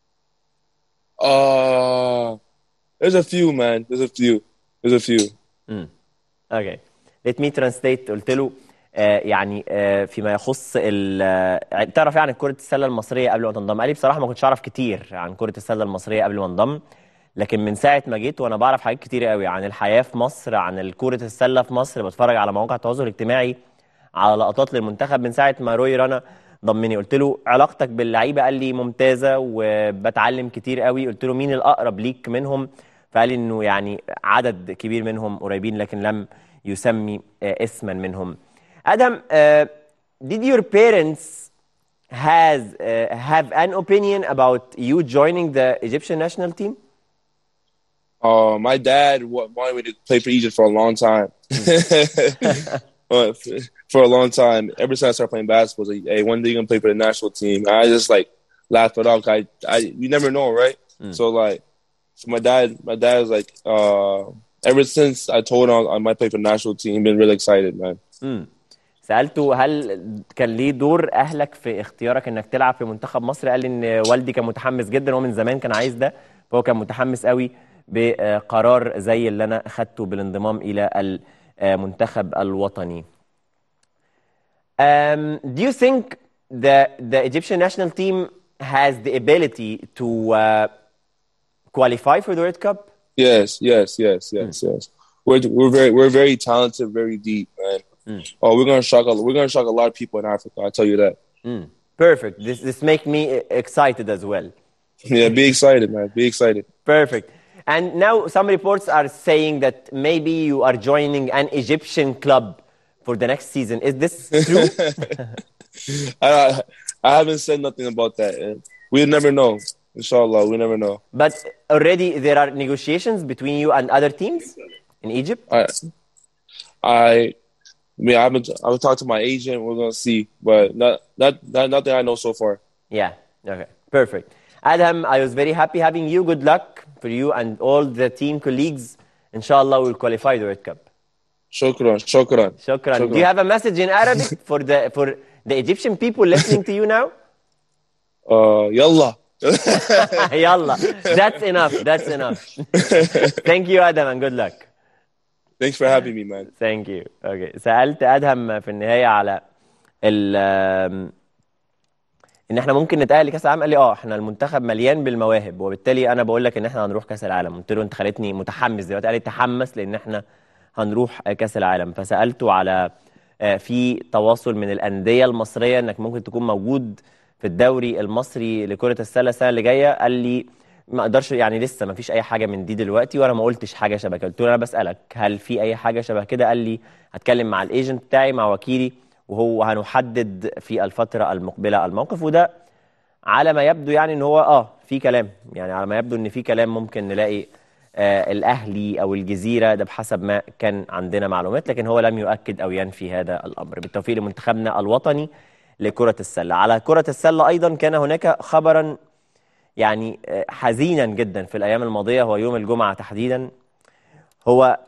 Speaker 10: uh, there's a few, man. There's a few. There's a few.
Speaker 1: Okay. Let me translate قلت له آه، يعني آه، فيما يخص ال- آه، تعرف يعني كرة السلة المصرية قبل ما تنضم قال لي بصراحة ما كنتش أعرف كتير عن كرة السلة المصرية قبل ما انضم لكن من ساعة ما جيت وأنا بعرف حاجات كتير قوي عن الحياة في مصر عن كرة السلة في مصر بتفرج على مواقع التواصل الاجتماعي على لقطات للمنتخب من ساعة ما روي رنا ضمني قلت له علاقتك باللعيبة قال لي ممتازة وبتعلم كتير قوي قلت له مين الأقرب ليك منهم فقال لي إنه يعني عدد كبير منهم قريبين لكن لم يسمي آه، اسما منهم Adam, uh, did your parents has uh, have an opinion about you joining the Egyptian national team?
Speaker 10: Uh, my dad wa- wanted me to play for Egypt for a long time. Uh, f- for a long time, ever since I started playing basketball, was like, hey, one day you're gonna play for the national team. And I just like laughed it off. I, I, you never know, right? So like, so my dad, my dad was like, uh, ever since I told him I might play for the national team, been really excited, man.
Speaker 1: مم. سألته هل كان ليه دور أهلك في اختيارك إنك تلعب في منتخب مصر؟ قال لي إن والدي كان متحمس جدا وهو من زمان كان عايز ده فهو كان متحمس قوي بقرار زي اللي أنا خدته بالانضمام إلى المنتخب الوطني. Um, do you think the the Egyptian national team has the ability to uh, qualify for the World Cup?
Speaker 10: Yes, yes, yes, yes, yes. We're we're very we're very talented, very deep, man. Oh, we're gonna shock a we're gonna shock a lot of people in Africa. I tell you that.
Speaker 1: Mm. Perfect. This this make me uh, excited as well.
Speaker 10: Yeah, be excited, man. Be excited.
Speaker 1: Perfect. And now some reports are saying that maybe you are joining an Egyptian club for the next season. Is this true?
Speaker 10: I I haven't said nothing about that. and We never know. Inshallah, we never know.
Speaker 1: but already there are negotiations between you and other teams in Egypt.
Speaker 10: I I I mean I haven't I will talk to my agent, we're gonna see. But not not not nothing I know so far.
Speaker 1: Yeah. Okay. Perfect. Adam, I was very happy having you. Good luck for you and all the team colleagues. Inshallah, we'll qualify the World Cup.
Speaker 10: Shukran, shukran.
Speaker 1: Shukran. Do you have a message in Arabic for the for the Egyptian people listening to you now?
Speaker 10: Uh yalla.
Speaker 1: Yalla. That's enough. That's enough. Thank you, Adam, and good luck.
Speaker 10: Thanks for having me, man.
Speaker 1: Thank you. Okay. سألت أدهم في النهاية على ال آم، ان احنا ممكن نتأهل لكأس العالم قال لي اه احنا المنتخب مليان بالمواهب وبالتالي انا بقول لك ان احنا هنروح كأس العالم قلت له انت خليتني متحمس دلوقتي قال لي تحمس لان احنا هنروح كأس العالم فسألته على آه، في تواصل من الأندية المصرية انك ممكن تكون موجود في الدوري المصري لكرة السلة السنة اللي جاية قال لي ما اقدرش يعني لسه ما فيش اي حاجه من دي دلوقتي وانا ما قلتش حاجه شبه كده قلت له انا بسالك هل في اي حاجه شبه كده قال لي هتكلم مع الايجنت بتاعي مع وكيلي وهو هنحدد في الفتره المقبله الموقف وده على ما يبدو يعني ان هو اه في كلام يعني على ما يبدو ان في كلام ممكن نلاقي آه الاهلي او الجزيره ده بحسب ما كان عندنا معلومات لكن هو لم يؤكد او ينفي هذا الامر بالتوفيق لمنتخبنا الوطني لكره السله على كره السله ايضا كان هناك خبرا يعني آه، حزينا جدا في الايام الماضيه هو يوم الجمعه تحديدا هو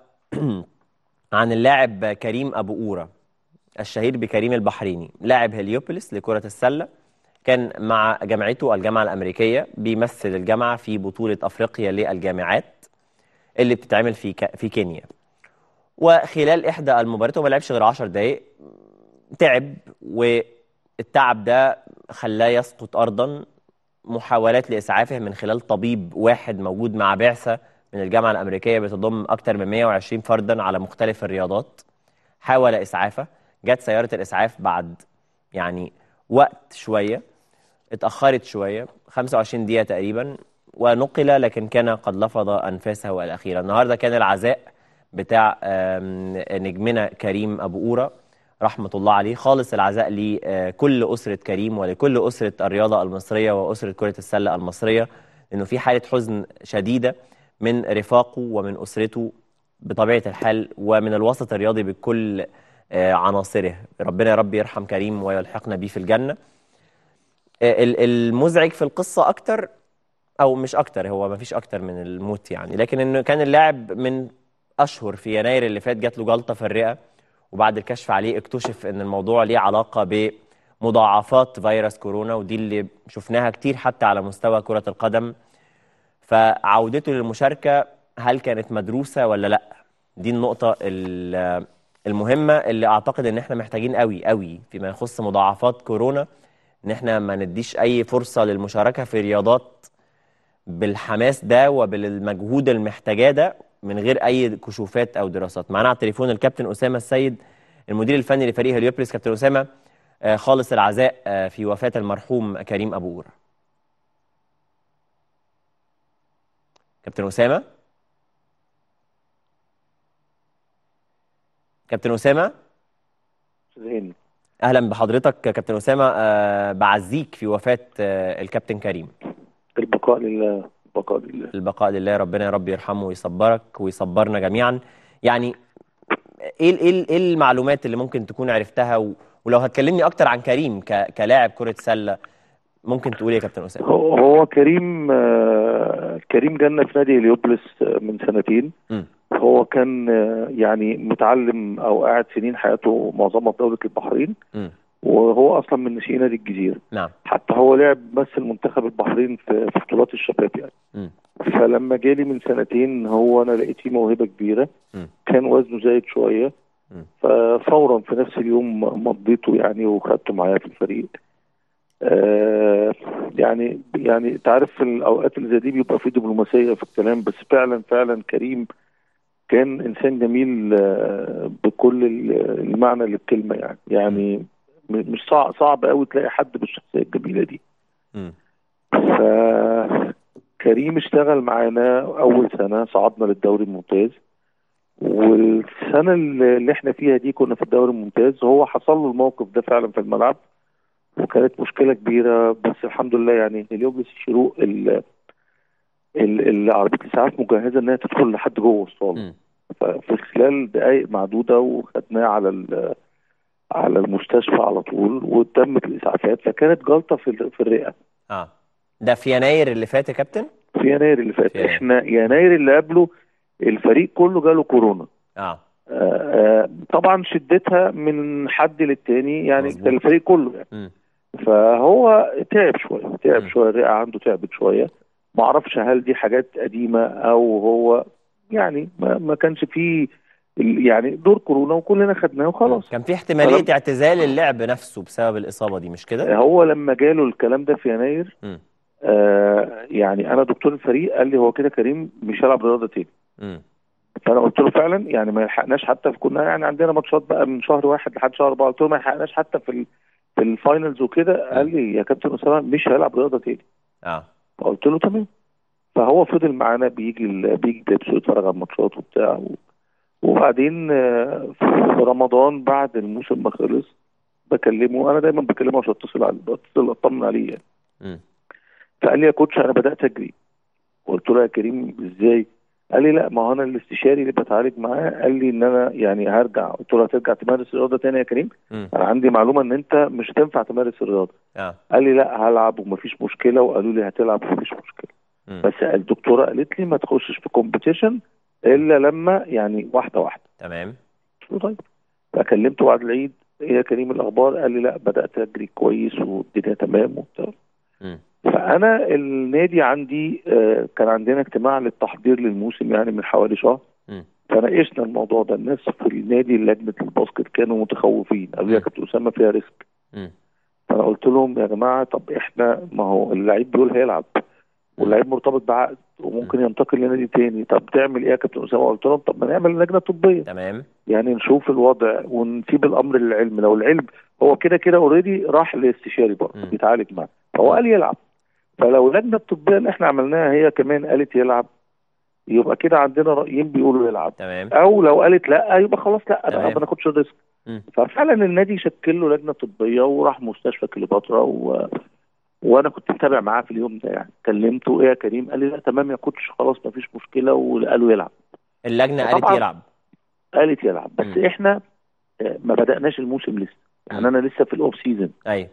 Speaker 1: عن اللاعب كريم ابو قوره الشهير بكريم البحريني لاعب هليوبوليس لكره السله كان مع جامعته الجامعه الامريكيه بيمثل الجامعه في بطوله افريقيا للجامعات اللي بتتعمل في ك- في كينيا وخلال احدى المباريات هو ما لعبش غير 10 دقائق تعب والتعب ده خلاه يسقط ارضا محاولات لاسعافه من خلال طبيب واحد موجود مع بعثه من الجامعه الامريكيه بتضم اكثر من 120 فردا على مختلف الرياضات حاول اسعافه جت سياره الاسعاف بعد يعني وقت شويه اتاخرت شويه 25 دقيقه تقريبا ونقل لكن كان قد لفظ انفاسه الاخيره النهارده كان العزاء بتاع آم، نجمنا كريم ابو قوره رحمه الله عليه خالص العزاء لكل اسره كريم ولكل اسره الرياضه المصريه واسره كره السله المصريه لانه في حاله حزن شديده من رفاقه ومن اسرته بطبيعه الحال ومن الوسط الرياضي بكل آه، عناصره ربنا يا رب يرحم كريم ويلحقنا بيه في الجنه آه، ال- المزعج في القصه اكتر او مش اكتر هو ما فيش اكتر من الموت يعني لكن انه كان اللاعب من اشهر في يناير اللي فات جات له جلطه في الرئه وبعد الكشف عليه اكتشف ان الموضوع ليه علاقه بمضاعفات فيروس كورونا ودي اللي شفناها كتير حتى على مستوى كره القدم فعودته للمشاركه هل كانت مدروسه ولا لا دي النقطه ال- المهمه اللي اعتقد ان احنا محتاجين قوي قوي فيما يخص مضاعفات كورونا ان احنا ما نديش اي فرصه للمشاركه في رياضات بالحماس ده وبالمجهود المحتاجاه ده من غير اي كشوفات او دراسات معانا على التليفون الكابتن اسامه السيد المدير الفني لفريق هليوبلس كابتن اسامه آه، خالص العزاء آه، في وفاه المرحوم كريم ابو قوره كابتن اسامه كابتن اسامه
Speaker 11: زين
Speaker 1: اهلا بحضرتك كابتن اسامه آه، بعزيك في وفاه آه، الكابتن كريم
Speaker 11: البقاء لله البقاء لله
Speaker 1: البقاء لله ربنا يا رب يرحمه ويصبرك ويصبرنا جميعا يعني ايه ايه ايه المعلومات اللي ممكن تكون عرفتها و- ولو هتكلمني اكتر عن كريم ك- كلاعب كرة سلة ممكن تقول ايه يا كابتن اسامه
Speaker 11: هو هو كريم آه، كريم جالنا في نادي هليوبلس آه، من سنتين
Speaker 1: مم.
Speaker 11: هو كان آه، يعني متعلم او قاعد سنين حياته معظمها في دوله البحرين
Speaker 1: مم.
Speaker 11: وهو اصلا من ناشئين نادي الجزيره
Speaker 1: نعم
Speaker 11: حتى هو لعب مثل منتخب البحرين في في بطولات الشباب يعني
Speaker 1: مم.
Speaker 11: فلما جالي من سنتين هو انا لقيت فيه موهبه كبيره
Speaker 1: مم.
Speaker 11: كان وزنه زايد شويه
Speaker 1: مم.
Speaker 11: ففورا في نفس اليوم مضيته يعني وخدته معايا في الفريق آه يعني يعني انت عارف في الاوقات اللي زي دي بيبقى في دبلوماسيه في الكلام بس فعلا فعلا كريم كان انسان جميل آه بكل ال- المعنى للكلمه يعني يعني م- مش صعب صعب قوي تلاقي حد بالشخصيه الجميله دي
Speaker 1: مم.
Speaker 11: فكريم اشتغل معانا اول سنه صعدنا للدوري الممتاز والسنه اللي اللي احنا فيها دي كنا في الدوري الممتاز هو حصل له الموقف ده فعلا في الملعب وكانت مشكله كبيره بس الحمد لله يعني هليوبلس الشروق ال ال- ال- عربيه الاسعاف مجهزه انها تدخل لحد جوه الصاله
Speaker 1: مم.
Speaker 11: ففي خلال دقائق معدوده وخدناه على ال- على المستشفى على طول وتمت الاسعافات فكانت جلطه في ال- في الرئه
Speaker 1: اه ده في يناير اللي فات يا كابتن
Speaker 11: في يناير اللي فات
Speaker 1: في يناير.
Speaker 11: احنا يناير اللي قبله الفريق كله جاله كورونا
Speaker 1: اه
Speaker 11: آه، آه، طبعا شدتها من حد للتاني يعني
Speaker 1: مظبوط.
Speaker 11: كان الفريق كله يعني
Speaker 1: مم.
Speaker 11: فهو تعب شويه تعب
Speaker 1: مم.
Speaker 11: شويه الرئه عنده تعبت شويه ما اعرفش هل دي حاجات قديمه او هو يعني ما, ما كانش فيه ال- يعني دور كورونا وكلنا خدناه وخلاص
Speaker 1: كان في احتماليه
Speaker 11: فلم-
Speaker 1: اعتزال اللعب نفسه بسبب الاصابه دي مش كده
Speaker 11: هو لما جاله الكلام ده في يناير
Speaker 1: مم.
Speaker 11: آه يعني انا دكتور الفريق قال لي هو كده كريم مش هيلعب رياضه تاني
Speaker 1: مم.
Speaker 11: فانا قلت له فعلا يعني ما يلحقناش حتى في كنا يعني عندنا ماتشات بقى من شهر واحد لحد شهر اربعه قلت له ما يلحقناش حتى في ال... في الفاينلز وكده قال لي يا كابتن اسامه مش هيلعب رياضه تاني
Speaker 1: اه
Speaker 11: فقلت له تمام فهو فضل معانا بيجي ال... بيجي بيبسي يتفرج على الماتشات وبتاع و... وبعدين آه، في رمضان بعد الموسم ما خلص بكلمه انا دايما بكلمه عشان اتصل عليه بتصل اطمن عليه يعني
Speaker 1: مم.
Speaker 11: فقال لي يا كوتش انا بدات اجري قلت له يا كريم ازاي قال لي لا ما هو انا الاستشاري اللي بتعالج معاه قال لي ان انا يعني هرجع قلت له هترجع تمارس الرياضه تاني يا كريم
Speaker 1: مم.
Speaker 11: انا عندي معلومه ان انت مش هتنفع تمارس الرياضه
Speaker 1: اه
Speaker 11: قال لي لا هلعب ومفيش مشكله وقالوا لي هتلعب ومفيش مشكله
Speaker 1: مم.
Speaker 11: بس الدكتوره قالت لي ما تخشش في كومبيتيشن الا لما يعني واحده واحده
Speaker 1: تمام
Speaker 11: قلت له طيب فكلمته بعد العيد ايه يا كريم الاخبار قال لي لا بدات اجري كويس والدنيا تمام وبتاع
Speaker 1: مم.
Speaker 11: فانا النادي عندي آه، كان عندنا اجتماع للتحضير للموسم يعني من حوالي شهر
Speaker 1: مم.
Speaker 11: فناقشنا الموضوع ده الناس في النادي لجنه الباسكت كانوا متخوفين قالوا لي يا
Speaker 1: مم.
Speaker 11: كابتن اسامه فيها ريسك
Speaker 1: مم.
Speaker 11: فانا قلت لهم يا جماعه طب احنا ما هو اللعيب بيقول هيلعب واللعيب مرتبط بعقد وممكن ينتقل لنادي تاني طب تعمل ايه يا كابتن اسامه قلت لهم طب ما نعمل لجنه طبيه
Speaker 1: تمام
Speaker 11: يعني نشوف الوضع ونسيب الامر للعلم لو العلم هو كده كده اوريدي راح لاستشاري برضه
Speaker 1: مم.
Speaker 11: بيتعالج معاه فهو قال يلعب فلو اللجنه الطبيه اللي احنا عملناها هي كمان قالت يلعب يبقى كده عندنا رايين بيقولوا يلعب
Speaker 1: تمام
Speaker 11: او لو قالت لا يبقى خلاص لا بقى
Speaker 1: تمام.
Speaker 11: ما ناخدش الريسك
Speaker 1: مم.
Speaker 11: ففعلا النادي شكل له لجنه طبيه وراح مستشفى كليوباترا و... وانا كنت متابع معاه في اليوم ده يعني كلمته ايه يا كريم قال لي لا تمام يا كوتش خلاص ما فيش مشكله وقالوا يلعب
Speaker 1: اللجنه قالت
Speaker 11: طبعاً.
Speaker 1: يلعب
Speaker 11: قالت يلعب بس
Speaker 1: مم.
Speaker 11: احنا آه، ما بدأناش الموسم لسه يعني
Speaker 1: مم.
Speaker 11: انا لسه في الاوف سيزون
Speaker 1: ايوه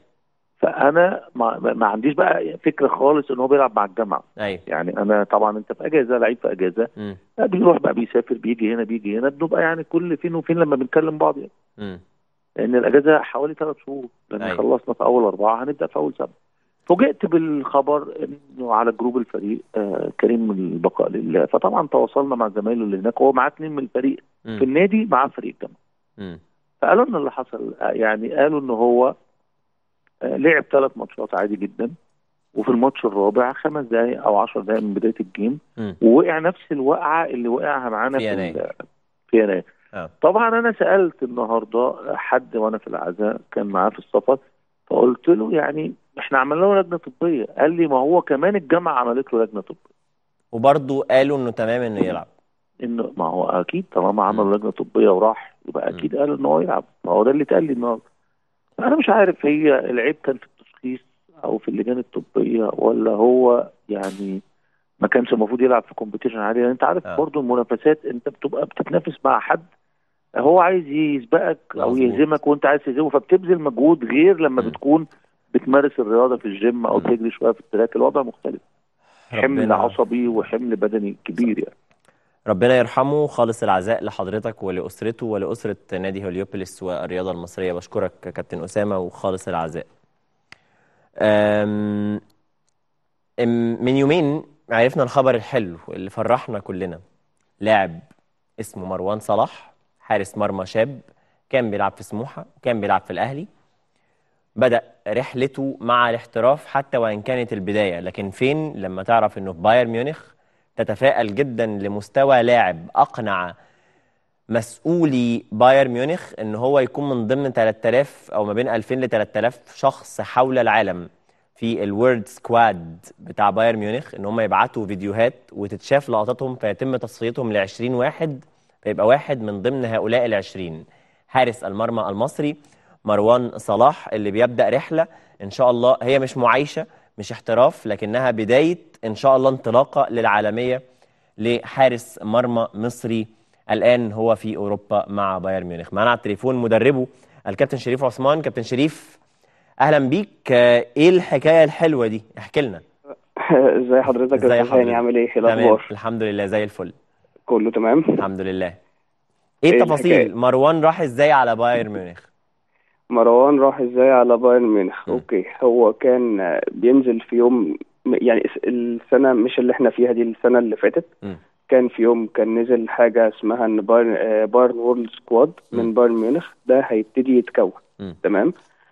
Speaker 11: فانا ما, ما عنديش بقى فكره خالص ان هو بيلعب مع الجامعه
Speaker 1: ايوه
Speaker 11: يعني انا طبعا انت في اجازه لعيب في اجازه
Speaker 1: مم.
Speaker 11: بيروح بقى بيسافر بيجي هنا بيجي هنا بنبقى يعني كل فين وفين لما بنكلم بعض يعني
Speaker 1: مم.
Speaker 11: لان الاجازه حوالي ثلاث شهور لان
Speaker 1: أيوة.
Speaker 11: خلصنا في اول اربعه هنبدا في اول سبعه فوجئت بالخبر انه على جروب الفريق آه كريم البقاء لله فطبعا تواصلنا مع زمايله اللي هناك هو معاه اثنين من الفريق في
Speaker 1: مم.
Speaker 11: النادي معاه فريق الجامعه
Speaker 1: مم.
Speaker 11: فقالوا لنا اللي حصل يعني قالوا ان هو آه، لعب ثلاث ماتشات عادي جدا وفي الماتش الرابع خمس دقائق او عشر دقائق من بدايه الجيم
Speaker 1: مم.
Speaker 11: ووقع نفس الوقعه اللي وقعها معانا
Speaker 1: في
Speaker 11: في
Speaker 1: يناير.
Speaker 11: ال- في يناير
Speaker 1: آه.
Speaker 11: طبعا انا سالت النهارده حد وانا في العزاء كان معاه في السفر فقلت له يعني احنا عملنا له لجنه طبيه قال لي ما هو كمان الجامعه عملت له لجنه طبيه
Speaker 1: وبرضه قالوا انه تمام انه يلعب
Speaker 11: انه ما هو اكيد طالما عملوا لجنه طبيه وراح يبقى اكيد قال ان هو يلعب ما هو ده اللي اتقال لي النهارده انا مش عارف هي العيب كان في التشخيص او في اللجان الطبيه ولا هو يعني ما كانش المفروض يلعب في كومبيتيشن عادي لان انت عارف
Speaker 1: آه.
Speaker 11: برضو المنافسات انت بتبقى بتتنافس مع حد هو عايز يسبقك او
Speaker 1: مظبوط.
Speaker 11: يهزمك وانت عايز تهزمه فبتبذل مجهود غير لما
Speaker 1: م.
Speaker 11: بتكون بتمارس الرياضه في الجيم او
Speaker 1: م.
Speaker 11: تجري شويه في التراك الوضع مختلف حمل
Speaker 1: ربنا
Speaker 11: عصبي وحمل بدني كبير يعني
Speaker 1: ربنا يرحمه خالص العزاء لحضرتك ولأسرته ولأسرة نادي هليوبوليس والرياضة المصرية بشكرك كابتن أسامة وخالص العزاء أم أم- من يومين عرفنا الخبر الحلو اللي فرحنا كلنا لاعب اسمه مروان صلاح حارس مرمى شاب كان بيلعب في سموحة وكان بيلعب في الأهلي بدأ رحلته مع الاحتراف حتى وإن كانت البداية لكن فين لما تعرف إنه في بايرن ميونخ تتفائل جدا لمستوى لاعب أقنع مسؤولي بايرن ميونخ ان هو يكون من ضمن 3000 او ما بين 2000 ل 3000 شخص حول العالم في الورد سكواد بتاع بايرن ميونخ ان هم يبعتوا فيديوهات وتتشاف لقطاتهم فيتم تصفيتهم ل 20 واحد فيبقى واحد من ضمن هؤلاء ال 20 حارس المرمى المصري مروان صلاح اللي بيبدأ رحلة ان شاء الله هي مش معايشة مش احتراف لكنها بداية ان شاء الله انطلاقة للعالمية لحارس مرمى مصري الآن هو في أوروبا مع بايرن ميونخ معنا على التليفون مدربه الكابتن شريف عثمان كابتن شريف أهلا بيك آه، إيه الحكاية الحلوة دي احكي لنا
Speaker 12: ازي حضرتك
Speaker 1: ازاي
Speaker 12: يا استاذ هاني
Speaker 1: حضرتك؟
Speaker 12: عامل ايه إيه
Speaker 1: تمام
Speaker 12: الاخبار
Speaker 1: الحمد لله زي الفل
Speaker 12: كله تمام
Speaker 1: الحمد لله إيه
Speaker 12: إيه
Speaker 1: التفاصيل
Speaker 12: الحكاية؟
Speaker 1: مروان راح إزاي على بايرن ميونخ
Speaker 12: مروان راح ازاي على بايرن ميونخ
Speaker 1: م.
Speaker 12: اوكي هو كان آه، بينزل في يوم يعني الس- السنه مش اللي احنا فيها دي السنه اللي فاتت
Speaker 1: م.
Speaker 12: كان في يوم كان نزل حاجه اسمها ان بايرن آه، بايرن وورلد سكواد
Speaker 1: م.
Speaker 12: من بايرن ميونخ ده هيبتدي يتكون
Speaker 1: م.
Speaker 12: تمام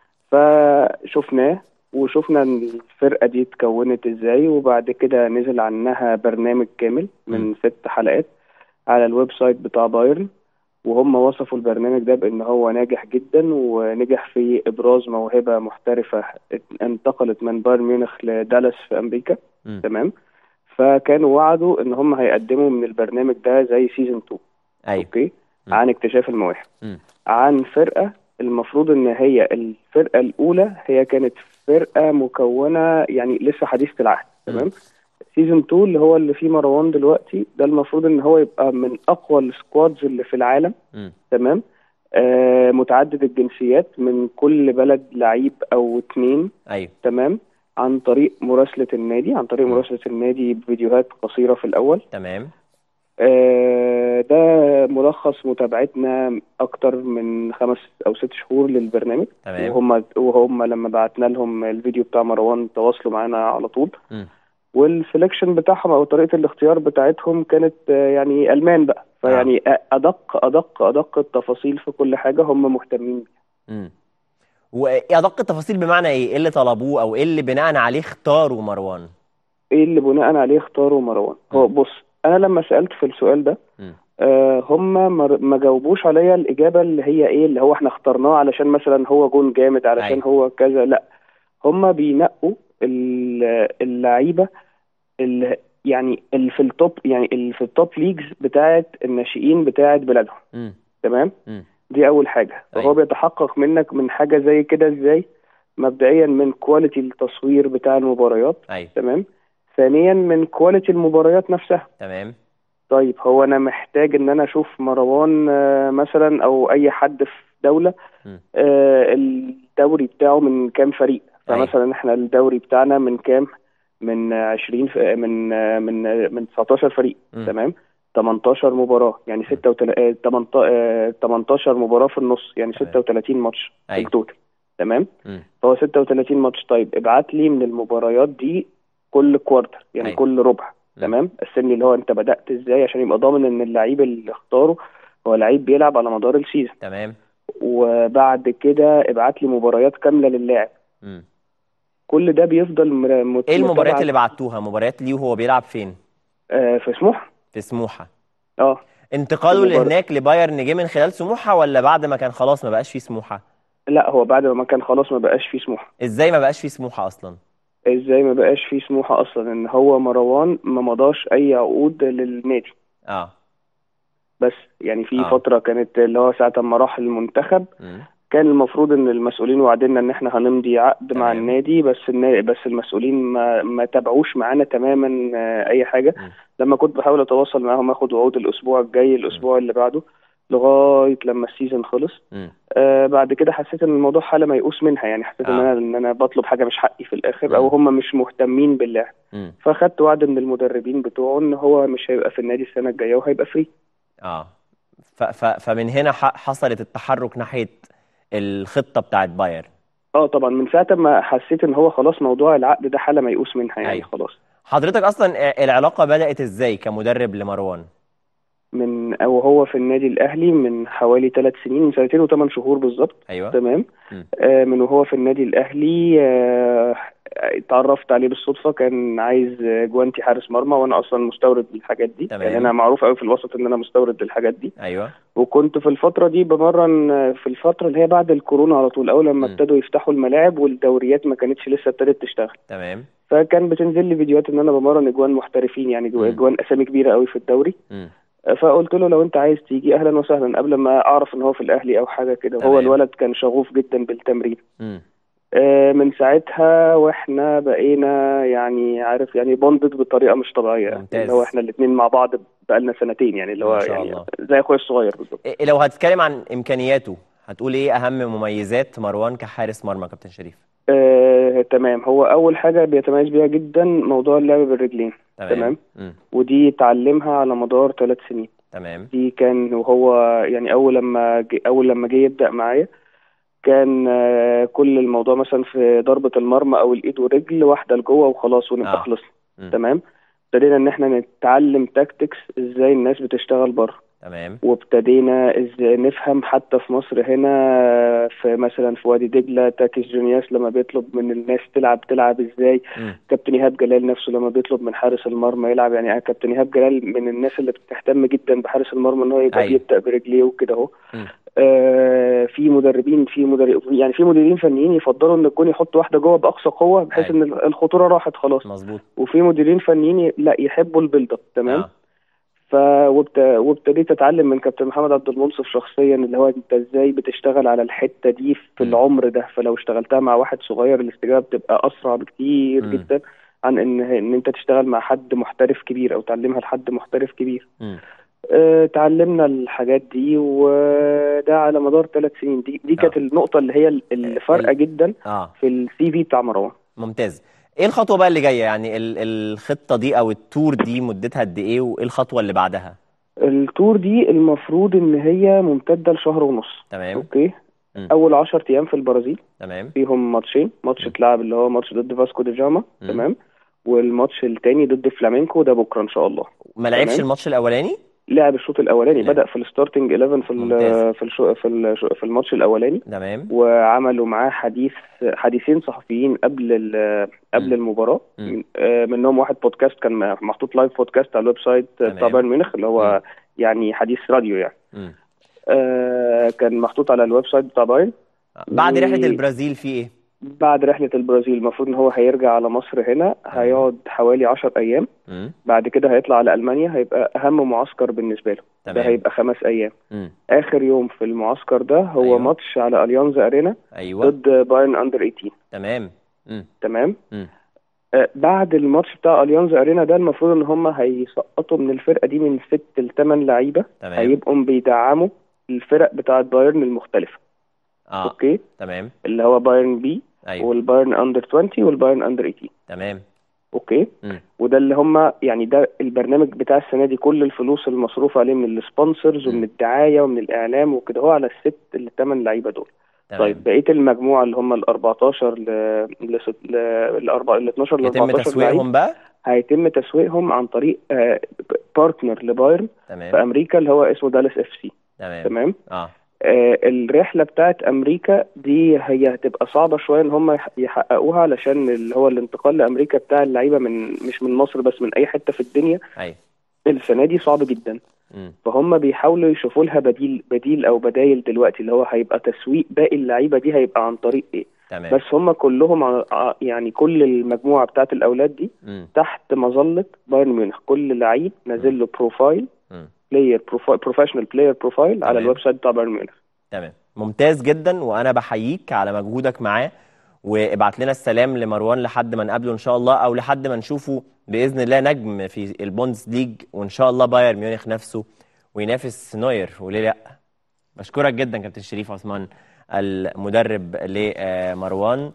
Speaker 12: فشفناه وشفنا ان الفرقه دي اتكونت ازاي وبعد كده نزل عنها برنامج كامل من ست حلقات على الويب سايت بتاع بايرن وهم وصفوا البرنامج ده بان هو ناجح جدا ونجح في ابراز موهبه محترفه انتقلت من بايرن ميونخ لدالاس في امريكا
Speaker 1: م.
Speaker 12: تمام فكانوا وعدوا ان هم هيقدموا من البرنامج ده زي سيزون 2
Speaker 1: أيوه
Speaker 12: اوكي
Speaker 1: م.
Speaker 12: عن اكتشاف المواهب
Speaker 1: م.
Speaker 12: عن فرقه المفروض ان هي الفرقه الاولى هي كانت فرقه مكونه يعني لسه حديثه العهد تمام سيزون 2 اللي هو اللي فيه مروان دلوقتي ده المفروض ان هو يبقى من اقوى السكوادز اللي في العالم
Speaker 1: م.
Speaker 12: تمام آه متعدد الجنسيات من كل بلد لعيب او اتنين
Speaker 1: أيوه
Speaker 12: تمام عن طريق مراسلة النادي عن طريق مراسلة النادي بفيديوهات قصيرة في الأول
Speaker 1: تمام
Speaker 12: آه، ده ملخص متابعتنا أكتر من خمس أو ست شهور للبرنامج
Speaker 1: تمام
Speaker 12: وهم وهم لما بعتنا لهم الفيديو بتاع مروان تواصلوا معانا على طول
Speaker 1: م.
Speaker 12: والسلكشن بتاعهم أو طريقة الاختيار بتاعتهم كانت آه، يعني ألمان بقى فيعني أدق أدق أدق التفاصيل في كل حاجة هم مهتمين بيها
Speaker 1: م. وأدق التفاصيل بمعنى إيه؟ إيه اللي طلبوه أو إيه اللي بناء عليه اختاروا مروان؟
Speaker 12: إيه اللي بناء عليه اختاروا مروان هو بص أنا لما سألت في السؤال ده
Speaker 1: م.
Speaker 12: آه، هم ما ما جاوبوش عليا الإجابة اللي هي إيه اللي هو إحنا اخترناه علشان مثلا هو جون جامد علشان
Speaker 1: أيوة.
Speaker 12: هو كذا لا هم بينقوا ال- اللعيبة اللي يعني اللي في التوب يعني اللي في التوب ليجز بتاعت الناشئين بتاعت بلادهم
Speaker 1: م.
Speaker 12: تمام
Speaker 1: م.
Speaker 12: دي أول حاجة فهو
Speaker 1: أيوة.
Speaker 12: بيتحقق منك من حاجة زي كده إزاي مبدئيا من كواليتي التصوير بتاع المباريات
Speaker 1: أيوه
Speaker 12: تمام ثانيا من كواليتي المباريات نفسها
Speaker 1: تمام
Speaker 12: طيب هو انا محتاج ان انا اشوف مروان آه، مثلا او اي حد في دوله
Speaker 1: م.
Speaker 12: آه، الدوري بتاعه من كام فريق
Speaker 1: أيوة.
Speaker 12: فمثلا احنا الدوري بتاعنا من كام من آه، 20 ف- من آه، من آه، من 19 فريق
Speaker 1: م.
Speaker 12: تمام 18 مباراه يعني 36 18 مباراه في النص يعني
Speaker 1: تمام.
Speaker 12: 36 ماتش
Speaker 1: أيوة.
Speaker 12: التوتال تمام
Speaker 1: م.
Speaker 12: فهو 36 ماتش طيب ابعت لي من المباريات دي كل كوارتر يعني
Speaker 1: أيوة.
Speaker 12: كل ربع
Speaker 1: م.
Speaker 12: تمام قسم لي اللي هو انت بدأت ازاي عشان يبقى ضامن ان اللعيب اللي اختاره هو لعيب بيلعب على مدار السيزون
Speaker 1: تمام
Speaker 12: وبعد كده ابعت لي مباريات كامله للاعب
Speaker 1: مم.
Speaker 12: كل ده بيفضل مر- مت-
Speaker 1: ايه المباريات
Speaker 12: متابعة-
Speaker 1: اللي بعتوها مباريات ليه وهو بيلعب فين
Speaker 12: آه، في سموحه
Speaker 1: في سموحه
Speaker 12: اه
Speaker 1: انتقاله
Speaker 12: المباراة.
Speaker 1: لهناك لبايرن جه من خلال سموحه ولا بعد ما كان خلاص ما بقاش فيه سموحه
Speaker 12: لا هو بعد ما كان خلاص ما بقاش فيه سموحه
Speaker 1: ازاي ما بقاش فيه سموحه اصلا
Speaker 12: ازاي ما بقاش فيه سموحه اصلا ان هو مروان ما مضاش اي عقود للنادي
Speaker 1: اه
Speaker 12: بس يعني في
Speaker 1: آه.
Speaker 12: فتره كانت اللي هو ساعه ما راح المنتخب
Speaker 1: مم.
Speaker 12: كان المفروض ان المسؤولين وعدنا ان احنا هنمضي عقد مع
Speaker 1: تمام.
Speaker 12: النادي بس النا... بس المسؤولين ما ما تابعوش معانا تماما آه، اي حاجه
Speaker 1: مم.
Speaker 12: لما كنت بحاول اتواصل معاهم اخد وعود الاسبوع الجاي الاسبوع اللي بعده لغايه لما السيزون خلص
Speaker 1: مم.
Speaker 12: آه بعد كده حسيت ان الموضوع حاله ميؤوس منها يعني حسيت ان
Speaker 1: آه.
Speaker 12: انا ان انا بطلب حاجه مش حقي في الاخر
Speaker 1: مم.
Speaker 12: او هم مش مهتمين باللعب
Speaker 1: مم.
Speaker 12: فاخدت وعد من المدربين بتوعه ان هو مش هيبقى في النادي السنه الجايه وهيبقى فري
Speaker 1: اه ف ف فمن هنا ح- حصلت التحرك ناحيه الخطه بتاعت بايرن
Speaker 12: اه طبعا من ساعه ما حسيت ان هو خلاص موضوع العقد ده حاله ميؤوس منها يعني
Speaker 1: أيوة.
Speaker 12: خلاص
Speaker 1: حضرتك اصلا العلاقه بدات ازاي كمدرب لمروان
Speaker 12: من او هو في النادي الاهلي من حوالي ثلاث سنين من سنتين وثمان شهور بالظبط
Speaker 1: ايوه
Speaker 12: تمام
Speaker 1: مم.
Speaker 12: آه من وهو في النادي الاهلي آه اتعرفت عليه بالصدفه كان عايز آه، جوانتي حارس مرمى وانا اصلا مستورد للحاجات دي
Speaker 1: تمام.
Speaker 12: يعني انا معروف قوي في الوسط ان انا مستورد للحاجات دي
Speaker 1: ايوه
Speaker 12: وكنت في الفتره دي بمرن آه، في الفتره اللي هي بعد الكورونا على طول اول لما
Speaker 1: مم.
Speaker 12: ابتدوا يفتحوا الملاعب والدوريات ما كانتش لسه ابتدت تشتغل
Speaker 1: تمام
Speaker 12: فكان بتنزل لي فيديوهات ان انا بمرن اجوان محترفين يعني جو-
Speaker 1: مم.
Speaker 12: اجوان اسامي كبيره قوي في الدوري
Speaker 1: مم.
Speaker 12: فقلت له لو انت عايز تيجي اهلا وسهلا قبل ما اعرف ان هو في الاهلي او حاجه كده
Speaker 1: تمام.
Speaker 12: هو الولد كان شغوف جدا بالتمرين
Speaker 1: مم.
Speaker 12: آه، من ساعتها واحنا بقينا يعني عارف يعني بوندد بطريقه مش طبيعيه
Speaker 1: ممتاز.
Speaker 12: اللي هو احنا الاثنين مع بعض بقالنا سنتين يعني اللي هو
Speaker 1: ما شاء
Speaker 12: يعني
Speaker 1: الله.
Speaker 12: زي اخويا الصغير بالظبط
Speaker 1: إيه لو هتتكلم عن امكانياته هتقول ايه اهم مميزات مروان كحارس مرمى كابتن شريف
Speaker 12: آه، تمام هو اول حاجه بيتميز بيها جدا موضوع اللعب بالرجلين تمام.
Speaker 1: مم.
Speaker 12: ودي اتعلمها على مدار ثلاث سنين
Speaker 1: تمام
Speaker 12: دي كان وهو يعني اول لما جي اول لما جه يبدا معايا كان آه، كل الموضوع مثلا في ضربه المرمى او الايد والرجل واحده لجوه وخلاص ونبقى
Speaker 1: آه.
Speaker 12: خلصنا
Speaker 1: مم.
Speaker 12: تمام ابتدينا ان احنا نتعلم تاكتكس ازاي الناس بتشتغل بره
Speaker 1: تمام
Speaker 12: وابتدينا ازاي نفهم حتى في مصر هنا في مثلا في وادي دجله تاكس جونياس لما بيطلب من الناس تلعب تلعب ازاي
Speaker 1: مم.
Speaker 12: كابتن ايهاب جلال نفسه لما بيطلب من حارس المرمى يلعب يعني أنا كابتن ايهاب جلال من الناس اللي بتهتم جدا بحارس المرمى ان هو يبقى
Speaker 1: أيوة.
Speaker 12: بيبدا برجليه وكده اهو
Speaker 1: مم.
Speaker 12: آه في مدربين في مدرب يعني في مديرين فنيين يفضلوا ان الجون يحط واحده جوه باقصى قوه بحيث
Speaker 1: أيوة.
Speaker 12: ان الخطوره راحت خلاص
Speaker 1: مظبوط
Speaker 12: وفي مديرين فنيين ي- لا يحبوا البيلد اب تمام
Speaker 1: آه.
Speaker 12: ف وابت... وابتديت اتعلم من كابتن محمد عبد المنصف شخصيا اللي هو انت ازاي بتشتغل على الحته دي في
Speaker 1: م.
Speaker 12: العمر ده فلو اشتغلتها مع واحد صغير الاستجابه بتبقى اسرع بكتير
Speaker 1: م.
Speaker 12: جدا عن ان ان انت تشتغل مع حد محترف كبير او تعلمها لحد محترف كبير
Speaker 1: مم.
Speaker 12: اه، اتعلمنا الحاجات دي وده على مدار ثلاث سنين دي دي كانت
Speaker 1: آه.
Speaker 12: النقطه اللي هي اللي فارقه جدا
Speaker 1: اه
Speaker 12: في السي في بتاع مروان
Speaker 1: ممتاز ايه الخطوه بقى اللي جايه يعني ال- الخطه دي او التور دي مدتها قد ايه وايه الخطوه اللي بعدها
Speaker 12: التور دي المفروض ان هي ممتده لشهر ونص
Speaker 1: تمام
Speaker 12: اوكي
Speaker 1: مم.
Speaker 12: اول 10 ايام في البرازيل
Speaker 1: تمام
Speaker 12: فيهم ماتشين ماتش
Speaker 1: مم.
Speaker 12: اتلعب اللي هو ماتش ضد فاسكو دي جاما
Speaker 1: مم.
Speaker 12: تمام والماتش التاني ضد فلامينكو ده بكره ان شاء الله
Speaker 1: ما لعبش
Speaker 12: تمام.
Speaker 1: الماتش الاولاني
Speaker 12: لعب الشوط الاولاني
Speaker 1: لعب.
Speaker 12: بدا في الستارتنج 11 في
Speaker 1: ممتاز.
Speaker 12: ال في الشو في ال في الماتش الاولاني
Speaker 1: تمام
Speaker 12: وعملوا معاه حديث حديثين صحفيين قبل ال- قبل
Speaker 1: مم.
Speaker 12: المباراه
Speaker 1: مم.
Speaker 12: من- آه، منهم واحد بودكاست كان محطوط لايف بودكاست على الويب سايت بتاع
Speaker 1: تمام.
Speaker 12: بايرن ميونخ اللي هو
Speaker 1: مم.
Speaker 12: يعني حديث راديو يعني
Speaker 1: مم.
Speaker 12: آه، كان محطوط على الويب سايت بتاع بايرن
Speaker 1: بعد
Speaker 12: و-
Speaker 1: رحله البرازيل في ايه
Speaker 12: بعد رحلة البرازيل المفروض ان هو هيرجع على مصر هنا هيقعد حوالي 10 ايام
Speaker 1: مم.
Speaker 12: بعد كده هيطلع على المانيا هيبقى اهم معسكر بالنسبة له ده
Speaker 1: تمام
Speaker 12: هيبقى خمس ايام
Speaker 1: مم.
Speaker 12: اخر يوم في المعسكر ده هو
Speaker 1: أيوة.
Speaker 12: ماتش على اليانز ارينا
Speaker 1: ايوه
Speaker 12: ضد بايرن اندر 18
Speaker 1: تمام مم.
Speaker 12: تمام
Speaker 1: مم.
Speaker 12: آه، بعد الماتش بتاع اليانز ارينا ده المفروض ان هم هيسقطوا من الفرقة دي من ست لثمان لعيبة
Speaker 1: تمام
Speaker 12: هيبقوا بيدعموا الفرق بتاعت بايرن المختلفة
Speaker 1: اه
Speaker 12: اوكي
Speaker 1: تمام
Speaker 12: اللي هو بايرن بي
Speaker 1: ايوه
Speaker 12: والبايرن اندر 20 والبايرن اندر 18
Speaker 1: تمام
Speaker 12: اوكي
Speaker 1: مم.
Speaker 12: وده اللي هم يعني ده البرنامج بتاع السنه دي كل الفلوس المصروف عليه من السبونسرز ومن
Speaker 1: مم.
Speaker 12: الدعايه ومن الاعلام وكده هو على الست الثمان لعيبه دول
Speaker 1: تمام
Speaker 12: طيب بقيه المجموعه اللي هم ال 14 ل ل ست- ل ال 4 ال 12 ل
Speaker 1: يتم
Speaker 12: 14 لعيب
Speaker 1: تسويقهم بقى
Speaker 12: هيتم تسويقهم عن طريق بارتنر لبايرن في
Speaker 1: تمام
Speaker 12: امريكا اللي هو اسمه دالاس اف سي
Speaker 1: تمام
Speaker 12: تمام
Speaker 1: اه
Speaker 12: آه، الرحلة بتاعت أمريكا دي هي هتبقى صعبة شوية إن هم يح- يحققوها علشان اللي هو الانتقال لأمريكا بتاع اللعيبة من مش من مصر بس من أي حتة في الدنيا
Speaker 1: ايوه
Speaker 12: السنة دي صعب جدا
Speaker 1: مم.
Speaker 12: فهم بيحاولوا يشوفوا لها بديل بديل أو بدايل دلوقتي اللي هو هيبقى تسويق باقي اللعيبة دي هيبقى عن طريق إيه
Speaker 1: تمام
Speaker 12: بس هم كلهم ع- ع- يعني كل المجموعة بتاعت الأولاد دي
Speaker 1: مم.
Speaker 12: تحت مظلة بايرن ميونخ كل لعيب نازل له بروفايل
Speaker 1: مم.
Speaker 12: بلاير بروفيشنال بلاير بروفايل على
Speaker 1: تمام.
Speaker 12: الويب سايت بتاع بايرن ميونخ
Speaker 1: تمام ممتاز جدا وانا بحييك على مجهودك معاه وابعت لنا السلام لمروان لحد ما نقابله ان شاء الله او لحد ما نشوفه باذن الله نجم في البوندس ليج وان شاء الله بايرن ميونخ نفسه وينافس نوير وليه لا بشكرك جدا كابتن شريف عثمان المدرب لمروان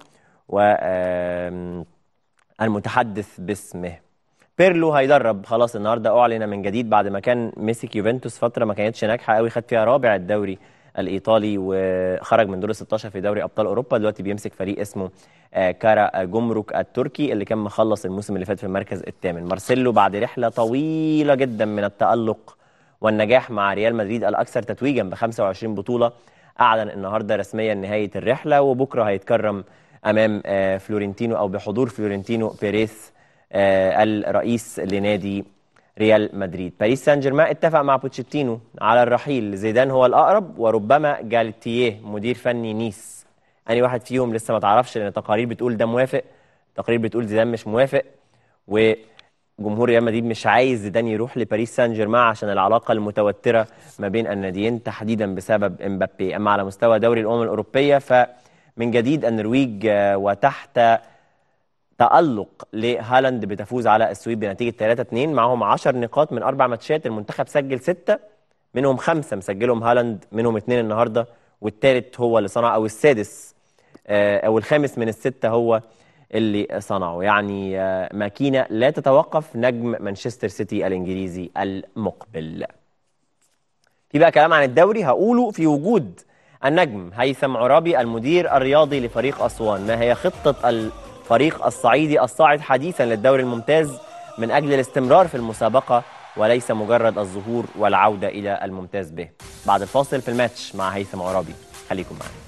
Speaker 1: والمتحدث باسمه بيرلو هيدرب خلاص النهارده اعلن من جديد بعد ما كان مسك يوفنتوس فتره ما كانتش ناجحه قوي خد فيها رابع الدوري الايطالي وخرج من دور ال 16 في دوري ابطال اوروبا دلوقتي بيمسك فريق اسمه آه، كارا جمرك التركي اللي كان مخلص الموسم اللي فات في المركز الثامن مارسيلو بعد رحله طويله جدا من التالق والنجاح مع ريال مدريد الاكثر تتويجا ب 25 بطوله اعلن النهارده رسميا نهايه الرحله وبكره هيتكرم امام آه، فلورنتينو او بحضور فلورنتينو بيريث آه، الرئيس لنادي ريال مدريد باريس سان جيرمان اتفق مع بوتشيتينو على الرحيل زيدان هو الاقرب وربما جالتيه مدير فني نيس اني واحد فيهم لسه ما تعرفش لان التقارير بتقول ده موافق تقارير بتقول زيدان مش موافق وجمهور ريال مدريد مش عايز زيدان يروح لباريس سان جيرمان عشان العلاقه المتوتره ما بين الناديين تحديدا بسبب امبابي اما على مستوى دوري الامم الاوروبيه فمن جديد النرويج آه، وتحت تألق لهالاند بتفوز على السويد بنتيجة 3-2 معهم 10 نقاط من أربع ماتشات المنتخب سجل ستة منهم خمسة مسجلهم هالاند منهم اثنين النهاردة والثالث هو اللي صنع أو السادس آه، أو الخامس من الستة هو اللي صنعه يعني آه، ماكينة لا تتوقف نجم مانشستر سيتي الإنجليزي المقبل في بقى كلام عن الدوري هقوله في وجود النجم هيثم عرابي المدير الرياضي لفريق أسوان ما هي خطة الفريق الصعيدي الصاعد حديثا للدوري الممتاز من أجل الاستمرار في المسابقة وليس مجرد الظهور والعودة إلى الممتاز به بعد الفاصل في الماتش مع هيثم عرابي خليكم معنا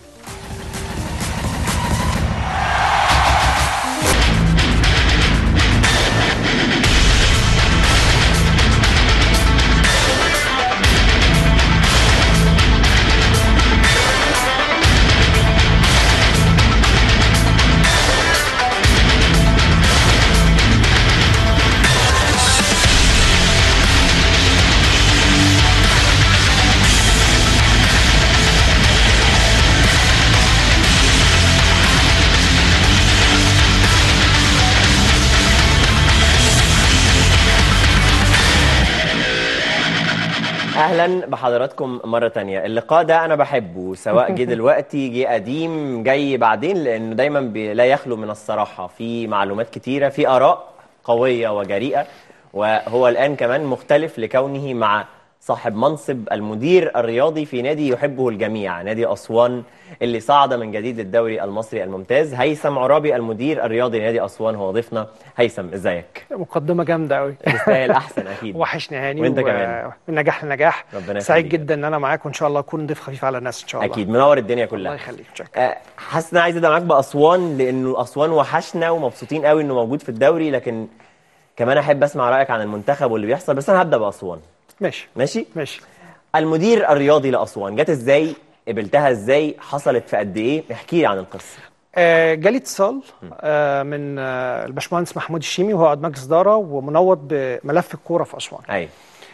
Speaker 1: اهلا بحضراتكم مره تانية اللقاء ده انا بحبه سواء جه دلوقتي جه قديم جاي بعدين لانه دايما بي- لا يخلو من الصراحه في معلومات كتيره في اراء قويه وجريئه وهو الان كمان مختلف لكونه مع صاحب منصب المدير الرياضي في نادي يحبه الجميع نادي اسوان اللي صعد من جديد للدوري المصري الممتاز هيثم عرابي المدير الرياضي لنادي اسوان هو ضيفنا هيثم ازيك
Speaker 13: مقدمة جامدة قوي
Speaker 1: تستاهل احسن اكيد
Speaker 13: وحشني هاني
Speaker 1: وانت
Speaker 13: و-
Speaker 1: كمان
Speaker 13: من نجاح لنجاح
Speaker 1: ربنا
Speaker 13: سعيد
Speaker 1: يخليك.
Speaker 13: جدا ان انا معاك وان شاء الله اكون ضيف خفيف على الناس ان شاء الله
Speaker 1: اكيد منور الدنيا كلها
Speaker 13: الله يخليك شكرا
Speaker 1: آه، حاسس ان انا عايز ابدا معاك باسوان لانه اسوان وحشنا ومبسوطين قوي انه موجود في الدوري لكن كمان احب اسمع رايك عن المنتخب واللي بيحصل بس انا هبدا باسوان
Speaker 13: ماشي
Speaker 1: ماشي
Speaker 13: ماشي
Speaker 1: المدير الرياضي لاسوان جت ازاي قبلتها ازاي حصلت في قد ايه احكي لي عن القصه
Speaker 13: آه، جالي اتصال آه، من آه، الباشمهندس محمود الشيمي وهو قائد مجلس اداره ومنوط بملف الكوره في اسوان
Speaker 1: ايوه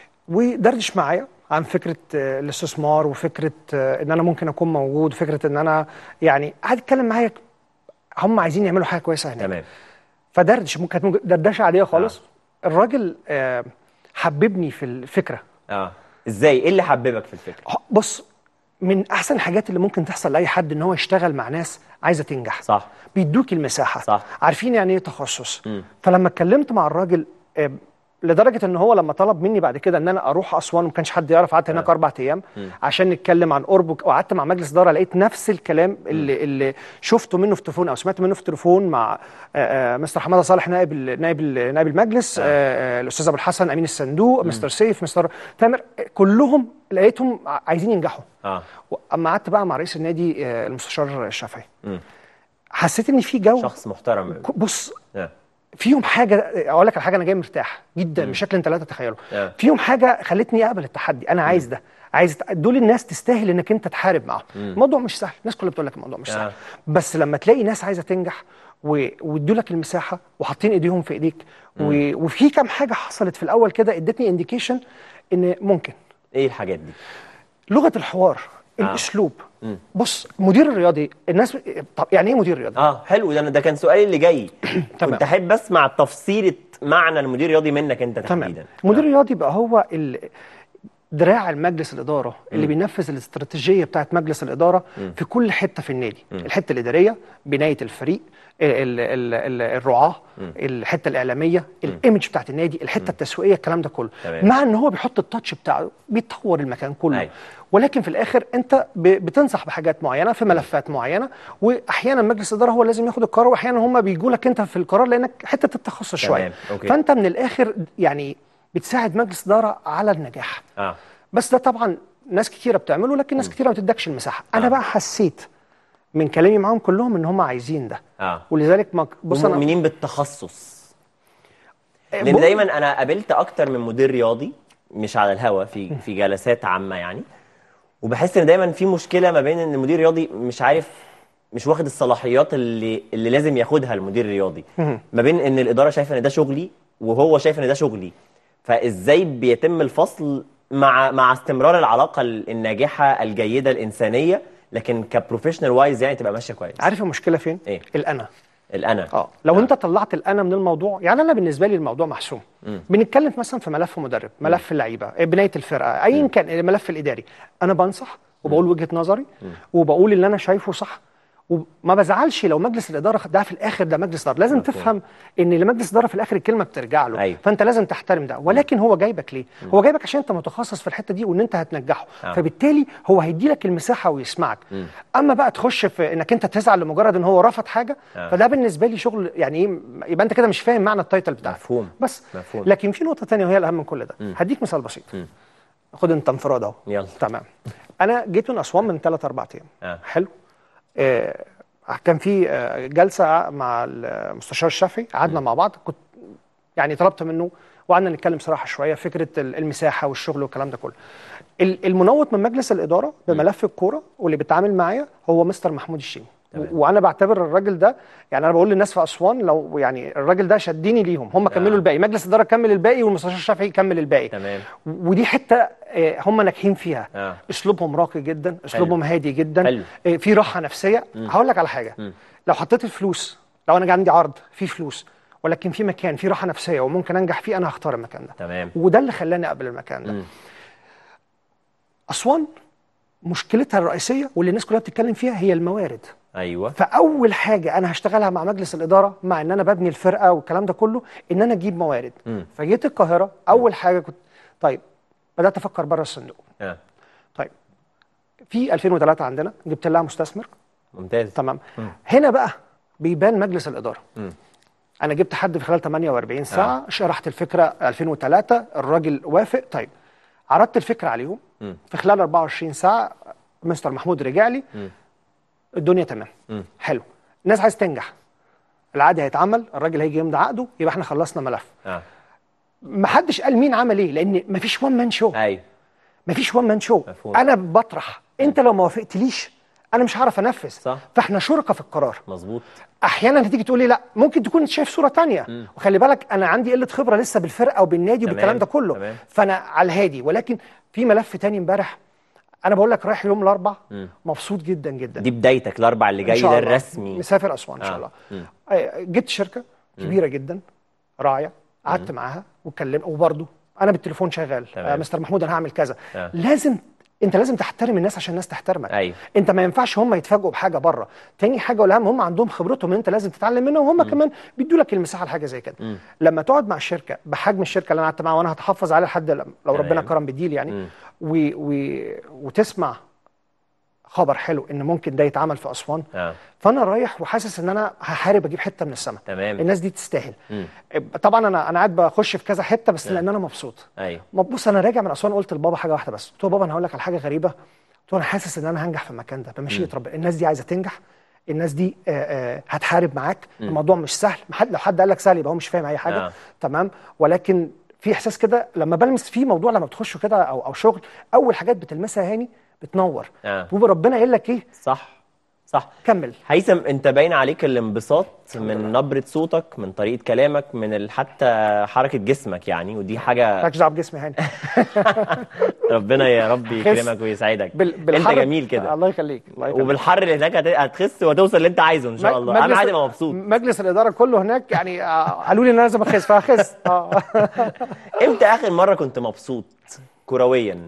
Speaker 13: ودردش معايا عن فكره آه، الاستثمار وفكره آه، ان انا ممكن اكون موجود فكره ان انا يعني قعد يتكلم معايا هم عايزين يعملوا حاجه كويسه هناك
Speaker 1: تمام
Speaker 13: فدردش ممكن كانت دردشه عاديه خالص الراجل آه، حببني في الفكره
Speaker 1: اه ازاي ايه اللي حببك في الفكره
Speaker 13: بص من احسن الحاجات اللي ممكن تحصل لاي حد ان هو يشتغل مع ناس عايزه تنجح
Speaker 1: صح
Speaker 13: بيدوك المساحه
Speaker 1: صح
Speaker 13: عارفين يعني ايه تخصص
Speaker 1: مم.
Speaker 13: فلما اتكلمت مع الراجل آه، لدرجه ان هو لما طلب مني بعد كده ان انا اروح اسوان وما كانش حد يعرف قعدت هناك اربع ايام
Speaker 1: مم.
Speaker 13: عشان نتكلم عن قرب وقعدت مع مجلس اداره لقيت نفس الكلام اللي اللي شفته منه في تليفون او سمعت منه في تليفون مع آه، آه، مستر حماده صالح نائب ال- نائب ال- نائب المجلس آه، آه، الاستاذ ابو الحسن امين الصندوق مستر سيف مستر تامر آه، كلهم لقيتهم ع- عايزين ينجحوا
Speaker 1: اه
Speaker 13: اما قعدت بقى مع رئيس النادي آه، المستشار الشافعي
Speaker 1: مم.
Speaker 13: حسيت ان في جو
Speaker 1: شخص محترم
Speaker 13: ك- بص
Speaker 1: آه.
Speaker 13: فيهم حاجه اقول لك على حاجه انا جاي مرتاح جدا بشكل انت لا تتخيله
Speaker 1: آه.
Speaker 13: فيهم حاجه خلتني اقبل التحدي انا عايز ده عايز دول الناس تستاهل انك انت تحارب معاهم
Speaker 1: مم.
Speaker 13: الموضوع مش سهل الناس كلها بتقول لك الموضوع مش
Speaker 1: آه.
Speaker 13: سهل بس لما تلاقي ناس عايزه تنجح و- وادوا لك المساحه وحاطين ايديهم في ايديك و... وفي كام حاجه حصلت في الاول كده ادتني انديكيشن ان ممكن
Speaker 1: ايه الحاجات دي
Speaker 13: لغه الحوار
Speaker 1: آه.
Speaker 13: الاسلوب
Speaker 1: مم.
Speaker 13: بص مدير الرياضي الناس طب يعني ايه مدير رياضي
Speaker 1: اه حلو ده ده كان سؤالي اللي جاي
Speaker 13: تمام.
Speaker 1: كنت احب اسمع تفصيله معنى المدير الرياضي منك انت
Speaker 13: تمام
Speaker 1: تحديدا
Speaker 13: المدير الرياضي بقى هو ال... دراع المجلس الاداره اللي بينفذ الاستراتيجيه بتاعت مجلس الاداره
Speaker 1: مم.
Speaker 13: في كل حته في النادي
Speaker 1: مم.
Speaker 13: الحته الاداريه بنايه الفريق ال ال ال الرعاه
Speaker 1: مم.
Speaker 13: الحته الاعلاميه الايمج بتاعت النادي الحته التسويقيه الكلام ده كله
Speaker 1: تمام.
Speaker 13: مع ان هو بيحط التاتش بتاعه بيطور المكان كله
Speaker 1: أيوة.
Speaker 13: ولكن في الاخر انت ب- بتنصح بحاجات معينه في ملفات معينه واحيانا مجلس الاداره هو لازم ياخد القرار واحيانا هم بيجوا لك انت في القرار لانك حته التخصص شويه
Speaker 1: تمام. أوكي.
Speaker 13: فانت من الاخر يعني بتساعد مجلس اداره على النجاح
Speaker 1: اه
Speaker 13: بس ده طبعا ناس كتيره بتعمله لكن ناس كتيره ما بتدكش المساحه انا
Speaker 1: آه.
Speaker 13: بقى حسيت من كلامي معاهم كلهم ان هم عايزين ده
Speaker 1: اه
Speaker 13: ولذلك ما بص انا
Speaker 1: ومؤمنين بالتخصص
Speaker 13: آه،
Speaker 1: لان
Speaker 13: بقول-
Speaker 1: دايما انا قابلت اكتر من مدير رياضي مش على الهوا في في جلسات عامه يعني وبحس ان دايما في مشكله ما بين ان المدير الرياضي مش عارف مش واخد الصلاحيات اللي اللي لازم ياخدها المدير الرياضي
Speaker 13: مهم.
Speaker 1: ما بين ان الاداره شايفه ان ده شغلي وهو شايف ان ده شغلي فازاي بيتم الفصل مع مع استمرار العلاقه الناجحه الجيده الانسانيه لكن كبروفيشنال وايز يعني تبقى ماشيه كويس
Speaker 13: عارف المشكله فين
Speaker 1: ايه
Speaker 13: الانا
Speaker 1: الانا
Speaker 13: اه لو انت طلعت الانا من الموضوع يعني انا بالنسبه لي الموضوع محسوم
Speaker 1: مم.
Speaker 13: بنتكلم مثلا في ملف مدرب ملف اللعيبه بنايه الفرقه ايا كان الملف الاداري انا بنصح وبقول وجهه نظري وبقول اللي انا شايفه صح وما بزعلش لو مجلس الاداره ده في الاخر ده مجلس اداره لازم
Speaker 1: مفهوم.
Speaker 13: تفهم ان لمجلس الاداره في الاخر الكلمه بترجع له
Speaker 1: أيوة.
Speaker 13: فانت لازم تحترم ده ولكن هو جايبك ليه هو جايبك عشان انت متخصص في الحته دي وان انت هتنجحه
Speaker 1: آه.
Speaker 13: فبالتالي هو هيدي لك المساحه ويسمعك
Speaker 1: مم.
Speaker 13: اما بقى تخش في انك انت تزعل لمجرد ان هو رفض حاجه
Speaker 1: آه.
Speaker 13: فده بالنسبه لي شغل يعني ايه يبقى انت كده مش فاهم معنى التايتل بتاعك
Speaker 1: مفهوم
Speaker 13: بس
Speaker 1: مفهوم
Speaker 13: لكن في نقطه تانية وهي الاهم من كل ده
Speaker 1: مم.
Speaker 13: هديك مثال بسيط
Speaker 1: مم.
Speaker 13: خد انت انفراد اهو
Speaker 1: يلا
Speaker 13: تمام انا جيت من اسوان من 3 4 ايام
Speaker 1: آه.
Speaker 13: حلو آه كان في آه جلسه مع المستشار الشافعي قعدنا مع بعض كنت يعني طلبت منه وقعدنا نتكلم صراحه شويه فكره ال- المساحه والشغل والكلام ده كله ال- المنوط من مجلس الاداره بملف الكوره واللي بيتعامل معايا هو مستر محمود الشيمي
Speaker 1: تمام.
Speaker 13: و- وانا بعتبر الراجل ده يعني انا بقول للناس في اسوان لو يعني الراجل ده شدني ليهم هم كملوا
Speaker 1: آه.
Speaker 13: الباقي مجلس الاداره كمل الباقي والمستشار الشافعي يكمل الباقي
Speaker 1: تمام
Speaker 13: ودي حته آه، هم ناجحين فيها
Speaker 1: اه
Speaker 13: اسلوبهم راقي جدا اسلوبهم هادي جدا
Speaker 1: حلو.
Speaker 13: آه، في راحه نفسيه هقول لك على حاجه
Speaker 1: مم.
Speaker 13: لو حطيت الفلوس لو انا عندي عرض فيه فلوس ولكن في مكان فيه راحه نفسيه وممكن انجح فيه انا هختار المكان ده
Speaker 1: تمام
Speaker 13: وده اللي خلاني اقبل المكان ده
Speaker 1: مم.
Speaker 13: اسوان مشكلتها الرئيسيه واللي الناس كلها بتتكلم فيها هي الموارد
Speaker 1: ايوه
Speaker 13: فاول حاجه انا هشتغلها مع مجلس الاداره مع ان انا ببني الفرقه والكلام ده كله ان انا اجيب موارد
Speaker 1: مم.
Speaker 13: فجيت القاهره اول حاجه كنت طيب بدات افكر بره الصندوق
Speaker 1: اه
Speaker 13: طيب في 2003 عندنا جبت لها مستثمر
Speaker 1: ممتاز
Speaker 13: تمام
Speaker 1: مم.
Speaker 13: هنا بقى بيبان مجلس الاداره
Speaker 1: مم.
Speaker 13: انا جبت حد في خلال 48 ساعه آه. شرحت الفكره 2003 الراجل وافق طيب عرضت الفكره عليهم
Speaker 1: مم.
Speaker 13: في خلال 24 ساعه مستر محمود رجع لي
Speaker 1: مم.
Speaker 13: الدنيا تمام
Speaker 1: مم.
Speaker 13: حلو الناس عايز تنجح العقد هيتعمل الراجل هيجي يمضي عقده يبقى احنا خلصنا ملف
Speaker 1: اه
Speaker 13: محدش قال مين عمل ايه لان مفيش وان مان شو
Speaker 1: ايوه
Speaker 13: مفيش وان مان شو
Speaker 1: مفهوم.
Speaker 13: انا بطرح انت لو ما وافقتليش انا مش هعرف انفذ
Speaker 1: صح
Speaker 13: فاحنا شركاء في القرار
Speaker 1: مظبوط
Speaker 13: احيانا هتيجي تقول لي لا ممكن تكون انت شايف صوره تانية
Speaker 1: مم.
Speaker 13: وخلي بالك انا عندي قله خبره لسه بالفرقه وبالنادي
Speaker 1: تمام،
Speaker 13: وبالكلام ده كله
Speaker 1: تمام.
Speaker 13: فانا على الهادي ولكن في ملف تاني امبارح انا بقول لك رايح يوم الاربع
Speaker 1: مم.
Speaker 13: مبسوط جدا جدا
Speaker 1: دي بدايتك الاربع اللي
Speaker 13: إن
Speaker 1: جاي
Speaker 13: شاء
Speaker 1: ده
Speaker 13: الله.
Speaker 1: الرسمي
Speaker 13: مسافر اسوان ان شاء
Speaker 1: آه.
Speaker 13: الله
Speaker 1: مم.
Speaker 13: آه، جبت شركه كبيره جدا راعيه قعدت معاها واتكلم وبرده انا بالتليفون شغال
Speaker 1: تمام.
Speaker 13: آه مستر محمود انا هعمل كذا
Speaker 1: آه.
Speaker 13: لازم انت لازم تحترم الناس عشان الناس تحترمك
Speaker 1: ايوه
Speaker 13: انت ما ينفعش هم يتفاجئوا بحاجه بره تاني حاجه والاهم هم عندهم خبرتهم انت لازم تتعلم منهم وهم كمان بيدوا لك المساحه لحاجه زي كده
Speaker 1: مم.
Speaker 13: لما تقعد مع الشركه بحجم الشركه اللي انا قعدت معاها وانا هتحفظ عليها لحد لما- لو ربنا
Speaker 1: تمام.
Speaker 13: كرم بديل يعني
Speaker 1: مم.
Speaker 13: و... و... وتسمع خبر حلو ان ممكن ده يتعمل في اسوان
Speaker 1: اه
Speaker 13: فانا رايح وحاسس ان انا هحارب اجيب حته من السماء
Speaker 1: تمام
Speaker 13: الناس دي تستاهل
Speaker 1: مم.
Speaker 13: طبعا انا انا قاعد بخش في كذا حته بس
Speaker 1: نعم.
Speaker 13: لان انا مبسوط
Speaker 1: ايوه
Speaker 13: ما بص انا راجع من اسوان قلت لبابا حاجه واحده بس قلت له بابا انا هقول لك على حاجه غريبه قلت له انا حاسس ان انا هنجح في المكان ده بمشيئه
Speaker 1: مم.
Speaker 13: ربنا الناس دي عايزه تنجح الناس دي آه، آه، هتحارب معاك
Speaker 1: مم.
Speaker 13: الموضوع مش سهل ما حد- لو حد قال لك سهل يبقى هو مش فاهم اي حاجه
Speaker 1: آه.
Speaker 13: تمام ولكن في احساس كده لما بلمس فيه موضوع لما بتخشوا كده او او شغل اول حاجات بتلمسها هاني بتنور
Speaker 1: اه
Speaker 13: وربنا قايل لك ايه
Speaker 1: صح صح
Speaker 13: كمل
Speaker 1: هيثم انت باين عليك الانبساط من نبرة صوتك من طريقة كلامك من ال- حتى حركة جسمك يعني ودي حاجة
Speaker 13: مالكش دعوه بجسمي هاني
Speaker 1: ربنا يا رب
Speaker 13: خس.
Speaker 1: يكرمك ويسعدك
Speaker 13: بال-
Speaker 1: انت
Speaker 13: بالحر-
Speaker 1: جميل كده
Speaker 13: الله يخليك الله يخليك
Speaker 1: وبالحر اللي هناك هت- هتخس وتوصل اللي انت عايزه ان شاء الله اهم
Speaker 13: مجلس-
Speaker 1: حاجه تبقى مبسوط
Speaker 13: مجلس الاداره كله هناك يعني آه، قالوا لي ان انا لازم اخس فهخس اه
Speaker 1: امتى اخر مره كنت مبسوط كرويا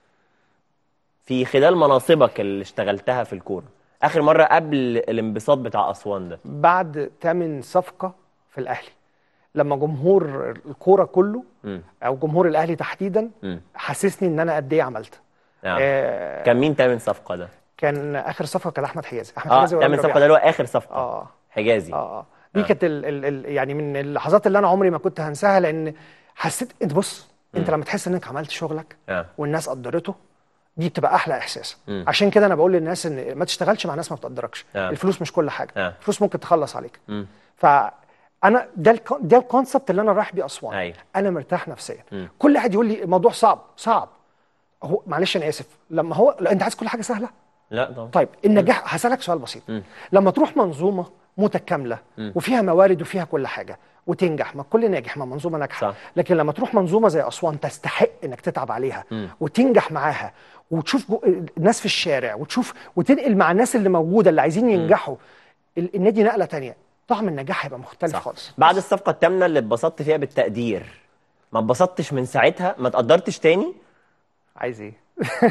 Speaker 1: في خلال مناصبك اللي اشتغلتها في الكوره اخر مره قبل الانبساط بتاع اسوان ده
Speaker 13: بعد تامن صفقه في الاهلي لما جمهور الكوره كله
Speaker 1: مم.
Speaker 13: او جمهور الاهلي تحديدا
Speaker 1: مم.
Speaker 13: حسسني ان انا قد ايه عملت
Speaker 1: آه.
Speaker 13: آه،
Speaker 1: كان مين تامن صفقه ده
Speaker 13: كان اخر صفقه كان احمد حجازي احمد
Speaker 1: اه
Speaker 13: حجازي ورامي
Speaker 1: تامن
Speaker 13: ربيعة.
Speaker 1: صفقه ده اللي هو اخر صفقه
Speaker 13: اه
Speaker 1: حجازي
Speaker 13: اه اه دي كانت ال ال ال يعني من اللحظات اللي انا عمري ما كنت هنساها لان حسيت انت بص انت لما تحس انك عملت شغلك
Speaker 1: اه
Speaker 13: والناس قدرته دي بتبقى احلى احساس
Speaker 1: مم.
Speaker 13: عشان كده انا بقول للناس ان ما تشتغلش مع ناس ما بتقدركش
Speaker 1: آه.
Speaker 13: الفلوس مش كل حاجه
Speaker 1: آه.
Speaker 13: الفلوس ممكن تخلص عليك
Speaker 1: مم.
Speaker 13: فانا ده الك- ده الكونسبت اللي انا رايح بيه اسوان
Speaker 1: ايوه
Speaker 13: انا مرتاح نفسيا
Speaker 1: مم.
Speaker 13: كل واحد يقول لي الموضوع صعب صعب هو معلش انا اسف لما هو لا انت عايز كل حاجه سهله
Speaker 1: لا طبعا
Speaker 13: طيب النجاح هسالك سؤال بسيط
Speaker 1: مم.
Speaker 13: لما تروح منظومه متكامله
Speaker 1: مم.
Speaker 13: وفيها موارد وفيها كل حاجه وتنجح ما كل ناجح ما منظومه ناجحه
Speaker 1: صح.
Speaker 13: لكن لما تروح منظومه زي اسوان تستحق انك تتعب عليها
Speaker 1: مم.
Speaker 13: وتنجح معاها وتشوف جو- الناس في الشارع وتشوف وتنقل مع الناس اللي موجوده اللي عايزين ينجحوا ال- النادي نقله تانية طعم النجاح هيبقى مختلف
Speaker 1: صح.
Speaker 13: خالص
Speaker 1: بعد الصفقه الثامنه اللي اتبسطت فيها بالتقدير ما اتبسطتش من ساعتها ما اتقدرتش تاني
Speaker 13: عايز ايه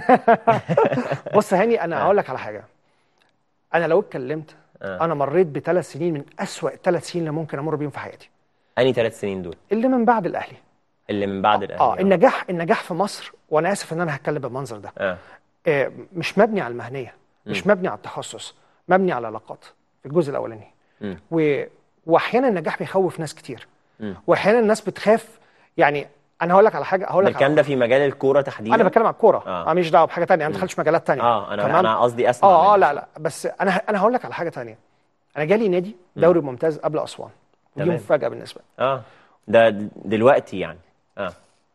Speaker 13: بص يا هاني انا هقول لك على حاجه انا لو اتكلمت
Speaker 1: آه.
Speaker 13: انا مريت بثلاث سنين من أسوأ ثلاث سنين اللي ممكن امر بيهم في حياتي
Speaker 1: انهي ثلاث سنين دول
Speaker 13: اللي من بعد الاهلي
Speaker 1: اللي من بعد الاهلي
Speaker 13: اه النجاح النجاح في مصر وانا اسف ان انا هتكلم بالمنظر ده
Speaker 1: اه
Speaker 13: آه مش مبني على المهنيه مش مبني على التخصص مبني على العلاقات في الجزء الاولاني
Speaker 1: مم.
Speaker 13: و... واحيانا النجاح بيخوف ناس كتير
Speaker 1: مم.
Speaker 13: واحيانا الناس بتخاف يعني انا هقول لك على حاجه هقول
Speaker 1: ده
Speaker 13: لك
Speaker 1: الكلام
Speaker 13: على...
Speaker 1: ده في مجال الكوره تحديدا
Speaker 13: انا بتكلم على الكوره
Speaker 1: آه.
Speaker 13: انا ماليش دعوه بحاجه تانية انا ما دخلتش مجالات تانية
Speaker 1: اه انا
Speaker 13: تمام؟
Speaker 1: انا قصدي اسمع
Speaker 13: اه اه
Speaker 1: منك.
Speaker 13: لا لا بس انا انا هقول لك على حاجه تانية انا جالي نادي دوري ممتاز قبل اسوان ودي
Speaker 1: تمام.
Speaker 13: مفاجاه بالنسبه لي
Speaker 1: اه ده د- دلوقتي يعني اه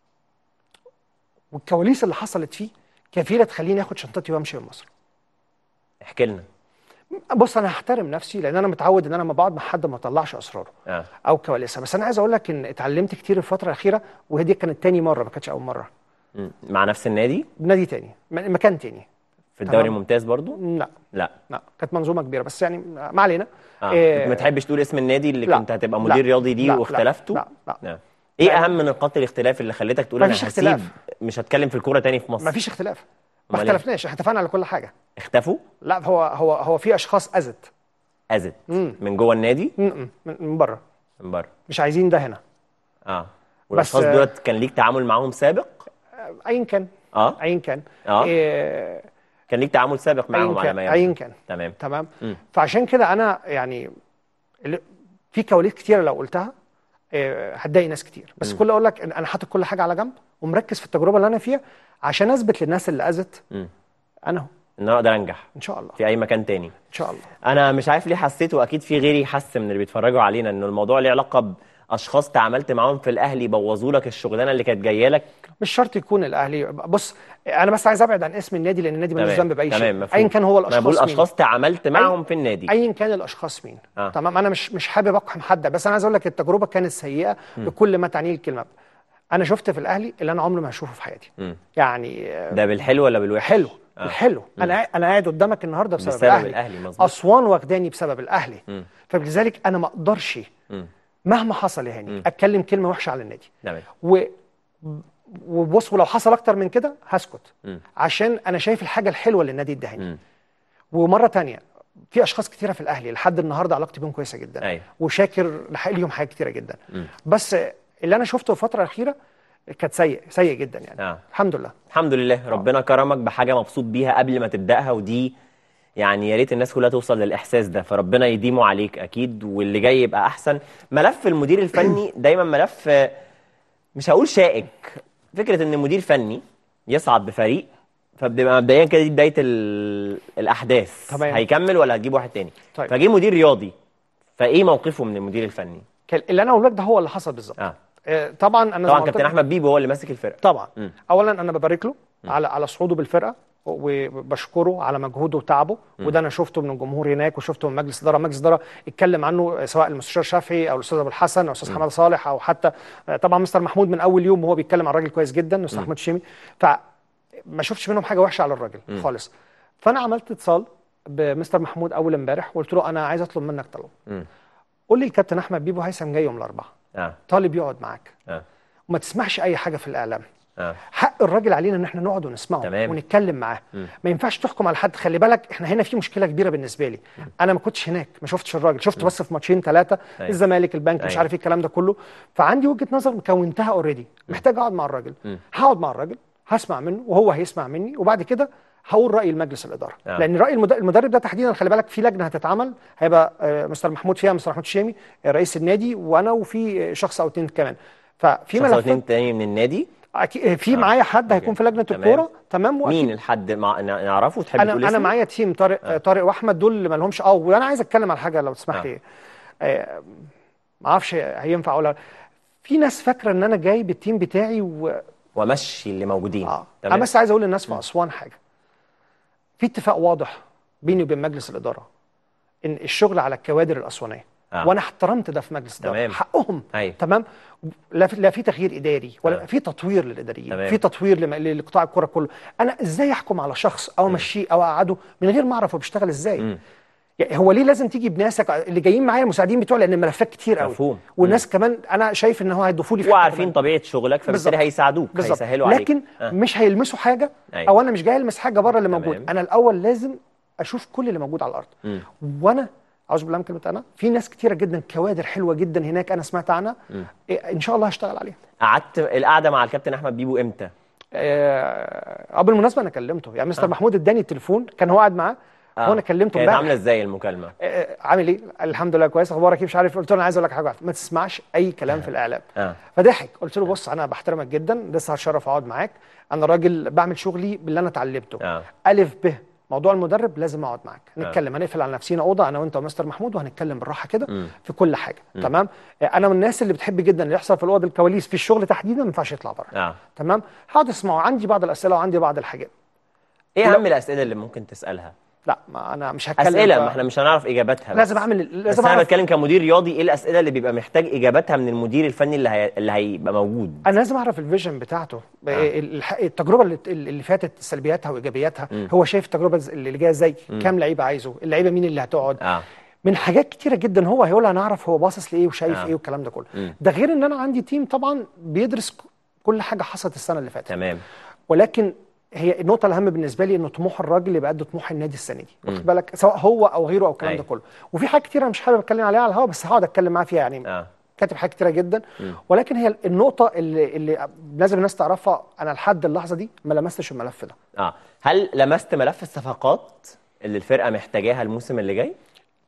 Speaker 13: والكواليس اللي حصلت فيه كفيله تخليني اخد شنطتي وامشي من مصر
Speaker 1: احكي لنا
Speaker 13: بص انا هحترم نفسي لان انا متعود ان انا لما بقعد مع حد ما اطلعش اسراره
Speaker 1: اه
Speaker 13: او كواليسها بس انا عايز اقول لك ان اتعلمت كتير الفتره الاخيره وهي دي كانت تاني مره ما كانتش اول مره
Speaker 1: مم. مع نفس النادي
Speaker 13: نادي تاني م- مكان تاني
Speaker 1: في الدوري
Speaker 13: تمام.
Speaker 1: الممتاز برضو
Speaker 13: لا
Speaker 1: لا
Speaker 13: لا كانت منظومه كبيره بس يعني ما علينا
Speaker 1: اه
Speaker 13: إيه،
Speaker 1: ما تحبش تقول اسم النادي اللي
Speaker 13: لا.
Speaker 1: كنت هتبقى
Speaker 13: لا.
Speaker 1: مدير رياضي دي
Speaker 13: لا. لا.
Speaker 1: واختلفته
Speaker 13: لا. لا.
Speaker 1: لا. ايه
Speaker 13: لا.
Speaker 1: اهم نقاط الاختلاف اللي خلتك تقول انا
Speaker 13: مفيش
Speaker 1: هسيب
Speaker 13: اختلاف.
Speaker 1: مش هتكلم في الكوره تاني في مصر
Speaker 13: ما فيش اختلاف ما
Speaker 1: أمال إيه؟
Speaker 13: اختلفناش احنا اتفقنا على كل حاجه
Speaker 1: اختفوا
Speaker 13: لا هو هو هو في اشخاص اذت
Speaker 1: اذت
Speaker 13: مم.
Speaker 1: من جوه النادي
Speaker 13: م- من من بره
Speaker 1: من بره
Speaker 13: مش عايزين ده هنا
Speaker 1: اه والاشخاص
Speaker 13: آه،
Speaker 1: دولت كان ليك تعامل معاهم سابق
Speaker 13: آه، ايا كان
Speaker 1: اه
Speaker 13: ايا كان
Speaker 1: اه
Speaker 13: إيه،
Speaker 1: كان ليك تعامل سابق معاهم
Speaker 13: ايا
Speaker 1: على
Speaker 13: كان
Speaker 1: ما
Speaker 13: ايا
Speaker 1: يبدو
Speaker 13: كان
Speaker 1: تمام
Speaker 13: تمام
Speaker 1: مم.
Speaker 13: فعشان كده انا يعني اللي- في كواليس كتيره لو قلتها آه، هتضايق ناس كتير بس
Speaker 1: مم.
Speaker 13: كل اقول لك إن انا حاطط كل حاجه على جنب ومركز في التجربه اللي انا فيها عشان اثبت للناس اللي اذت
Speaker 1: مم.
Speaker 13: انا اهو
Speaker 1: ان انا اقدر انجح
Speaker 13: ان شاء الله
Speaker 1: في اي مكان تاني
Speaker 13: ان شاء الله
Speaker 1: انا مش عارف ليه حسيت واكيد في غيري حس من اللي بيتفرجوا علينا انه الموضوع ليه علاقه باشخاص تعاملت معاهم في الاهلي بوظوا لك الشغلانه اللي كانت جايه لك
Speaker 13: مش شرط يكون الاهلي بص انا بس عايز ابعد عن اسم النادي لان النادي ملوش
Speaker 1: تمام
Speaker 13: ذنب باي
Speaker 1: تمام
Speaker 13: شيء
Speaker 1: مفهوم.
Speaker 13: ايا كان هو
Speaker 1: ما أنا بقول
Speaker 13: الاشخاص مين
Speaker 1: اشخاص تعاملت معاهم في النادي
Speaker 13: ايا كان الاشخاص مين
Speaker 1: آه.
Speaker 13: تمام انا مش مش حابب اقحم حد بس انا عايز اقول لك التجربه كانت سيئه
Speaker 1: مم.
Speaker 13: بكل ما تعنيه الكلمه انا شفت في الاهلي اللي انا عمري ما هشوفه في حياتي
Speaker 1: مم.
Speaker 13: يعني آه،
Speaker 1: ده بالحلو ولا بالوحش
Speaker 13: حلو
Speaker 1: آه.
Speaker 13: الحلو انا انا قاعد قدامك النهارده بسبب,
Speaker 1: بسبب
Speaker 13: الاهلي,
Speaker 1: الأهلي، مظبوط.
Speaker 13: اسوان واخداني بسبب الاهلي
Speaker 1: مم.
Speaker 13: فلذلك انا ما اقدرش
Speaker 1: مم.
Speaker 13: مهما حصل يا هاني
Speaker 1: مم.
Speaker 13: اتكلم كلمه وحشه على النادي
Speaker 1: تمام
Speaker 13: وبص ولو حصل اكتر من كده هسكت
Speaker 1: مم.
Speaker 13: عشان انا شايف الحاجه الحلوه اللي النادي اداهاني
Speaker 1: مم.
Speaker 13: ومره تانية في اشخاص كتيره في الاهلي لحد النهارده علاقتي بيهم كويسه جدا
Speaker 1: ايوه
Speaker 13: وشاكر لح- ليهم حاجات كتيره جدا
Speaker 1: مم.
Speaker 13: بس اللي انا شفته الفتره الاخيره كانت سيء سيء جدا يعني
Speaker 1: اه
Speaker 13: الحمد لله
Speaker 1: الحمد لله ربنا كرمك بحاجه مبسوط بيها قبل ما تبداها ودي يعني يا ريت الناس كلها توصل للاحساس ده فربنا يديمه عليك اكيد واللي جاي يبقى احسن ملف المدير الفني دايما ملف آه، مش هقول شائك فكره ان مدير فني يصعد بفريق فبتبقى مبدئيا كده دي بدايه ال... الاحداث
Speaker 13: تمام.
Speaker 1: هيكمل ولا هتجيب واحد تاني
Speaker 13: طيب.
Speaker 1: فجه مدير رياضي فايه موقفه من المدير الفني
Speaker 13: كان- اللي انا اقول لك ده هو اللي حصل بالظبط
Speaker 1: اه
Speaker 13: آه، طبعا انا زي ما
Speaker 1: طبعا
Speaker 13: قلت
Speaker 1: كابتن
Speaker 13: لك-
Speaker 1: احمد بيبو هو اللي ماسك الفرقه
Speaker 13: طبعا
Speaker 1: مم.
Speaker 13: اولا انا ببارك له على على صعوده بالفرقه وبشكره على مجهوده وتعبه
Speaker 1: مم.
Speaker 13: وده انا شفته من الجمهور هناك وشفته من مجلس اداره مجلس اداره اتكلم عنه سواء المستشار شافعي او الاستاذ ابو الحسن او الاستاذ
Speaker 1: مم.
Speaker 13: حماده صالح او حتى طبعا مستر محمود من اول يوم وهو بيتكلم عن الراجل كويس جدا مستر
Speaker 1: مم.
Speaker 13: محمود الشيمي فما شفتش منهم حاجه وحشه على الراجل
Speaker 1: مم.
Speaker 13: خالص فانا عملت اتصال بمستر محمود اول امبارح وقلت له انا عايز اطلب منك طلب
Speaker 1: مم.
Speaker 13: قول لي الكابتن احمد بيبو هيثم جاي يوم الاربعاء
Speaker 1: اه
Speaker 13: طالب يقعد معاك
Speaker 1: اه
Speaker 13: وما تسمعش اي حاجه في الاعلام
Speaker 1: اه
Speaker 13: حق الراجل علينا ان احنا نقعد ونسمعه
Speaker 1: تمام.
Speaker 13: ونتكلم معاه
Speaker 1: مم.
Speaker 13: ما ينفعش تحكم على حد خلي بالك احنا هنا في مشكله كبيره بالنسبه لي انا ما كنتش هناك ما شفتش الراجل شفته بس في ماتشين ثلاثه
Speaker 1: أيوة.
Speaker 13: الزمالك البنك مش
Speaker 1: أيوة.
Speaker 13: عارف ايه الكلام ده كله فعندي وجهه نظر كونتها اوريدي محتاج اقعد مع الراجل
Speaker 1: مم.
Speaker 13: هقعد مع الراجل هسمع منه وهو هيسمع مني وبعد كده هقول راي المجلس الاداره
Speaker 1: آه.
Speaker 13: لان راي المد- المدرب ده تحديدا خلي بالك في لجنه هتتعمل هيبقى آه، مستر محمود فيها مستر محمود الشامي آه، رئيس النادي وانا وفي آه، شخص او اتنين كمان ففي
Speaker 1: شخص أو
Speaker 13: ملفات
Speaker 1: اتنين تاني من النادي
Speaker 13: أكيد في معايا حد هيكون
Speaker 1: أوكي.
Speaker 13: في لجنه
Speaker 1: تمام.
Speaker 13: الكوره تمام وأكيد
Speaker 1: مين الحد مع... نعرفه تحب
Speaker 13: انا
Speaker 1: تقول
Speaker 13: انا
Speaker 1: اسمه؟
Speaker 13: معايا تيم طارق
Speaker 1: آه.
Speaker 13: آه. طارق واحمد دول اللي ما لهمش اه وانا عايز اتكلم على حاجه لو تسمح
Speaker 1: آه.
Speaker 13: لي آه ما اعرفش هينفع ولا في ناس فاكره ان انا جاي بالتيم بتاعي و...
Speaker 1: وامشي اللي موجودين
Speaker 13: آه.
Speaker 1: تمام
Speaker 13: انا بس عايز اقول للناس في اسوان حاجه في اتفاق واضح بيني وبين مجلس الاداره ان الشغل على الكوادر الاسوانيه
Speaker 1: آه.
Speaker 13: وانا احترمت ده في مجلس الاداره
Speaker 1: تمام.
Speaker 13: حقهم
Speaker 1: ايوه
Speaker 13: تمام لا في, لا في تغيير اداري ولا
Speaker 1: آه.
Speaker 13: في تطوير للاداريين
Speaker 1: تمام.
Speaker 13: في تطوير لم- لقطاع الكره كله انا ازاي احكم على شخص او امشيه او اقعده من غير ما اعرف هو بيشتغل ازاي
Speaker 1: مم.
Speaker 13: يعني هو ليه لازم تيجي بناسك اللي جايين معايا المساعدين بتوعي لان الملفات كتير قوي
Speaker 1: مفهوم.
Speaker 13: والناس كمان انا شايف ان هو هيضيفوا لي في حتة
Speaker 1: وعارفين
Speaker 13: كمان.
Speaker 1: طبيعه شغلك فبالتالي
Speaker 13: بالظبط.
Speaker 1: هيساعدوك
Speaker 13: بالظبط
Speaker 1: هيسهلوا عليك
Speaker 13: لكن
Speaker 1: آه.
Speaker 13: مش هيلمسوا حاجه
Speaker 1: أيوة.
Speaker 13: او انا مش جاي المس حاجه بره اللي
Speaker 1: تمام.
Speaker 13: موجود انا الاول لازم اشوف كل اللي موجود على الارض
Speaker 1: مم.
Speaker 13: وانا اعوذ بالله من كلمه انا في ناس كتيره جدا كوادر حلوه جدا هناك انا سمعت عنها
Speaker 1: مم.
Speaker 13: إيه، ان شاء الله هشتغل عليها
Speaker 1: قعدت القعده مع الكابتن احمد بيبو امتى؟
Speaker 13: آه بالمناسبه انا كلمته يعني مستر
Speaker 1: آه.
Speaker 13: محمود اداني التليفون كان هو قاعد معاه
Speaker 1: آه.
Speaker 13: هو انا كلمته
Speaker 1: كانت
Speaker 13: امبارح
Speaker 1: عامله ازاي المكالمه؟
Speaker 13: آه، عامل ايه؟ الحمد لله كويس اخبارك ايه مش عارف قلت له انا عايز اقول لك حاجه واحدة، ما تسمعش اي كلام في الاعلام
Speaker 1: اه
Speaker 13: فضحك قلت له بص انا بحترمك جدا لسه هتشرف اقعد معاك انا راجل بعمل شغلي باللي انا اتعلمته
Speaker 1: اه
Speaker 13: الف ب موضوع المدرب لازم اقعد معاك
Speaker 1: آه.
Speaker 13: نتكلم هنقفل على نفسينا اوضه انا وانت ومستر محمود وهنتكلم بالراحه كده
Speaker 1: مم.
Speaker 13: في كل حاجه
Speaker 1: مم.
Speaker 13: تمام آه، انا من الناس اللي بتحب جدا اللي يحصل في الاوض الكواليس في الشغل تحديدا ما ينفعش يطلع بره
Speaker 1: اه
Speaker 13: تمام هقعد اسمعه عندي بعض الاسئله وعندي بعض الحاجات
Speaker 1: ايه
Speaker 13: لا.
Speaker 1: اهم الاسئله اللي ممكن تسالها؟
Speaker 13: لا ما انا مش هتكلم
Speaker 1: اسئله
Speaker 13: ف-
Speaker 1: ما احنا مش هنعرف اجاباتها بس.
Speaker 13: لازم اعمل
Speaker 1: بس
Speaker 13: لازم
Speaker 1: انا
Speaker 13: اعرف
Speaker 1: بتكلم كمدير رياضي ايه الاسئله اللي بيبقى محتاج اجاباتها من المدير الفني اللي هي... اللي هيبقى موجود
Speaker 13: انا لازم اعرف الفيجن بتاعته آه. الح- التجربه اللي, اللي فاتت سلبياتها وايجابياتها
Speaker 1: مم.
Speaker 13: هو شايف التجربه ز- اللي جايه ازاي
Speaker 1: مم.
Speaker 13: كام لعيبه عايزه اللعيبه مين اللي هتقعد
Speaker 1: اه
Speaker 13: من حاجات كتيره جدا هو هيقولها نعرف هو باصص لايه وشايف
Speaker 1: آه.
Speaker 13: ايه والكلام ده كله
Speaker 1: مم.
Speaker 13: ده غير ان انا عندي تيم طبعا بيدرس ك- كل حاجه حصلت السنه اللي فاتت
Speaker 1: تمام
Speaker 13: ولكن هي النقطه الاهم بالنسبه لي ان طموح الراجل يبقى قد طموح النادي السنه دي
Speaker 1: مم.
Speaker 13: واخد بالك سواء هو او غيره او الكلام
Speaker 1: أيوة.
Speaker 13: ده كله وفي حاجات كتيره أنا مش حابب اتكلم عليها على الهواء بس هقعد اتكلم معاه فيها يعني
Speaker 1: اه
Speaker 13: كاتب حاجات كتيره جدا
Speaker 1: مم.
Speaker 13: ولكن هي النقطه اللي اللي لازم الناس تعرفها انا لحد اللحظه دي ما لمستش الملف ده
Speaker 1: اه هل لمست ملف الصفقات اللي الفرقه محتاجاها الموسم اللي جاي؟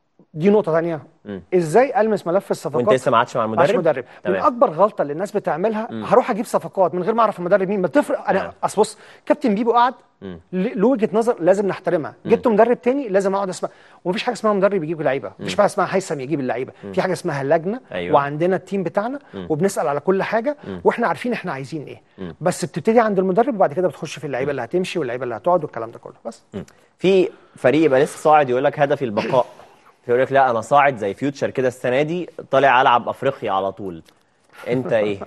Speaker 13: دي نقطه ثانيه
Speaker 1: مم.
Speaker 13: ازاي المس ملف الصفقات
Speaker 1: وانت لسه ما عادش مع المدرب؟
Speaker 13: معاش مدرب من
Speaker 1: تمام.
Speaker 13: اكبر غلطه اللي الناس بتعملها
Speaker 1: مم.
Speaker 13: هروح اجيب صفقات من غير ما اعرف المدرب مين ما تفرق انا
Speaker 1: آه.
Speaker 13: اصل بص كابتن بيبو قعد
Speaker 1: مم.
Speaker 13: ل- له وجهه نظر لازم نحترمها جبت مدرب تاني لازم اقعد اسمع ومفيش حاجه اسمها مدرب يجيب لعيبه مفيش حاجه اسمها هيثم يجيب اللعيبه في حاجه اسمها لجنه
Speaker 1: أيوة.
Speaker 13: وعندنا التيم بتاعنا
Speaker 1: مم.
Speaker 13: وبنسال على كل حاجه
Speaker 1: مم.
Speaker 13: واحنا عارفين احنا عايزين ايه
Speaker 1: مم.
Speaker 13: بس بتبتدي عند المدرب وبعد كده بتخش في اللعيبه اللي هتمشي واللعيبه اللي هتقعد والكلام ده كله بس
Speaker 1: في فريق يبقى لسه صاعد يقول لك هدفي البقاء يقول لك لا انا صاعد زي فيوتشر كده السنه دي طالع العب افريقيا على طول انت ايه؟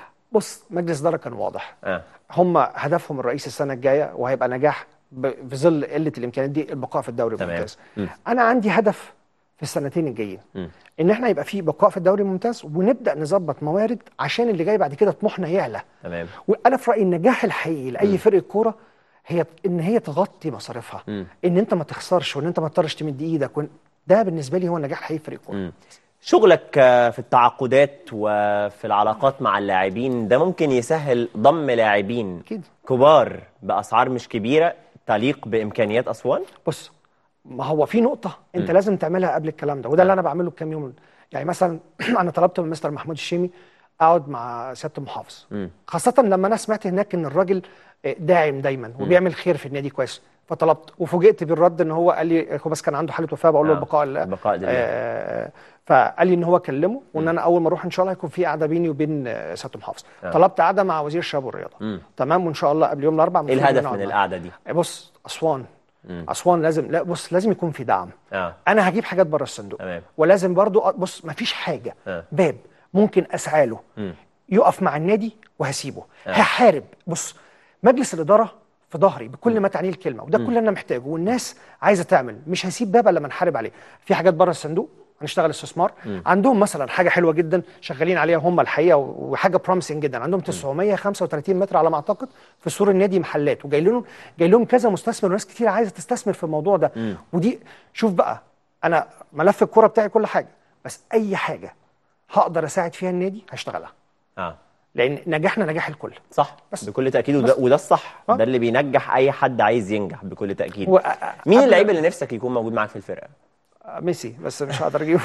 Speaker 13: بص مجلس اداره كان واضح
Speaker 1: اه
Speaker 13: هم هدفهم الرئيسي السنه الجايه وهيبقى نجاح ب- في ظل قله الامكانيات دي البقاء في الدوري
Speaker 1: تمام.
Speaker 13: الممتاز
Speaker 1: مم.
Speaker 13: انا عندي هدف في السنتين الجايين
Speaker 1: مم.
Speaker 13: ان احنا يبقى في بقاء في الدوري الممتاز ونبدا نظبط موارد عشان اللي جاي بعد كده طموحنا يعلى
Speaker 1: تمام
Speaker 13: وانا في رايي النجاح الحقيقي لاي فرقه كوره هي ان هي تغطي مصاريفها
Speaker 1: مم.
Speaker 13: ان انت ما تخسرش وان انت ما تضطرش تمد ايدك وإن- ده بالنسبه لي هو النجاح الحقيقي في فريق كوره
Speaker 1: مم. شغلك آه، في التعاقدات وفي العلاقات مع اللاعبين ده ممكن يسهل ضم لاعبين
Speaker 13: أكيد.
Speaker 1: كبار باسعار مش كبيره تليق بامكانيات اسوان
Speaker 13: بص ما هو في نقطة أنت
Speaker 1: مم.
Speaker 13: لازم تعملها قبل الكلام ده وده اللي أنا بعمله بكام يوم يعني مثلا أنا طلبت من مستر محمود الشيمي أقعد مع سيادة المحافظ
Speaker 1: مم.
Speaker 13: خاصة لما أنا سمعت هناك إن الراجل آه، داعم دايما وبيعمل خير في النادي كويس فطلبت وفوجئت بالرد إن هو قال لي هو بس كان عنده حالة وفاة بقول له
Speaker 1: آه،
Speaker 13: البقاء لله
Speaker 1: البقاء لله.
Speaker 13: آه، فقال لي ان هو كلمه وان انا اول ما اروح ان شاء الله هيكون في قعده بيني وبين آه، سياده المحافظ
Speaker 1: آه.
Speaker 13: طلبت قعده مع وزير الشباب والرياضه
Speaker 1: مم.
Speaker 13: تمام وان شاء الله قبل يوم الاربعاء
Speaker 1: ايه
Speaker 13: المفروض
Speaker 1: الهدف
Speaker 13: نقعد
Speaker 1: من
Speaker 13: معاه.
Speaker 1: القعده دي
Speaker 13: بص اسوان
Speaker 1: مم.
Speaker 13: اسوان لازم لا بص لازم يكون في دعم
Speaker 1: اه
Speaker 13: انا هجيب حاجات بره الصندوق
Speaker 1: تمام
Speaker 13: ولازم برضو أ- بص مفيش حاجه
Speaker 1: آه.
Speaker 13: باب ممكن اسعى له
Speaker 1: مم.
Speaker 13: يقف مع النادي وهسيبه
Speaker 1: آه.
Speaker 13: هحارب بص مجلس الاداره في ظهري بكل ما تعنيه الكلمه وده كل اللي انا محتاجه والناس عايزه تعمل مش هسيب باب الا لما نحارب عليه في حاجات بره الصندوق هنشتغل استثمار
Speaker 1: مم.
Speaker 13: عندهم مثلا حاجه حلوه جدا شغالين عليها هم الحقيقه وحاجه بروميسنج جدا عندهم 935 متر على ما اعتقد في سور النادي محلات وجاي لهم جاي لهم كذا مستثمر وناس كتير عايزه تستثمر في الموضوع ده
Speaker 1: مم.
Speaker 13: ودي شوف بقى انا ملف الكوره بتاعي كل حاجه بس اي حاجه هقدر اساعد فيها النادي هشتغلها
Speaker 1: اه
Speaker 13: لان نجاحنا نجاح الكل
Speaker 1: صح
Speaker 13: بس.
Speaker 1: بكل تاكيد وده,
Speaker 13: بس.
Speaker 1: وده الصح
Speaker 13: آه.
Speaker 1: ده اللي بينجح اي حد عايز ينجح بكل تاكيد
Speaker 13: و-
Speaker 1: مين
Speaker 13: قبل-
Speaker 1: اللعيب اللي نفسك يكون موجود معاك في الفرقه
Speaker 13: آه، ميسي بس مش هقدر اجيبه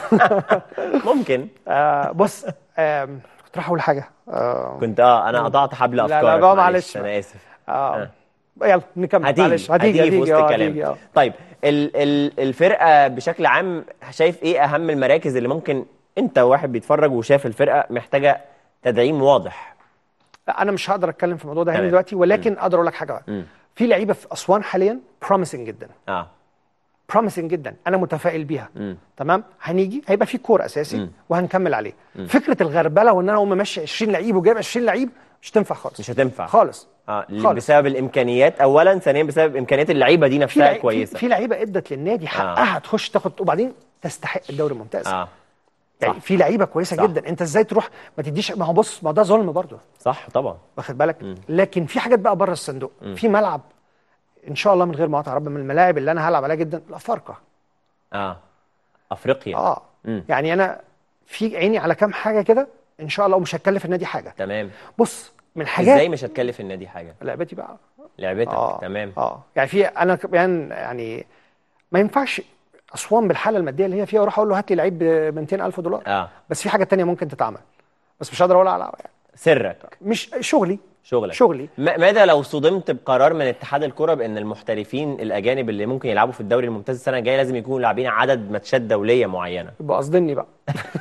Speaker 1: ممكن
Speaker 13: آه بص آم، كنت راح اقول حاجه آه
Speaker 1: كنت اه انا قطعت حبل
Speaker 13: لا،
Speaker 1: افكارك
Speaker 13: لا، بقى
Speaker 1: معلش
Speaker 13: معلش.
Speaker 1: انا اسف
Speaker 13: آه يلا نكمل
Speaker 1: هتيجي
Speaker 13: معلش
Speaker 1: هتيجي, في وسط
Speaker 13: آه،
Speaker 1: الكلام
Speaker 13: هتيجي، آه.
Speaker 1: طيب ال ال الفرقه بشكل عام شايف ايه اهم المراكز اللي ممكن انت واحد بيتفرج وشاف الفرقه محتاجه تدعيم واضح
Speaker 13: لا انا مش هقدر اتكلم في الموضوع ده هنا
Speaker 1: تمام.
Speaker 13: دلوقتي ولكن اقدر اقول لك حاجه بقى
Speaker 1: مم.
Speaker 13: في لعيبه في اسوان حاليا بروميسنج جدا
Speaker 1: اه
Speaker 13: بروميسنج جدا انا متفائل بيها
Speaker 1: مم.
Speaker 13: تمام هنيجي هيبقى في كور اساسي
Speaker 1: مم.
Speaker 13: وهنكمل عليه فكره الغربله وان انا اقوم ماشي 20 لعيب وجايب 20 لعيب مش تنفع خالص
Speaker 1: مش هتنفع
Speaker 13: خالص
Speaker 1: اه
Speaker 13: خالص.
Speaker 1: بسبب الامكانيات اولا ثانيا بسبب امكانيات اللعيبه دي
Speaker 13: في
Speaker 1: نفسها
Speaker 13: لعيب- في,
Speaker 1: كويسه
Speaker 13: في لعيبه ادت للنادي حقها تخش تاخد وبعدين تستحق الدوري الممتاز
Speaker 1: اه
Speaker 13: يعني
Speaker 1: صح.
Speaker 13: في لعيبه كويسه
Speaker 1: صح.
Speaker 13: جدا انت ازاي تروح ما تديش ما هو بص ما ده ظلم برضه
Speaker 1: صح طبعا
Speaker 13: واخد بالك لكن في حاجات بقى بره الصندوق في ملعب ان شاء الله من غير مقاطعه يا رب من الملاعب اللي انا هلعب عليها جدا الافارقه
Speaker 1: اه افريقيا
Speaker 13: اه
Speaker 1: مم.
Speaker 13: يعني انا في عيني على كام حاجه كده ان شاء الله ومش هتكلف النادي حاجه
Speaker 1: تمام
Speaker 13: بص من حاجات
Speaker 1: ازاي مش هتكلف النادي حاجه
Speaker 13: لعبتي بقى
Speaker 1: لعبتك
Speaker 13: اه
Speaker 1: تمام
Speaker 13: اه يعني في انا كمان يعني ما ينفعش اسوان بالحاله الماديه اللي هي فيها واروح اقول له هات لي لعيب ب 200000 دولار
Speaker 1: اه
Speaker 13: بس في حاجه تانية ممكن تتعمل بس مش هقدر اقولها على يعني
Speaker 1: سرك
Speaker 13: مش شغلي
Speaker 1: شغلك
Speaker 13: شغلي
Speaker 1: م- ماذا لو صدمت بقرار من اتحاد الكره بان المحترفين الاجانب اللي ممكن يلعبوا في الدوري الممتاز السنه الجايه لازم يكونوا لاعبين عدد ماتشات دوليه معينه
Speaker 13: يبقى قصدني بقى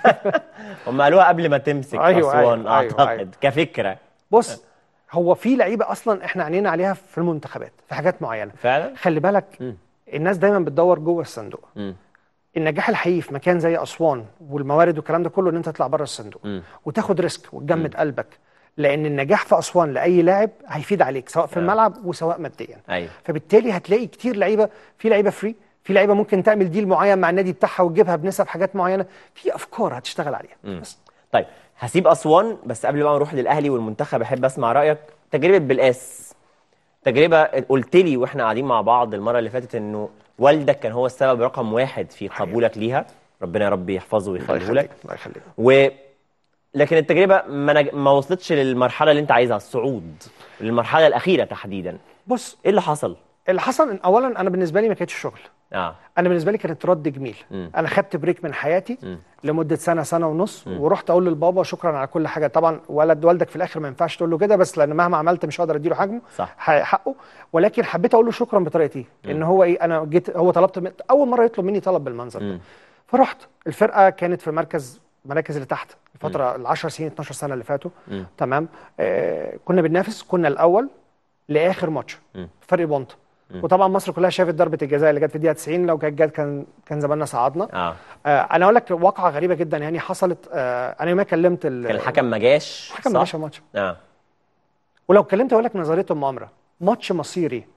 Speaker 1: هم قالوها قبل ما تمسك
Speaker 13: أيوة،
Speaker 1: اسوان
Speaker 13: أيوة، أيوة،
Speaker 1: اعتقد
Speaker 13: أيوة.
Speaker 1: كفكره
Speaker 13: بص هو في لعيبه اصلا احنا عينينا عليها في المنتخبات في حاجات معينه
Speaker 1: فعلا
Speaker 13: خلي بالك
Speaker 1: مم.
Speaker 13: الناس دايما بتدور جوه الصندوق
Speaker 1: مم.
Speaker 13: النجاح الحقيقي في مكان زي اسوان والموارد والكلام ده كله ان انت تطلع بره الصندوق
Speaker 1: مم.
Speaker 13: وتاخد ريسك وتجمد قلبك لان النجاح في اسوان لاي لاعب هيفيد عليك سواء في
Speaker 1: آه.
Speaker 13: الملعب وسواء ماديا
Speaker 1: ايوه
Speaker 13: فبالتالي هتلاقي كتير لعيبه في لعيبه فري في لعيبه ممكن تعمل ديل معين مع النادي بتاعها وتجيبها بنسب حاجات معينه في افكار هتشتغل عليها
Speaker 1: مم.
Speaker 13: بس
Speaker 1: طيب هسيب اسوان بس قبل ما نروح للاهلي والمنتخب احب اسمع رايك تجربه بالقاس تجربه قلت لي واحنا قاعدين مع بعض المره اللي فاتت انه والدك كان هو السبب رقم واحد في قبولك ليها ربنا يا رب يحفظه
Speaker 13: الله
Speaker 1: ويخليه لك
Speaker 13: يخليك الله يخليك
Speaker 1: و لكن التجربه ما, نج... ما وصلتش للمرحله اللي انت عايزها الصعود للمرحله الاخيره تحديدا
Speaker 13: بص
Speaker 1: ايه اللي حصل
Speaker 13: اللي حصل إن اولا انا بالنسبه لي ما كانتش شغل
Speaker 1: اه
Speaker 13: انا بالنسبه لي كانت رد جميل
Speaker 1: مم.
Speaker 13: انا خدت بريك من حياتي
Speaker 1: مم.
Speaker 13: لمده سنه سنه ونص ورحت اقول للبابا شكرا على كل حاجه طبعا ولد والدك في الاخر ما ينفعش تقول له كده بس لان مهما عملت مش هقدر اديله حجمه
Speaker 1: صح.
Speaker 13: ح- حقه ولكن حبيت اقول له شكرا بطريقتي ان هو ايه انا جيت هو طلبت من اول مره يطلب مني طلب بالمنظر ده
Speaker 1: مم.
Speaker 13: فرحت الفرقه كانت في مركز المراكز اللي تحت الفتره ال 10 سنين 12 سنه اللي فاتوا
Speaker 1: مم.
Speaker 13: تمام آه كنا بننافس كنا الاول لاخر ماتش
Speaker 1: مم.
Speaker 13: فرق بونت
Speaker 1: مم.
Speaker 13: وطبعا مصر كلها شافت ضربه الجزاء اللي جت في الدقيقه 90 لو كانت جت كان كان زماننا صعدنا
Speaker 1: اه
Speaker 13: آه انا اقول لك واقعه غريبه جدا يعني حصلت آه انا يوميها كلمت ال-
Speaker 1: كان الحكم ما جاش
Speaker 13: الحكم
Speaker 1: صح؟
Speaker 13: ما جاش الماتش
Speaker 1: اه
Speaker 13: ولو اتكلمت اقول لك نظريه المؤامره ماتش مصيري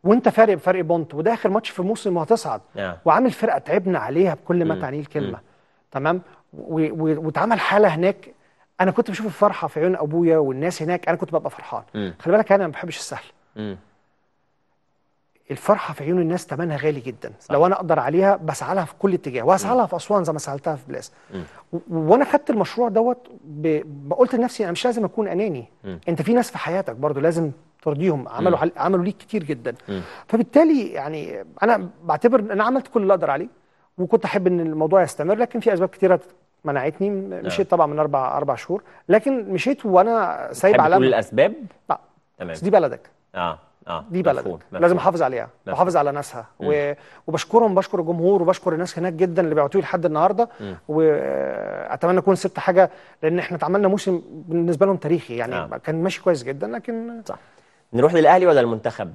Speaker 13: وانت فارق بفرق بونت وده اخر ماتش في الموسم وهتصعد
Speaker 1: نعم.
Speaker 13: وعامل فرقه تعبنا عليها بكل ما
Speaker 1: مم.
Speaker 13: تعنيه الكلمه تمام و- و- واتعمل حاله هناك انا كنت بشوف الفرحه في عيون ابويا والناس هناك انا كنت ببقى فرحان
Speaker 1: مم.
Speaker 13: خلي بالك انا ما بحبش السهل
Speaker 1: مم.
Speaker 13: الفرحه في عيون الناس ثمنها غالي جدا صح. لو انا اقدر عليها بسعى لها في كل اتجاه واسعى لها في اسوان زي ما سالتها في بلاس
Speaker 1: مم.
Speaker 13: و- وانا خدت المشروع دوت ب- قلت لنفسي انا مش لازم اكون اناني
Speaker 1: مم.
Speaker 13: انت في ناس في حياتك برضو لازم ترضيهم عملوا
Speaker 1: مم.
Speaker 13: حل... عملوا ليك كتير جدا
Speaker 1: مم.
Speaker 13: فبالتالي يعني انا بعتبر ان انا عملت كل اللي اقدر عليه وكنت احب ان الموضوع يستمر لكن في اسباب كتيره منعتني مشيت طبعا من اربع اربع شهور لكن مشيت وانا سايب
Speaker 1: تحب
Speaker 13: علامه
Speaker 1: تقول الاسباب
Speaker 13: لا
Speaker 1: تمام
Speaker 13: بس دي بلدك
Speaker 1: اه اه
Speaker 13: دي
Speaker 1: مفهوم،
Speaker 13: بلدك
Speaker 1: مفهوم.
Speaker 13: لازم احافظ عليها
Speaker 1: مفهوم.
Speaker 13: واحافظ على ناسها و... وبشكرهم بشكر الجمهور وبشكر الناس هناك جدا اللي بيعطوا لي لحد النهارده
Speaker 1: مم.
Speaker 13: واتمنى اكون سبت حاجه لان احنا اتعملنا موسم بالنسبه لهم تاريخي يعني
Speaker 1: آه.
Speaker 13: كان ماشي كويس جدا لكن
Speaker 1: صح نروح للاهلي ولا المنتخب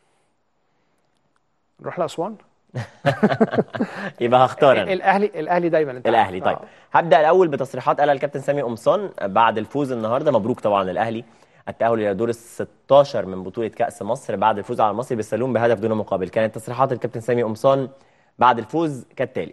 Speaker 13: نروح لاسوان
Speaker 1: يبقى هختار انا
Speaker 13: الاهلي الاهلي دايما انت
Speaker 1: الاهلي
Speaker 13: عارف.
Speaker 1: طيب
Speaker 13: آه.
Speaker 1: هبدا الاول بتصريحات قالها الكابتن سامي قمصان بعد الفوز النهارده مبروك طبعا الاهلي التاهل الى دور ال 16 من بطوله كاس مصر بعد الفوز على المصري بالسلوم بهدف دون مقابل كانت تصريحات الكابتن سامي قمصان بعد الفوز كالتالي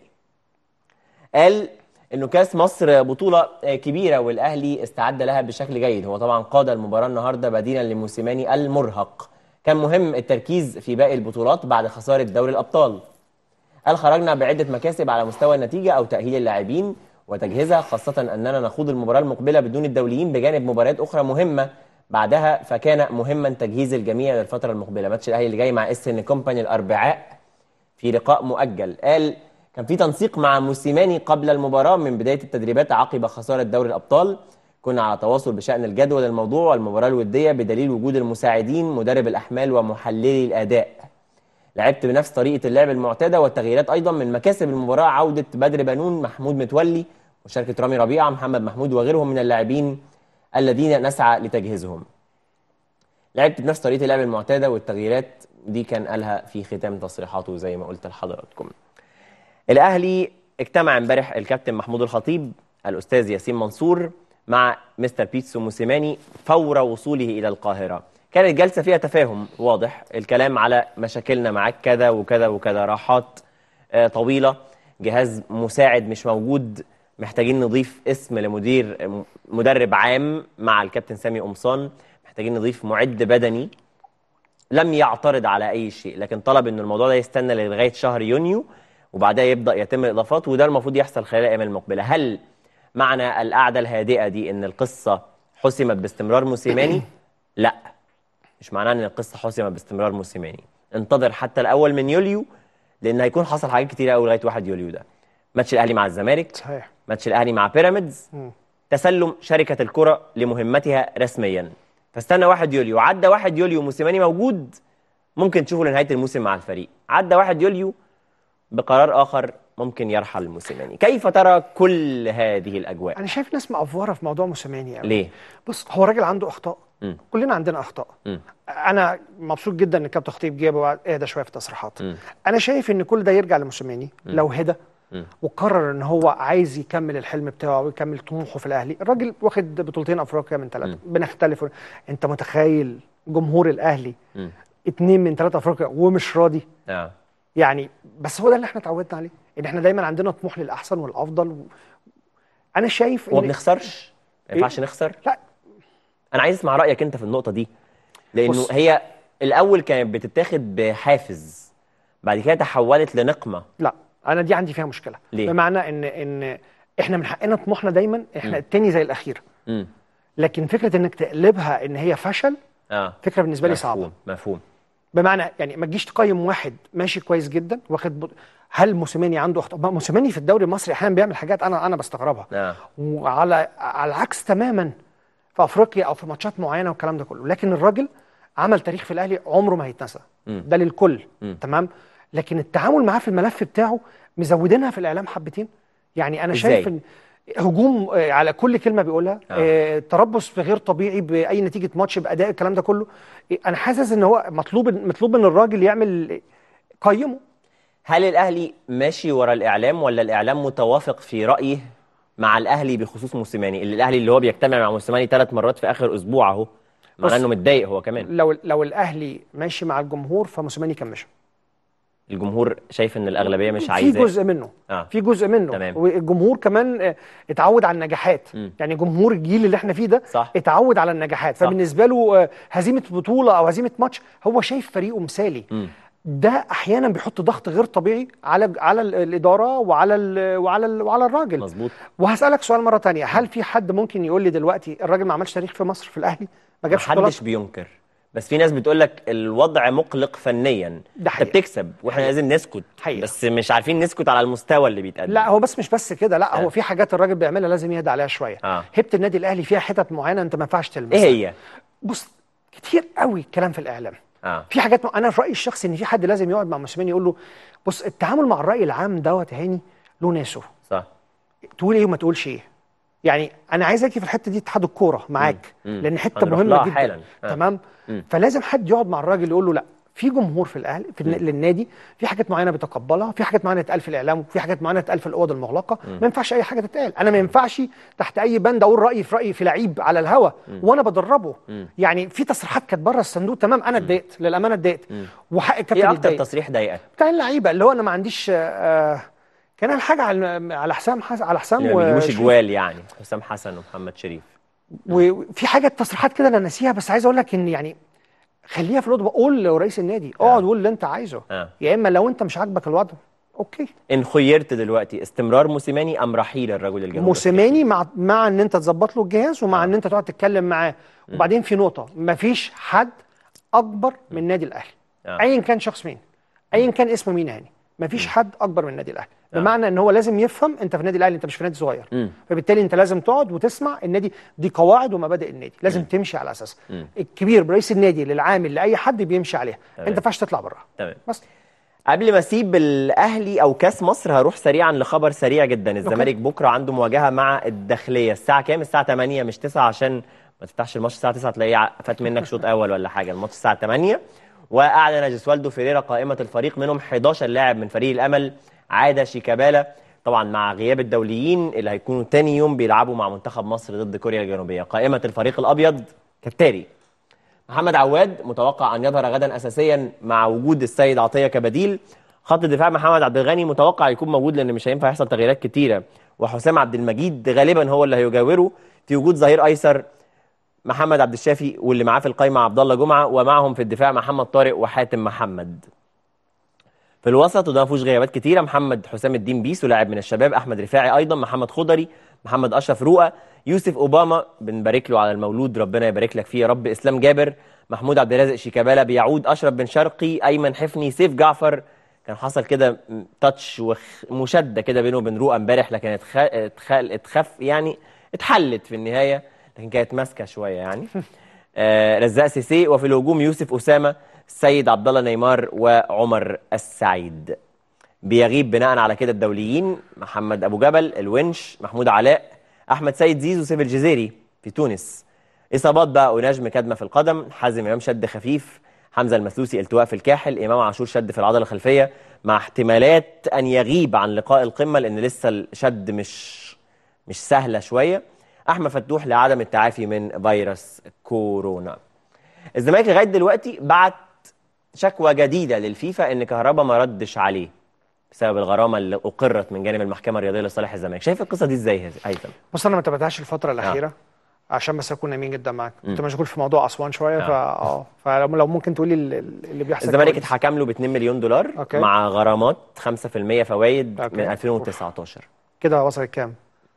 Speaker 1: قال انه كاس مصر بطوله كبيره والاهلي استعد لها بشكل جيد هو طبعا قاد المباراه النهارده بديلا لموسيماني المرهق كان مهم التركيز في باقي البطولات بعد خساره دوري الابطال قال خرجنا بعدة مكاسب على مستوى النتيجة أو تأهيل اللاعبين وتجهيزها خاصة أننا نخوض المباراة المقبلة بدون الدوليين بجانب مباريات أخرى مهمة بعدها فكان مهما تجهيز الجميع للفترة المقبلة ماتش الأهلي اللي جاي مع إسترن كومباني الأربعاء في لقاء مؤجل قال كان في تنسيق مع موسيماني قبل المباراة من بداية التدريبات عقب خسارة دوري الأبطال كنا على تواصل بشأن الجدول الموضوع والمباراة الودية بدليل وجود المساعدين مدرب الأحمال ومحللي الأداء لعبت بنفس طريقه اللعب المعتاده والتغييرات ايضا من مكاسب المباراه عوده بدر بنون محمود متولي وشاركه رامي ربيعه محمد محمود وغيرهم من اللاعبين الذين نسعى لتجهيزهم لعبت بنفس طريقه اللعب المعتاده والتغييرات دي كان قالها في ختام تصريحاته زي ما قلت لحضراتكم الاهلي اجتمع امبارح الكابتن محمود الخطيب الاستاذ ياسين منصور مع مستر بيتسو موسيماني فور وصوله الى القاهره كانت جلسه فيها تفاهم واضح الكلام على مشاكلنا معاك كذا وكذا وكذا راحات آه، طويله جهاز مساعد مش موجود محتاجين نضيف اسم لمدير مدرب عام مع الكابتن سامي قمصان محتاجين نضيف معد بدني لم يعترض على اي شيء لكن طلب ان الموضوع ده يستنى لغايه شهر يونيو وبعدها يبدا يتم الاضافات وده المفروض يحصل خلال الايام المقبله هل معنى القعده الهادئه دي ان القصه حسمت باستمرار موسيماني لا مش معناه ان القصه حسمت باستمرار موسيماني انتظر حتى الاول من يوليو لان هيكون حصل حاجات كتيره قوي لغايه 1 يوليو ده ماتش الاهلي مع الزمالك
Speaker 13: صحيح
Speaker 1: ماتش الاهلي مع بيراميدز
Speaker 13: مم.
Speaker 1: تسلم شركه الكره لمهمتها رسميا فاستنى 1 يوليو عدى 1 يوليو موسيماني موجود ممكن تشوفه لنهايه الموسم مع الفريق عدى 1 يوليو بقرار اخر ممكن يرحل موسيماني كيف ترى كل هذه الاجواء
Speaker 13: انا شايف ناس مأفوره في موضوع موسيماني قوي
Speaker 1: ليه
Speaker 13: بص هو راجل عنده اخطاء
Speaker 1: مم.
Speaker 13: كلنا عندنا اخطاء
Speaker 1: مم.
Speaker 13: انا مبسوط جدا ان الكابتن خطيب جه وقعد اهدى شويه في التصريحات
Speaker 1: مم.
Speaker 13: انا شايف ان كل ده يرجع لموسيماني لو هدى
Speaker 1: مم.
Speaker 13: وقرر ان هو عايز يكمل الحلم بتاعه ويكمل طموحه في الاهلي الراجل واخد بطولتين افريقيا من ثلاثه بنختلف انت متخيل جمهور الاهلي
Speaker 1: مم.
Speaker 13: اتنين من ثلاثه افريقيا ومش راضي
Speaker 1: اه
Speaker 13: يعني بس هو ده اللي احنا اتعودنا عليه ان احنا دايما عندنا طموح للاحسن والافضل و... انا شايف
Speaker 1: وما
Speaker 13: ان
Speaker 1: بنخسرش ما ينفعش نخسر
Speaker 13: لا
Speaker 1: انا عايز اسمع رايك انت في النقطه دي لانه
Speaker 13: بص.
Speaker 1: هي الاول كانت بتتاخد بحافز بعد كده تحولت لنقمه
Speaker 13: لا انا دي عندي فيها مشكله
Speaker 1: ليه؟
Speaker 13: بمعنى ان ان احنا من حقنا طموحنا دايما احنا
Speaker 1: مم.
Speaker 13: التاني زي الاخير
Speaker 1: امم
Speaker 13: لكن فكره انك تقلبها ان هي فشل
Speaker 1: اه
Speaker 13: فكره بالنسبه لي
Speaker 1: مفهوم
Speaker 13: صعبه
Speaker 1: مفهوم
Speaker 13: بمعنى يعني ما تجيش تقيم واحد ماشي كويس جدا واخد بط... هل موسيماني عنده اخطاء ما موسيماني في الدوري المصري احيانا بيعمل حاجات انا انا بستغربها
Speaker 1: اه
Speaker 13: وعلى على العكس تماما في افريقيا او في ماتشات معينه والكلام ده كله لكن الراجل عمل تاريخ في الاهلي عمره ما هيتنسى
Speaker 1: مم.
Speaker 13: ده للكل
Speaker 1: مم.
Speaker 13: تمام لكن التعامل معاه في الملف بتاعه مزودينها في الاعلام حبتين يعني انا
Speaker 1: إزاي؟
Speaker 13: شايف ان هجوم آه، على كل كلمه بيقولها
Speaker 1: آه.
Speaker 13: آه. تربص في غير طبيعي باي نتيجه ماتش باداء الكلام ده كله آه، انا حاسس ان هو مطلوب مطلوب من الراجل يعمل قيمه
Speaker 1: هل الاهلي ماشي ورا الاعلام ولا الاعلام متوافق في رايه مع الاهلي بخصوص موسيماني اللي الاهلي اللي هو بيجتمع مع موسيماني ثلاث مرات في اخر اسبوع اهو معناه
Speaker 13: بص.
Speaker 1: انه متضايق هو كمان
Speaker 13: لو لو الاهلي ماشي مع الجمهور فموسيماني كان مشى
Speaker 1: الجمهور شايف ان الاغلبيه مش
Speaker 13: في
Speaker 1: عايزاه
Speaker 13: جزء منه
Speaker 1: اه
Speaker 13: في جزء منه
Speaker 1: تمام.
Speaker 13: والجمهور كمان آه، اتعود على النجاحات
Speaker 1: مم.
Speaker 13: يعني جمهور الجيل اللي احنا فيه ده
Speaker 1: صح.
Speaker 13: اتعود على النجاحات
Speaker 1: صح.
Speaker 13: فبالنسبه له آه، هزيمه بطوله او هزيمه ماتش هو شايف فريقه مثالي
Speaker 1: مم.
Speaker 13: ده احيانا بيحط ضغط غير طبيعي على على ال- الاداره وعلى ال وعلى ال وعلى الراجل
Speaker 1: مظبوط
Speaker 13: وهسالك سؤال مره تانية هل في حد ممكن يقول لي دلوقتي الراجل ما عملش تاريخ في مصر في الاهلي ما جابش بطولات
Speaker 1: محدش بينكر بس في ناس بتقول لك الوضع مقلق فنيا
Speaker 13: ده
Speaker 1: انت
Speaker 13: حقيقي.
Speaker 1: بتكسب واحنا لازم نسكت
Speaker 13: حقيقي.
Speaker 1: بس مش عارفين نسكت على المستوى اللي بيتقدم
Speaker 13: لا هو بس مش بس كده لا
Speaker 1: آه.
Speaker 13: هو في حاجات الراجل بيعملها لازم يهدى عليها شويه
Speaker 1: اه
Speaker 13: هيبه النادي الاهلي فيها حتت معينه انت ما ينفعش تلمسها
Speaker 1: ايه هي
Speaker 13: بص كتير قوي الكلام في الاعلام
Speaker 1: اه
Speaker 13: في حاجات م... انا في رايي الشخصي ان في حد لازم يقعد مع موسيماني يقول له بص التعامل مع الراي العام دوت يا هاني له ناسه
Speaker 1: صح
Speaker 13: تقول ايه وما تقولش ايه يعني انا عايز اجي في الحته دي اتحاد الكوره معاك
Speaker 1: مم.
Speaker 13: لان حته
Speaker 1: هنروح
Speaker 13: مهمه
Speaker 1: لها
Speaker 13: جدا
Speaker 1: حالا. آه.
Speaker 13: تمام
Speaker 1: مم.
Speaker 13: فلازم حد يقعد مع الراجل يقول له لا في جمهور في الاهلي في الن-
Speaker 1: مم.
Speaker 13: للنادي في حاجات معينه بتقبلها في حاجات معينه تتقال في الاعلام وفي حاجات معينه تتقال في الاوض المغلقه
Speaker 1: مم.
Speaker 13: ما ينفعش اي حاجه تتقال انا ما ينفعش تحت اي بند اقول رايي في رايي في لعيب على الهوا
Speaker 1: مم.
Speaker 13: وانا بدربه
Speaker 1: مم.
Speaker 13: يعني في تصريحات كانت بره الصندوق تمام انا اتضايقت للامانه اتضايقت
Speaker 1: مم.
Speaker 13: وحق الكابتن
Speaker 1: ايه اكتر
Speaker 13: يتضايق
Speaker 1: تصريح ضايقك
Speaker 13: بتاع اللعيبه اللي هو انا ما عنديش آه كان الحاجه على على حسام حس... على حسام
Speaker 1: اللي ما بيجيبوش
Speaker 13: وشريف.
Speaker 1: جوال يعني حسام حسن ومحمد شريف
Speaker 13: وفي حاجه تصريحات كده انا ناسيها بس عايز اقول لك ان يعني خليها في الاوضه قول لرئيس النادي اقعد قول اللي انت عايزه
Speaker 1: اه
Speaker 13: يا اما لو انت مش عاجبك الوضع اوكي
Speaker 1: ان خيرت دلوقتي استمرار موسيماني ام رحيل الرجل الجنوبي
Speaker 13: موسيماني مع مع ان انت تظبط له الجهاز ومع ان انت تقعد تتكلم معاه وبعدين في نقطه مفيش حد اكبر من النادي الاهلي
Speaker 1: آه.
Speaker 13: ايا كان شخص مين ايا كان اسمه مين هاني مفيش حد اكبر من النادي الاهلي بمعنى ان هو لازم يفهم انت في النادي الاهلي انت مش في نادي صغير
Speaker 1: مم.
Speaker 13: فبالتالي انت لازم تقعد وتسمع النادي دي قواعد ومبادئ النادي لازم تمشي على اساسها
Speaker 1: مم.
Speaker 13: الكبير برئيس النادي للعامل لاي حد بيمشي عليها
Speaker 1: تمام.
Speaker 13: انت ما ينفعش تطلع بره
Speaker 1: تمام
Speaker 13: بس
Speaker 1: قبل ما اسيب الاهلي او كاس مصر هروح سريعا لخبر سريع جدا الزمالك بكره عنده مواجهه مع الداخليه الساعه كام الساعه 8 مش 9 عشان ما تفتحش الماتش الساعه 9 تلاقيه ع- فات منك شوط اول ولا حاجه الماتش الساعه 8 واعلن جيسوالدو فيريرا قائمه الفريق منهم 11 لاعب من فريق الامل عاده شيكابالا طبعا مع غياب الدوليين اللي هيكونوا تاني يوم بيلعبوا مع منتخب مصر ضد كوريا الجنوبيه قائمه الفريق الابيض كالتالي محمد عواد متوقع ان يظهر غدا اساسيا مع وجود السيد عطيه كبديل خط الدفاع محمد عبد الغني متوقع يكون موجود لان مش هينفع يحصل تغييرات كتيره وحسام عبد المجيد غالبا هو اللي هيجاوره في وجود ظهير ايسر محمد عبد الشافي واللي معاه في القايمه عبد الله جمعه ومعهم في الدفاع محمد طارق وحاتم محمد في الوسط وده ما فيهوش غيابات كتيره محمد حسام الدين بيسو لاعب من الشباب احمد رفاعي ايضا محمد خضري محمد اشرف رؤى يوسف اوباما بنبارك له على المولود ربنا يبارك لك فيه يا رب اسلام جابر محمود عبد الرازق شيكابالا بيعود اشرف بن شرقي ايمن حفني سيف جعفر كان حصل كده م- تاتش ومشاده كده بينه وبين رؤى امبارح لكن اتخ... اتخ... اتخف يعني اتحلت في النهايه لكن كانت ماسكه شويه يعني آه، رزاق سيسي وفي الهجوم يوسف اسامه السيد عبد الله نيمار وعمر السعيد بيغيب بناء على كده الدوليين محمد ابو جبل الونش محمود علاء احمد سيد زيزو سيف الجزيري في تونس اصابات بقى ونجم كدمه في القدم حازم امام شد خفيف حمزه المسلوسي التواء في الكاحل امام عاشور شد في العضله الخلفيه مع احتمالات ان يغيب عن لقاء القمه لان لسه الشد مش مش سهله شويه احمد فتوح لعدم التعافي من فيروس كورونا الزمالك لغايه دلوقتي بعت شكوى جديده للفيفا ان كهربا ما ردش عليه بسبب الغرامه اللي اقرت من جانب المحكمه الرياضيه لصالح الزمالك شايف القصه دي ازاي يا هيثم
Speaker 13: بص انا ما تابعتهاش الفتره الاخيره عشان بس اكون امين جدا معاك كنت
Speaker 1: مم.
Speaker 13: مشغول في موضوع اسوان شويه
Speaker 1: آه.
Speaker 13: فا اه فلو لو ممكن تقولي ال- ال- اللي بيحصل
Speaker 1: الزمالك
Speaker 13: كويس.
Speaker 1: اتحكم له ب 2 مليون دولار
Speaker 13: أوكي.
Speaker 1: مع غرامات 5% فوائد
Speaker 13: أوكي.
Speaker 1: من 2019
Speaker 13: كده وصلت كام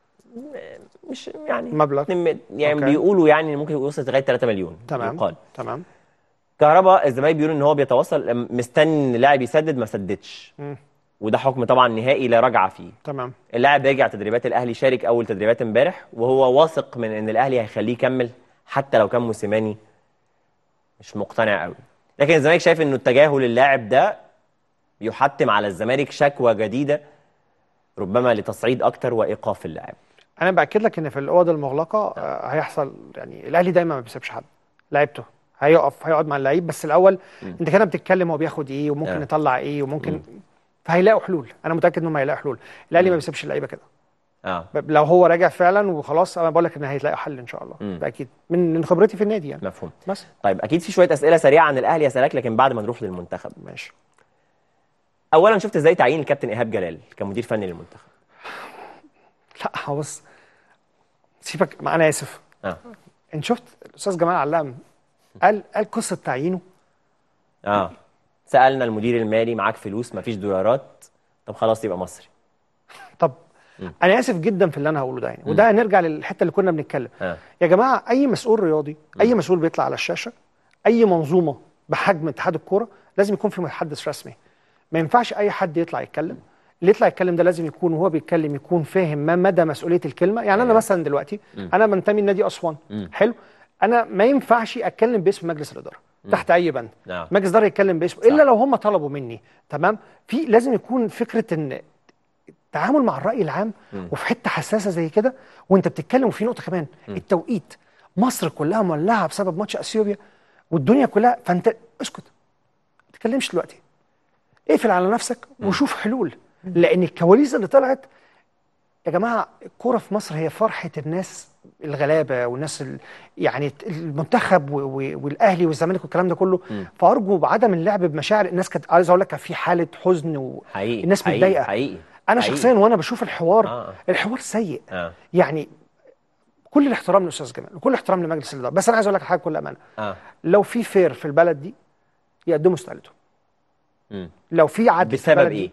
Speaker 1: مش يعني
Speaker 13: مبلغ
Speaker 1: 2 مل- يعني
Speaker 13: أوكي.
Speaker 1: بيقولوا يعني ممكن يوصل لغايه 3 مليون
Speaker 13: تمام
Speaker 1: يقال
Speaker 13: تمام
Speaker 1: كهربا الزمالك بيقولوا ان هو بيتوصل مستني ان اللاعب يسدد ما سددش
Speaker 13: مم.
Speaker 1: وده حكم طبعا نهائي لا رجعه فيه
Speaker 13: تمام
Speaker 1: اللاعب رجع تدريبات الاهلي شارك اول تدريبات امبارح وهو واثق من ان الاهلي هيخليه يكمل حتى لو كان موسيماني مش مقتنع قوي لكن الزمالك شايف انه التجاهل اللاعب ده يحتم على الزمالك شكوى جديده ربما لتصعيد اكتر وايقاف اللاعب
Speaker 13: انا باكد لك ان في الاوض المغلقه آه، هيحصل يعني الاهلي دايما ما بيسيبش حد لعيبته هيقف هيقعد مع اللعيب بس الاول
Speaker 1: مم.
Speaker 13: انت كده بتتكلم هو بياخد ايه وممكن
Speaker 1: آه.
Speaker 13: يطلع ايه وممكن فهيلاقوا حلول انا متاكد انهم هيلاقوا حلول الاهلي ما بيسيبش اللعيبه كده
Speaker 1: اه
Speaker 13: ب- لو هو راجع فعلا وخلاص انا بقول لك ان هيلاقي حل ان شاء الله
Speaker 1: مم.
Speaker 13: ده اكيد من من خبرتي في النادي يعني
Speaker 1: مفهوم
Speaker 13: بس
Speaker 1: طيب اكيد في شويه اسئله سريعه عن الاهلي اسالك لكن بعد ما نروح للمنتخب
Speaker 13: ماشي
Speaker 1: اولا شفت ازاي تعيين الكابتن ايهاب جلال كمدير فني للمنتخب
Speaker 13: لا هو بص سيبك ما انا اسف
Speaker 1: اه
Speaker 13: انت شفت الاستاذ جمال علام قال قال قصه تعيينه
Speaker 1: اه سالنا المدير المالي معاك فلوس مفيش دولارات طب خلاص يبقى مصري
Speaker 13: طب
Speaker 1: مم.
Speaker 13: انا اسف جدا في اللي انا هقوله ده يعني وده هنرجع للحته اللي كنا بنتكلم
Speaker 1: اه
Speaker 13: يا جماعه اي مسؤول رياضي اي مسؤول بيطلع على الشاشه اي منظومه بحجم اتحاد الكوره لازم يكون في متحدث رسمي ما ينفعش اي حد يطلع يتكلم اللي يطلع يتكلم ده لازم يكون وهو بيتكلم يكون فاهم ما مدى مسؤوليه الكلمه يعني انا مثلا دلوقتي
Speaker 1: مم.
Speaker 13: انا بنتمي لنادي اسوان
Speaker 1: مم.
Speaker 13: حلو انا ما ينفعش اتكلم باسم مجلس الاداره تحت اي بند
Speaker 1: نعم
Speaker 13: مجلس الاداره يتكلم باسمه الا لو هم طلبوا مني تمام في لازم يكون فكره ان التعامل مع الراي العام
Speaker 1: مم.
Speaker 13: وفي حته حساسه زي كده وانت بتتكلم وفي نقطه كمان التوقيت مصر كلها مولعه بسبب ماتش اثيوبيا والدنيا كلها فانت اسكت ما تتكلمش دلوقتي اقفل على نفسك وشوف حلول لان الكواليس اللي طلعت يا جماعه الكوره في مصر هي فرحه الناس الغلابه والناس ال... يعني المنتخب و... و... والاهلي والزمالك والكلام ده كله
Speaker 1: مم.
Speaker 13: فارجو بعدم اللعب بمشاعر الناس كانت عايز اقول لك كان في حاله حزن و...
Speaker 1: حقيقي
Speaker 13: الناس
Speaker 1: حقيقي
Speaker 13: متضايقه
Speaker 1: حقيقي
Speaker 13: انا
Speaker 1: حقيقي.
Speaker 13: شخصيا وانا بشوف الحوار
Speaker 1: آه.
Speaker 13: الحوار سيء
Speaker 1: اه
Speaker 13: يعني كل الاحترام للاستاذ جمال وكل الاحترام لمجلس الاداره بس انا عايز اقول لك حاجه بكل امانه
Speaker 1: اه
Speaker 13: لو في فير في البلد دي يقدموا استقالتهم
Speaker 1: مم.
Speaker 13: لو في عدل في
Speaker 1: بسبب
Speaker 13: البلد
Speaker 1: ايه
Speaker 13: دي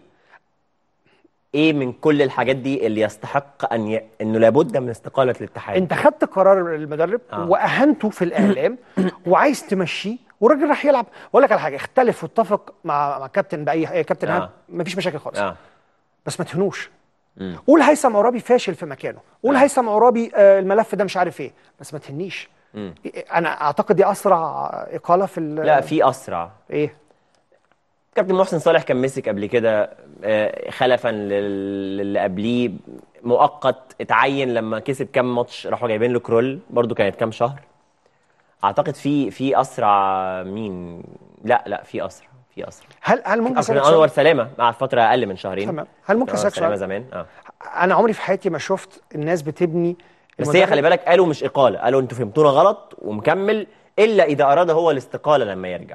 Speaker 1: ايه من كل الحاجات دي اللي يستحق ان ي... انه لابد من استقاله الاتحاد
Speaker 13: انت خدت قرار المدرب
Speaker 1: آه.
Speaker 13: واهنته في الاعلام وعايز تمشيه والراجل راح يلعب واقول لك على حاجه اختلف واتفق مع مع كابتن باي إيه، كابتن
Speaker 1: آه.
Speaker 13: هاب مفيش مشاكل خالص
Speaker 1: اه
Speaker 13: بس ما تهنوش
Speaker 1: مم.
Speaker 13: قول هيثم عرابي فاشل في مكانه قول هيثم عرابي آه، الملف ده مش عارف ايه بس ما تهنيش
Speaker 1: مم.
Speaker 13: انا اعتقد دي اسرع اقاله في ال-
Speaker 1: لا في اسرع
Speaker 13: ايه
Speaker 1: كابتن محسن صالح كان مسك قبل كده آه، خلفا لل- للي قبليه مؤقت اتعين لما كسب كام ماتش راحوا جايبين له كرول برضو كانت كام شهر اعتقد في في اسرع مين لا لا في اسرع في اسرع
Speaker 13: هل هل ممكن
Speaker 1: كان
Speaker 13: أسألك
Speaker 1: انور
Speaker 13: سؤال؟
Speaker 1: سلامه قعد فتره اقل من شهرين
Speaker 13: تمام. هل ممكن
Speaker 1: أنور
Speaker 13: أسألك
Speaker 1: سلامه
Speaker 13: سؤال؟
Speaker 1: زمان اه
Speaker 13: انا عمري في حياتي ما شفت الناس بتبني
Speaker 1: بس هي
Speaker 13: المدرب-
Speaker 1: خلي بالك قالوا مش اقاله قالوا انتوا فهمتونا غلط ومكمل الا اذا اراد هو الاستقاله لما يرجع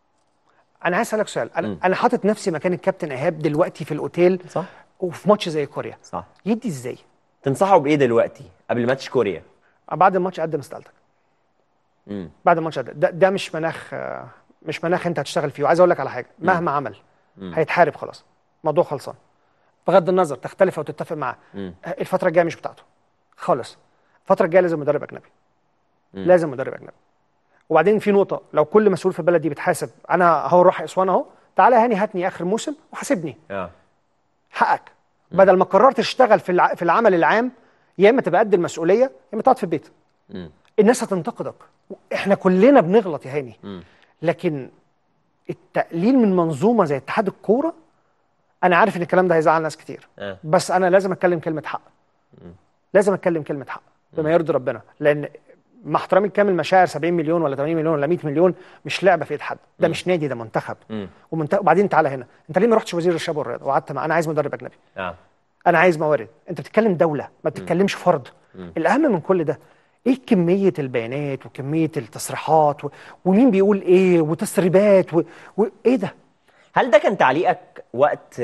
Speaker 13: انا عايز اسالك سؤال انا
Speaker 1: مم.
Speaker 13: انا حاطط نفسي مكان الكابتن ايهاب دلوقتي في الاوتيل
Speaker 1: صح
Speaker 13: وفي ماتش زي كوريا
Speaker 1: صح
Speaker 13: يدي ازاي
Speaker 1: تنصحوا بايه دلوقتي قبل ماتش كوريا
Speaker 13: بعد الماتش قدم استقالتك
Speaker 1: امم
Speaker 13: بعد الماتش قدم ده, ده مش مناخ آه، مش مناخ انت هتشتغل فيه وعايز اقول لك على حاجه مهما عمل
Speaker 1: مم.
Speaker 13: هيتحارب خلاص الموضوع خلصان بغض النظر تختلف او تتفق معاه
Speaker 1: مم.
Speaker 13: الفتره الجايه مش بتاعته خالص الفتره الجايه لازم مدرب اجنبي
Speaker 1: مم.
Speaker 13: لازم مدرب اجنبي وبعدين في نقطه لو كل مسؤول في البلد دي بيتحاسب انا هو راح اسوان اهو تعالى هاني هاتني اخر موسم وحاسبني
Speaker 1: اه
Speaker 13: حقك بدل ما قررت تشتغل في الع... في العمل العام يا اما تبقى قد المسؤوليه يا اما تقعد في البيت
Speaker 1: مم.
Speaker 13: الناس هتنتقدك احنا كلنا بنغلط يا هاني
Speaker 1: مم.
Speaker 13: لكن التقليل من منظومه زي اتحاد الكوره انا عارف ان الكلام ده هيزعل ناس كتير
Speaker 1: آه.
Speaker 13: بس انا لازم اتكلم كلمه حق لازم اتكلم كلمه حق بما يرضي ربنا لان مع احترامي الكامل مشاعر 70 مليون ولا 80 مليون ولا 100 مليون مش لعبه في ايد حد ده مش نادي ده منتخب
Speaker 1: مم.
Speaker 13: ومنت... وبعدين تعالى هنا انت ليه ما رحتش وزير الشباب والرياضه وقعدت مع انا عايز مدرب اجنبي
Speaker 1: اه
Speaker 13: انا عايز موارد انت بتتكلم دوله ما بتتكلمش فرد
Speaker 1: مم.
Speaker 13: الاهم من كل ده ايه كميه البيانات وكميه التصريحات و... ومين بيقول ايه وتسريبات و... وايه ده
Speaker 1: هل ده كان تعليقك وقت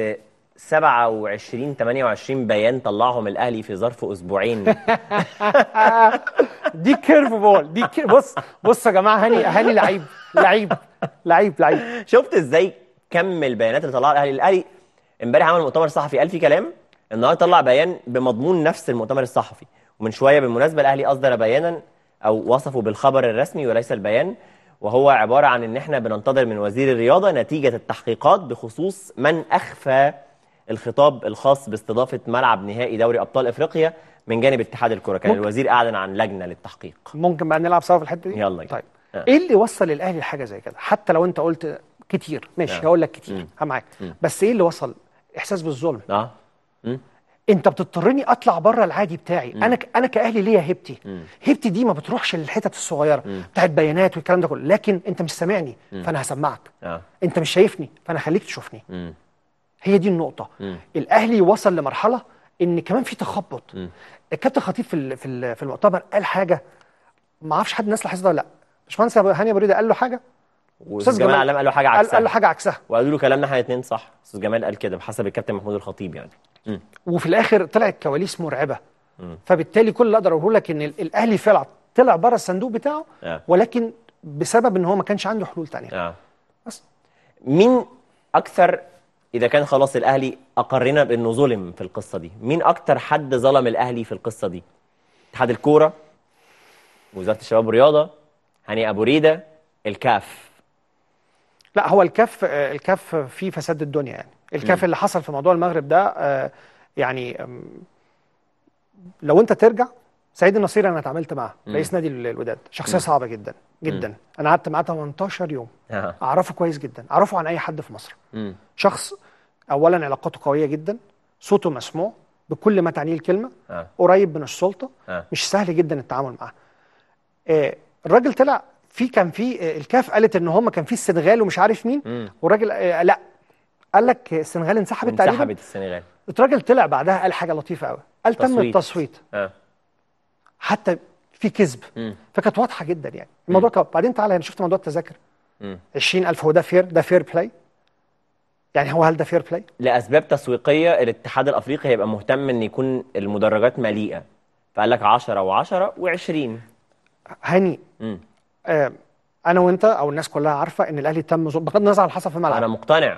Speaker 1: 27 28 بيان طلعهم الاهلي في ظرف اسبوعين
Speaker 13: دي كيرف بول دي كير... بص بص يا جماعه هاني هاني لعيب لعيب لعيب لعيب
Speaker 1: شفت ازاي كم البيانات اللي طلعها الاهلي الاهلي امبارح عمل مؤتمر صحفي قال فيه كلام النهارده طلع بيان بمضمون نفس المؤتمر الصحفي ومن شويه بالمناسبه الاهلي اصدر بيانا او وصفه بالخبر الرسمي وليس البيان وهو عباره عن ان احنا بننتظر من وزير الرياضه نتيجه التحقيقات بخصوص من اخفى الخطاب الخاص باستضافه ملعب نهائي دوري ابطال افريقيا من جانب اتحاد الكره كان
Speaker 13: ممكن.
Speaker 1: الوزير اعلن عن لجنه للتحقيق
Speaker 13: ممكن بقى نلعب سوا في الحته دي
Speaker 1: يلا
Speaker 13: طيب
Speaker 1: آه.
Speaker 13: ايه اللي وصل الاهلي لحاجه زي كده حتى لو انت قلت كتير ماشي
Speaker 1: آه.
Speaker 13: هقول لك كتير
Speaker 1: مم.
Speaker 13: ها معاك
Speaker 1: مم.
Speaker 13: بس ايه اللي وصل احساس بالظلم
Speaker 1: اه مم.
Speaker 13: انت بتضطرني اطلع بره العادي بتاعي
Speaker 1: مم.
Speaker 13: انا ك... انا كاهلي ليا هيبتي
Speaker 1: مم.
Speaker 13: هيبتي دي ما بتروحش للحتت الصغيره
Speaker 1: مم.
Speaker 13: بتاعت بيانات والكلام ده كله لكن انت مش سامعني
Speaker 1: مم.
Speaker 13: فانا هسمعك
Speaker 1: اه
Speaker 13: انت مش شايفني فانا هخليك تشوفني
Speaker 1: مم.
Speaker 13: هي دي النقطه
Speaker 1: مم.
Speaker 13: الاهلي وصل لمرحله ان كمان في تخبط الكابتن خطيب في ال- في ال- في المؤتمر قال حاجه ما اعرفش حد الناس لاحظها ولا لا باشمهندس أبو- هاني ابو ريده قال له حاجه
Speaker 1: واستاذ جمال علام قال له حاجه
Speaker 13: قال,
Speaker 1: عكسها
Speaker 13: قال له حاجه عكسها
Speaker 1: وقالوا له كلامنا احنا الاثنين صح استاذ جمال قال كده بحسب الكابتن محمود الخطيب يعني مم.
Speaker 13: وفي الاخر طلعت كواليس مرعبه
Speaker 1: مم.
Speaker 13: فبالتالي كل اللي اقدر اقوله لك ان ال- الاهلي فعلا طلع بره الصندوق بتاعه
Speaker 1: آه.
Speaker 13: ولكن بسبب ان هو ما كانش عنده حلول تانية
Speaker 1: آه.
Speaker 13: بس.
Speaker 1: مين اكثر اذا كان خلاص الاهلي اقرنا بانه ظلم في القصه دي مين اكتر حد ظلم الاهلي في القصه دي اتحاد الكوره وزاره الشباب والرياضه هاني ابو ريده الكاف
Speaker 13: لا هو الكاف آه، الكاف فيه فساد الدنيا يعني الكاف
Speaker 1: مم.
Speaker 13: اللي حصل في موضوع المغرب ده آه، يعني آم، لو انت ترجع سعيد النصير انا اتعاملت معاه
Speaker 1: مم.
Speaker 13: رئيس نادي ال- الوداد شخصيه
Speaker 1: مم.
Speaker 13: صعبه جدا جدا
Speaker 1: مم.
Speaker 13: انا قعدت معاه 18 يوم
Speaker 1: آه.
Speaker 13: اعرفه كويس جدا اعرفه عن اي حد في مصر
Speaker 1: مم.
Speaker 13: شخص اولا علاقاته قويه جدا صوته مسموع بكل ما تعنيه الكلمه
Speaker 1: آه.
Speaker 13: قريب من السلطه
Speaker 1: آه.
Speaker 13: مش سهل جدا التعامل معاه آه، الراجل طلع في كان في آه، الكاف قالت ان هم كان في السنغال ومش عارف مين
Speaker 1: مم.
Speaker 13: والراجل آه، لا قال لك السنغال انسحبت تقريبا
Speaker 1: انسحبت السنغال
Speaker 13: الراجل طلع بعدها قال حاجه لطيفه قوي قال تم
Speaker 1: تصويت.
Speaker 13: التصويت
Speaker 1: اه
Speaker 13: حتى في كذب
Speaker 1: مم.
Speaker 13: فكانت واضحه جدا يعني الموضوع كان بعدين تعالى انا شفت موضوع التذاكر
Speaker 1: مم.
Speaker 13: 20000 هو ده فير ده فير بلاي يعني هو هل ده فير بلاي
Speaker 1: لاسباب تسويقيه الاتحاد الافريقي هيبقى مهتم ان يكون المدرجات مليئه فقال لك 10 و10 و20
Speaker 13: هاني
Speaker 1: مم.
Speaker 13: آه انا وانت او الناس كلها عارفه ان الاهلي تم ظلم بغض النظر عن اللي حصل في الملعب
Speaker 1: انا مقتنع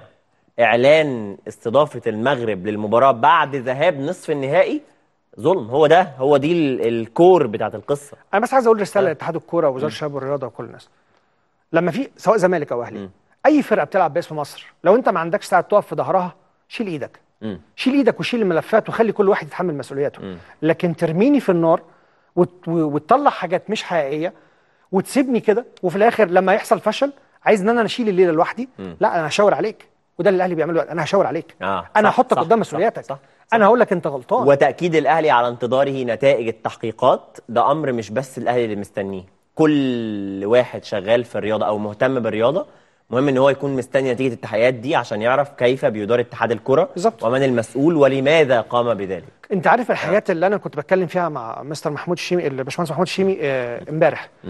Speaker 1: اعلان استضافه المغرب للمباراه بعد ذهاب نصف النهائي ظلم هو ده هو دي ال- الكور بتاعت القصه
Speaker 13: انا بس عايز اقول رساله لاتحاد الكوره ووزاره الشباب والرياضه وكل الناس لما في سواء زمالك او اهلي اي فرقه بتلعب باسم مصر لو انت ما عندكش ساعه تقف في ظهرها شيل ايدك
Speaker 1: مم.
Speaker 13: شيل ايدك وشيل الملفات وخلي كل واحد يتحمل مسؤولياته
Speaker 1: مم.
Speaker 13: لكن ترميني في النار وت- و- وتطلع حاجات مش حقيقيه وتسيبني كده وفي الاخر لما يحصل فشل عايز ان انا اشيل الليله لوحدي
Speaker 1: مم.
Speaker 13: لا انا هشاور عليك وده اللي الاهلي بيعمله دلوقتي. انا هشاور عليك
Speaker 1: اه
Speaker 13: انا
Speaker 1: صح،
Speaker 13: هحطك
Speaker 1: صح،
Speaker 13: قدام
Speaker 1: صح،
Speaker 13: مسؤولياتك
Speaker 1: صح.
Speaker 13: انا هقول لك انت غلطان
Speaker 1: وتاكيد الاهلي على انتظاره نتائج التحقيقات ده امر مش بس الاهلي اللي مستنيه كل واحد شغال في الرياضه او مهتم بالرياضه مهم ان هو يكون مستني نتيجه التحقيقات دي عشان يعرف كيف بيدار اتحاد الكره
Speaker 13: بالظبط.
Speaker 1: ومن المسؤول ولماذا قام بذلك
Speaker 13: انت عارف الحاجات اللي انا كنت بتكلم فيها مع مستر محمود الشيمي الباشمهندس محمود الشيمي آه، امبارح
Speaker 1: مم.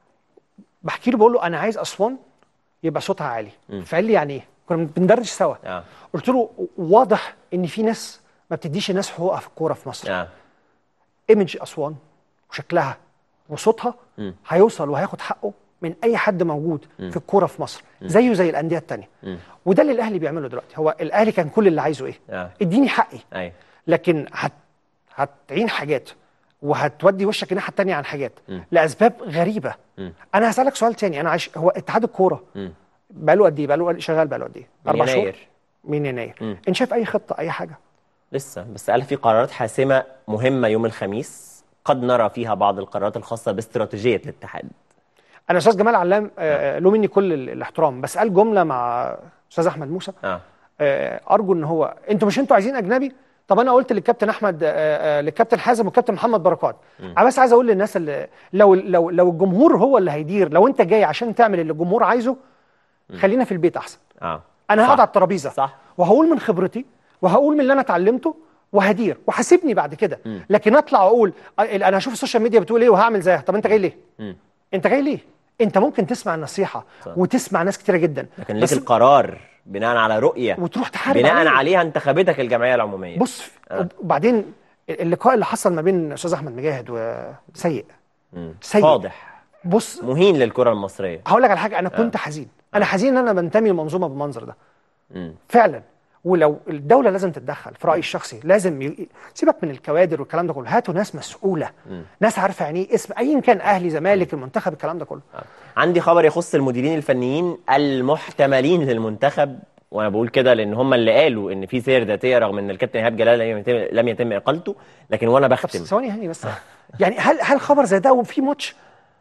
Speaker 13: بحكي له بقول له انا عايز اسوان يبقى صوتها عالي
Speaker 1: مم.
Speaker 13: فقال لي يعني ايه كنا بندردش سوا
Speaker 1: اه
Speaker 13: قلت له واضح ان في ناس ما بتديش الناس حقوقها في الكوره في مصر
Speaker 1: اه
Speaker 13: ايمج اسوان وشكلها وصوتها
Speaker 1: مم.
Speaker 13: هيوصل وهياخد حقه من اي حد موجود
Speaker 1: مم.
Speaker 13: في الكوره في مصر
Speaker 1: مم.
Speaker 13: زيه زي الانديه التانية
Speaker 1: مم.
Speaker 13: وده اللي الاهلي بيعمله دلوقتي هو الاهلي كان كل اللي عايزه ايه
Speaker 1: اه
Speaker 13: اديني حقي
Speaker 1: ايوه
Speaker 13: لكن هت... هتعين حاجات وهتودي وشك الناحيه التانية عن حاجات
Speaker 1: مم.
Speaker 13: لاسباب غريبه
Speaker 1: مم.
Speaker 13: انا هسالك سؤال تاني انا عايش هو اتحاد الكوره
Speaker 1: مم.
Speaker 13: بقاله قد ايه بقاله شغال بقاله قد ايه
Speaker 1: من
Speaker 13: اربع شهور
Speaker 1: يناير
Speaker 13: من يناير
Speaker 1: مم.
Speaker 13: انت شايف اي خطه اي حاجه
Speaker 1: لسه بس قال في قرارات حاسمه مهمه يوم الخميس قد نرى فيها بعض القرارات الخاصه باستراتيجيه الاتحاد
Speaker 13: انا استاذ جمال علام آه، له مني كل ال- الاحترام بس قال جمله مع استاذ احمد موسى
Speaker 1: اه
Speaker 13: آه، ارجو ان هو انتوا مش انتوا عايزين اجنبي طب انا قلت للكابتن احمد آه، آه، للكابتن حازم والكابتن محمد بركات
Speaker 1: مم.
Speaker 13: انا بس عايز اقول للناس اللي لو لو لو الجمهور هو اللي هيدير لو انت جاي عشان تعمل اللي الجمهور عايزه خلينا في البيت احسن
Speaker 1: اه
Speaker 13: انا
Speaker 1: صح.
Speaker 13: هقعد على الترابيزه
Speaker 1: صح
Speaker 13: وهقول من خبرتي وهقول من اللي انا اتعلمته وهدير وحاسبني بعد كده
Speaker 1: مم.
Speaker 13: لكن اطلع اقول آه، انا هشوف السوشيال ميديا بتقول ايه وهعمل زيها طب انت جاي ليه
Speaker 1: مم.
Speaker 13: انت جاي ليه انت ممكن تسمع النصيحه
Speaker 1: صح.
Speaker 13: وتسمع ناس كتيره جدا
Speaker 1: لكن ليك
Speaker 13: بس
Speaker 1: القرار بناء على رؤيه
Speaker 13: وتروح تحارب
Speaker 1: بناء
Speaker 13: عليه.
Speaker 1: عليها انتخبتك الجمعيه العموميه
Speaker 13: بص
Speaker 1: آه.
Speaker 13: وبعدين اللقاء اللي حصل ما بين استاذ احمد مجاهد وسيء
Speaker 1: مم.
Speaker 13: سيء.
Speaker 1: واضح
Speaker 13: بص
Speaker 1: مهين للكره المصريه
Speaker 13: هقول لك على حاجه انا
Speaker 1: آه.
Speaker 13: كنت حزين انا حزين ان انا بنتمي لمنظومه بالمنظر ده
Speaker 1: مم.
Speaker 13: فعلا ولو الدوله لازم تتدخل في رايي الشخصي لازم ي... سيبك من الكوادر والكلام ده كله هاتوا ناس مسؤوله
Speaker 1: مم.
Speaker 13: ناس عارفه يعني ايه اسم ايا كان اهلي زمالك المنتخب الكلام ده كله
Speaker 1: عندي خبر يخص المديرين الفنيين المحتملين للمنتخب وانا بقول كده لان هم اللي قالوا ان في سير ذاتيه رغم ان الكابتن ايهاب جلال لم يتم, لم يتم اقالته لكن وانا
Speaker 13: طب
Speaker 1: بختم
Speaker 13: ثواني هاني بس يعني هل هل خبر زي ده وفي ماتش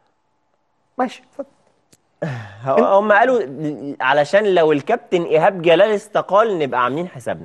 Speaker 13: ماشي اتفضل
Speaker 1: هم قالوا علشان لو الكابتن ايهاب جلال استقال نبقى عاملين حسابنا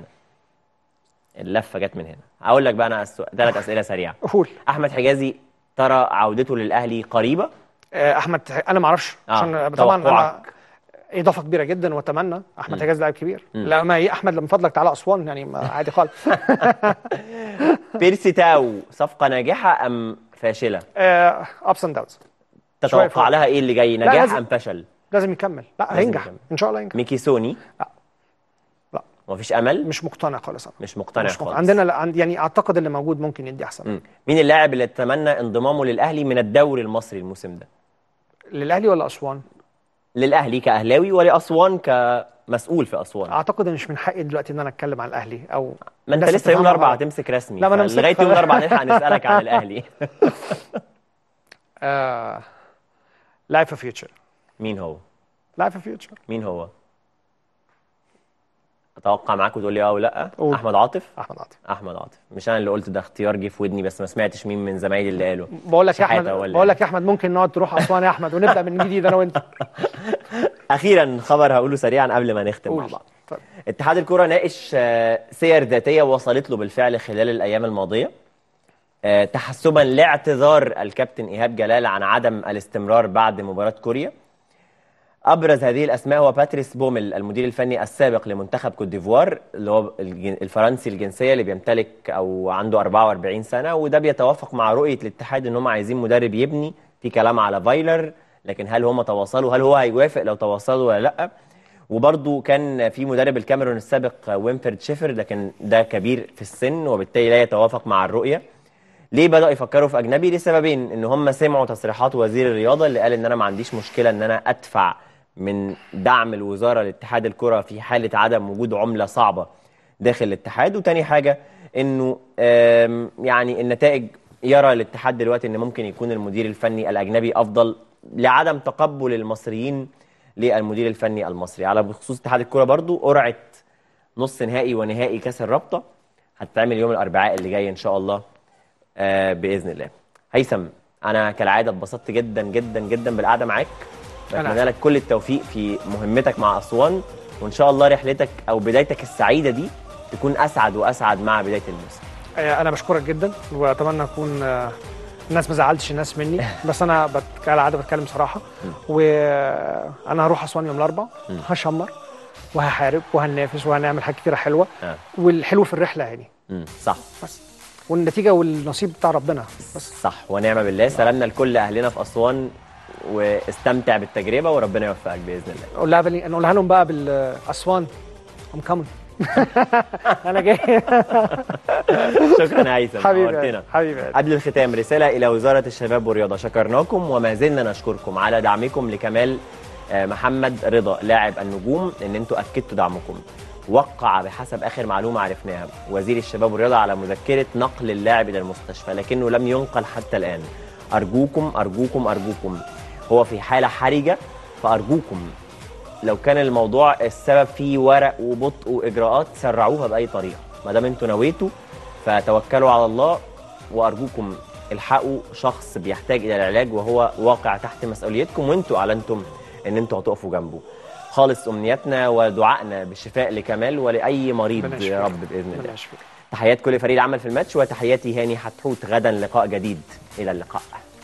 Speaker 1: اللفه جت من هنا اقول لك بقى انا ثلاث اسئله سريعه
Speaker 13: قول
Speaker 1: احمد حجازي ترى عودته للاهلي قريبه
Speaker 13: آه، احمد انا ما اعرفش
Speaker 1: آه،
Speaker 13: عشان طبعا انا
Speaker 1: توقعك.
Speaker 13: اضافه كبيره جدا واتمنى احمد
Speaker 1: مم.
Speaker 13: حجاز لاعب كبير
Speaker 1: مم.
Speaker 13: لا ما ايه احمد من فضلك تعالى اسوان يعني ما عادي خالص
Speaker 1: بيرسي تاو صفقه ناجحه ام فاشله
Speaker 13: ابس اند داونز
Speaker 1: تتوقع
Speaker 13: فوق.
Speaker 1: لها ايه اللي جاي
Speaker 13: لا،
Speaker 1: نجاح
Speaker 13: لازم-
Speaker 1: ام فشل
Speaker 13: لازم يكمل لا
Speaker 1: لازم
Speaker 13: هينجح
Speaker 1: يكمل.
Speaker 13: ان شاء الله ينجح
Speaker 1: ميكي سوني
Speaker 13: لا. لا.
Speaker 1: مفيش امل
Speaker 13: مش مقتنع خالص أنا.
Speaker 1: مش مقتنع
Speaker 13: مش مقتنع.
Speaker 1: خالص
Speaker 13: عندنا لا عند يعني اعتقد اللي موجود ممكن يدي احسن
Speaker 1: مم. مين اللاعب اللي تتمنى انضمامه للاهلي من الدوري المصري الموسم ده
Speaker 13: للاهلي ولا اسوان
Speaker 1: للاهلي كاهلاوي ولاسوان كمسؤول في اسوان
Speaker 13: اعتقد ان مش من حقي دلوقتي ان انا اتكلم عن الاهلي او
Speaker 1: ما انت
Speaker 13: الناس
Speaker 1: لسه يوم
Speaker 13: بتفهمها
Speaker 1: الاربعاء
Speaker 13: غلط.
Speaker 1: هتمسك رسمي
Speaker 13: لا، ما أنا
Speaker 1: لغايه
Speaker 13: مسكت
Speaker 1: يوم
Speaker 13: خلاص.
Speaker 1: الاربعاء نلحق نسالك عن الاهلي
Speaker 13: آه... لاعب في فيوتشر
Speaker 1: مين هو
Speaker 13: لاعب في فيوتشر
Speaker 1: مين هو اتوقع معاك وتقول لي اه ولا
Speaker 13: قول.
Speaker 1: احمد عاطف
Speaker 13: احمد عاطف
Speaker 1: احمد عاطف مش انا اللي قلت ده اختيار جه في ودني بس ما سمعتش مين من زمايلي اللي قالوا
Speaker 13: بقول لك يا
Speaker 1: شحاتة
Speaker 13: احمد
Speaker 1: ولا
Speaker 13: بقول
Speaker 1: إيه؟
Speaker 13: لك يا احمد ممكن نقعد تروح اسوان يا احمد ونبدا من جديد انا وانت
Speaker 1: اخيرا خبر هقوله سريعا قبل ما نختم مع
Speaker 13: قول.
Speaker 1: بعض
Speaker 13: طيب.
Speaker 1: اتحاد الكرة ناقش آه، سير ذاتية وصلت له بالفعل خلال الأيام الماضية آه، تحسبا لاعتذار الكابتن إيهاب جلال عن عدم الاستمرار بعد مباراة كوريا أبرز هذه الأسماء هو باتريس بومل المدير الفني السابق لمنتخب كوت ديفوار اللي هو الجن- الفرنسي الجنسية اللي بيمتلك أو عنده 44 سنة وده بيتوافق مع رؤية الاتحاد إن هم عايزين مدرب يبني في كلام على فايلر لكن هل هم تواصلوا هل هو هيوافق لو تواصلوا ولا لأ وبرضه كان في مدرب الكاميرون السابق وينفرد شيفر لكن ده كبير في السن وبالتالي لا يتوافق مع الرؤية ليه بدأوا يفكروا في أجنبي لسببين إن هم سمعوا تصريحات وزير الرياضة اللي قال إن أنا ما عنديش مشكلة إن أنا أدفع من دعم الوزارة لاتحاد الكرة في حالة عدم وجود عملة صعبة داخل الاتحاد وتاني حاجة إنه آم، يعني النتائج يرى الاتحاد دلوقتي إن ممكن يكون المدير الفني الأجنبي أفضل لعدم تقبل المصريين للمدير الفني المصري على بخصوص اتحاد الكرة برضو قرعة نص نهائي ونهائي كاس الرابطة هتتعمل يوم الأربعاء اللي جاي إن شاء الله آه باذن الله هيثم انا كالعاده اتبسطت جدا جدا جدا بالقعده معاك
Speaker 13: أنا
Speaker 1: بتمنى لك كل التوفيق في مهمتك مع اسوان وان شاء الله رحلتك او بدايتك السعيده دي تكون اسعد واسعد مع بدايه الموسم
Speaker 13: آه، انا بشكرك جدا واتمنى اكون آه، الناس ما زعلتش الناس مني بس انا بت... كالعاده بتكلم صراحه وانا هروح اسوان يوم الاربعاء
Speaker 1: مم.
Speaker 13: هشمر وهحارب وهننافس وهنعمل حاجات كتيره حلوه
Speaker 1: آه.
Speaker 13: والحلو في الرحله يعني
Speaker 1: مم. صح
Speaker 13: بس والنتيجه والنصيب بتاع ربنا بس
Speaker 1: صح ونعم بالله سلامنا لكل اهلنا في اسوان واستمتع بالتجربه وربنا يوفقك باذن الله
Speaker 13: نقولها بال... نقولها لهم بقى بالاسوان ام كامن انا جاي
Speaker 1: شكرا يا هيثم
Speaker 13: حبيبي
Speaker 1: نورتنا.
Speaker 13: حبيبي
Speaker 1: قبل الختام رسالة إلى وزارة الشباب والرياضة شكرناكم وما زلنا نشكركم على دعمكم لكمال آه، محمد رضا لاعب النجوم إن أنتوا أكدتوا دعمكم وقع بحسب آخر معلومة عرفناها وزير الشباب والرياضة على مذكرة نقل اللاعب إلى المستشفى لكنه لم ينقل حتى الآن أرجوكم أرجوكم أرجوكم هو في حالة حرجة فأرجوكم لو كان الموضوع السبب فيه ورق وبطء واجراءات سرعوها باي طريقه ما دام انتوا نويتوا فتوكلوا على الله وارجوكم الحقوا شخص بيحتاج الى العلاج وهو واقع تحت مسؤوليتكم وانتوا اعلنتم ان انتوا هتقفوا جنبه خالص امنياتنا ودعائنا بالشفاء لكمال ولاي مريض
Speaker 13: ربنا
Speaker 1: يا
Speaker 13: يشفيك.
Speaker 1: رب باذن
Speaker 13: ربنا
Speaker 1: الله
Speaker 13: يشفيك.
Speaker 1: تحيات كل فريق العمل في الماتش وتحياتي هاني حتحوت غدا لقاء جديد الى اللقاء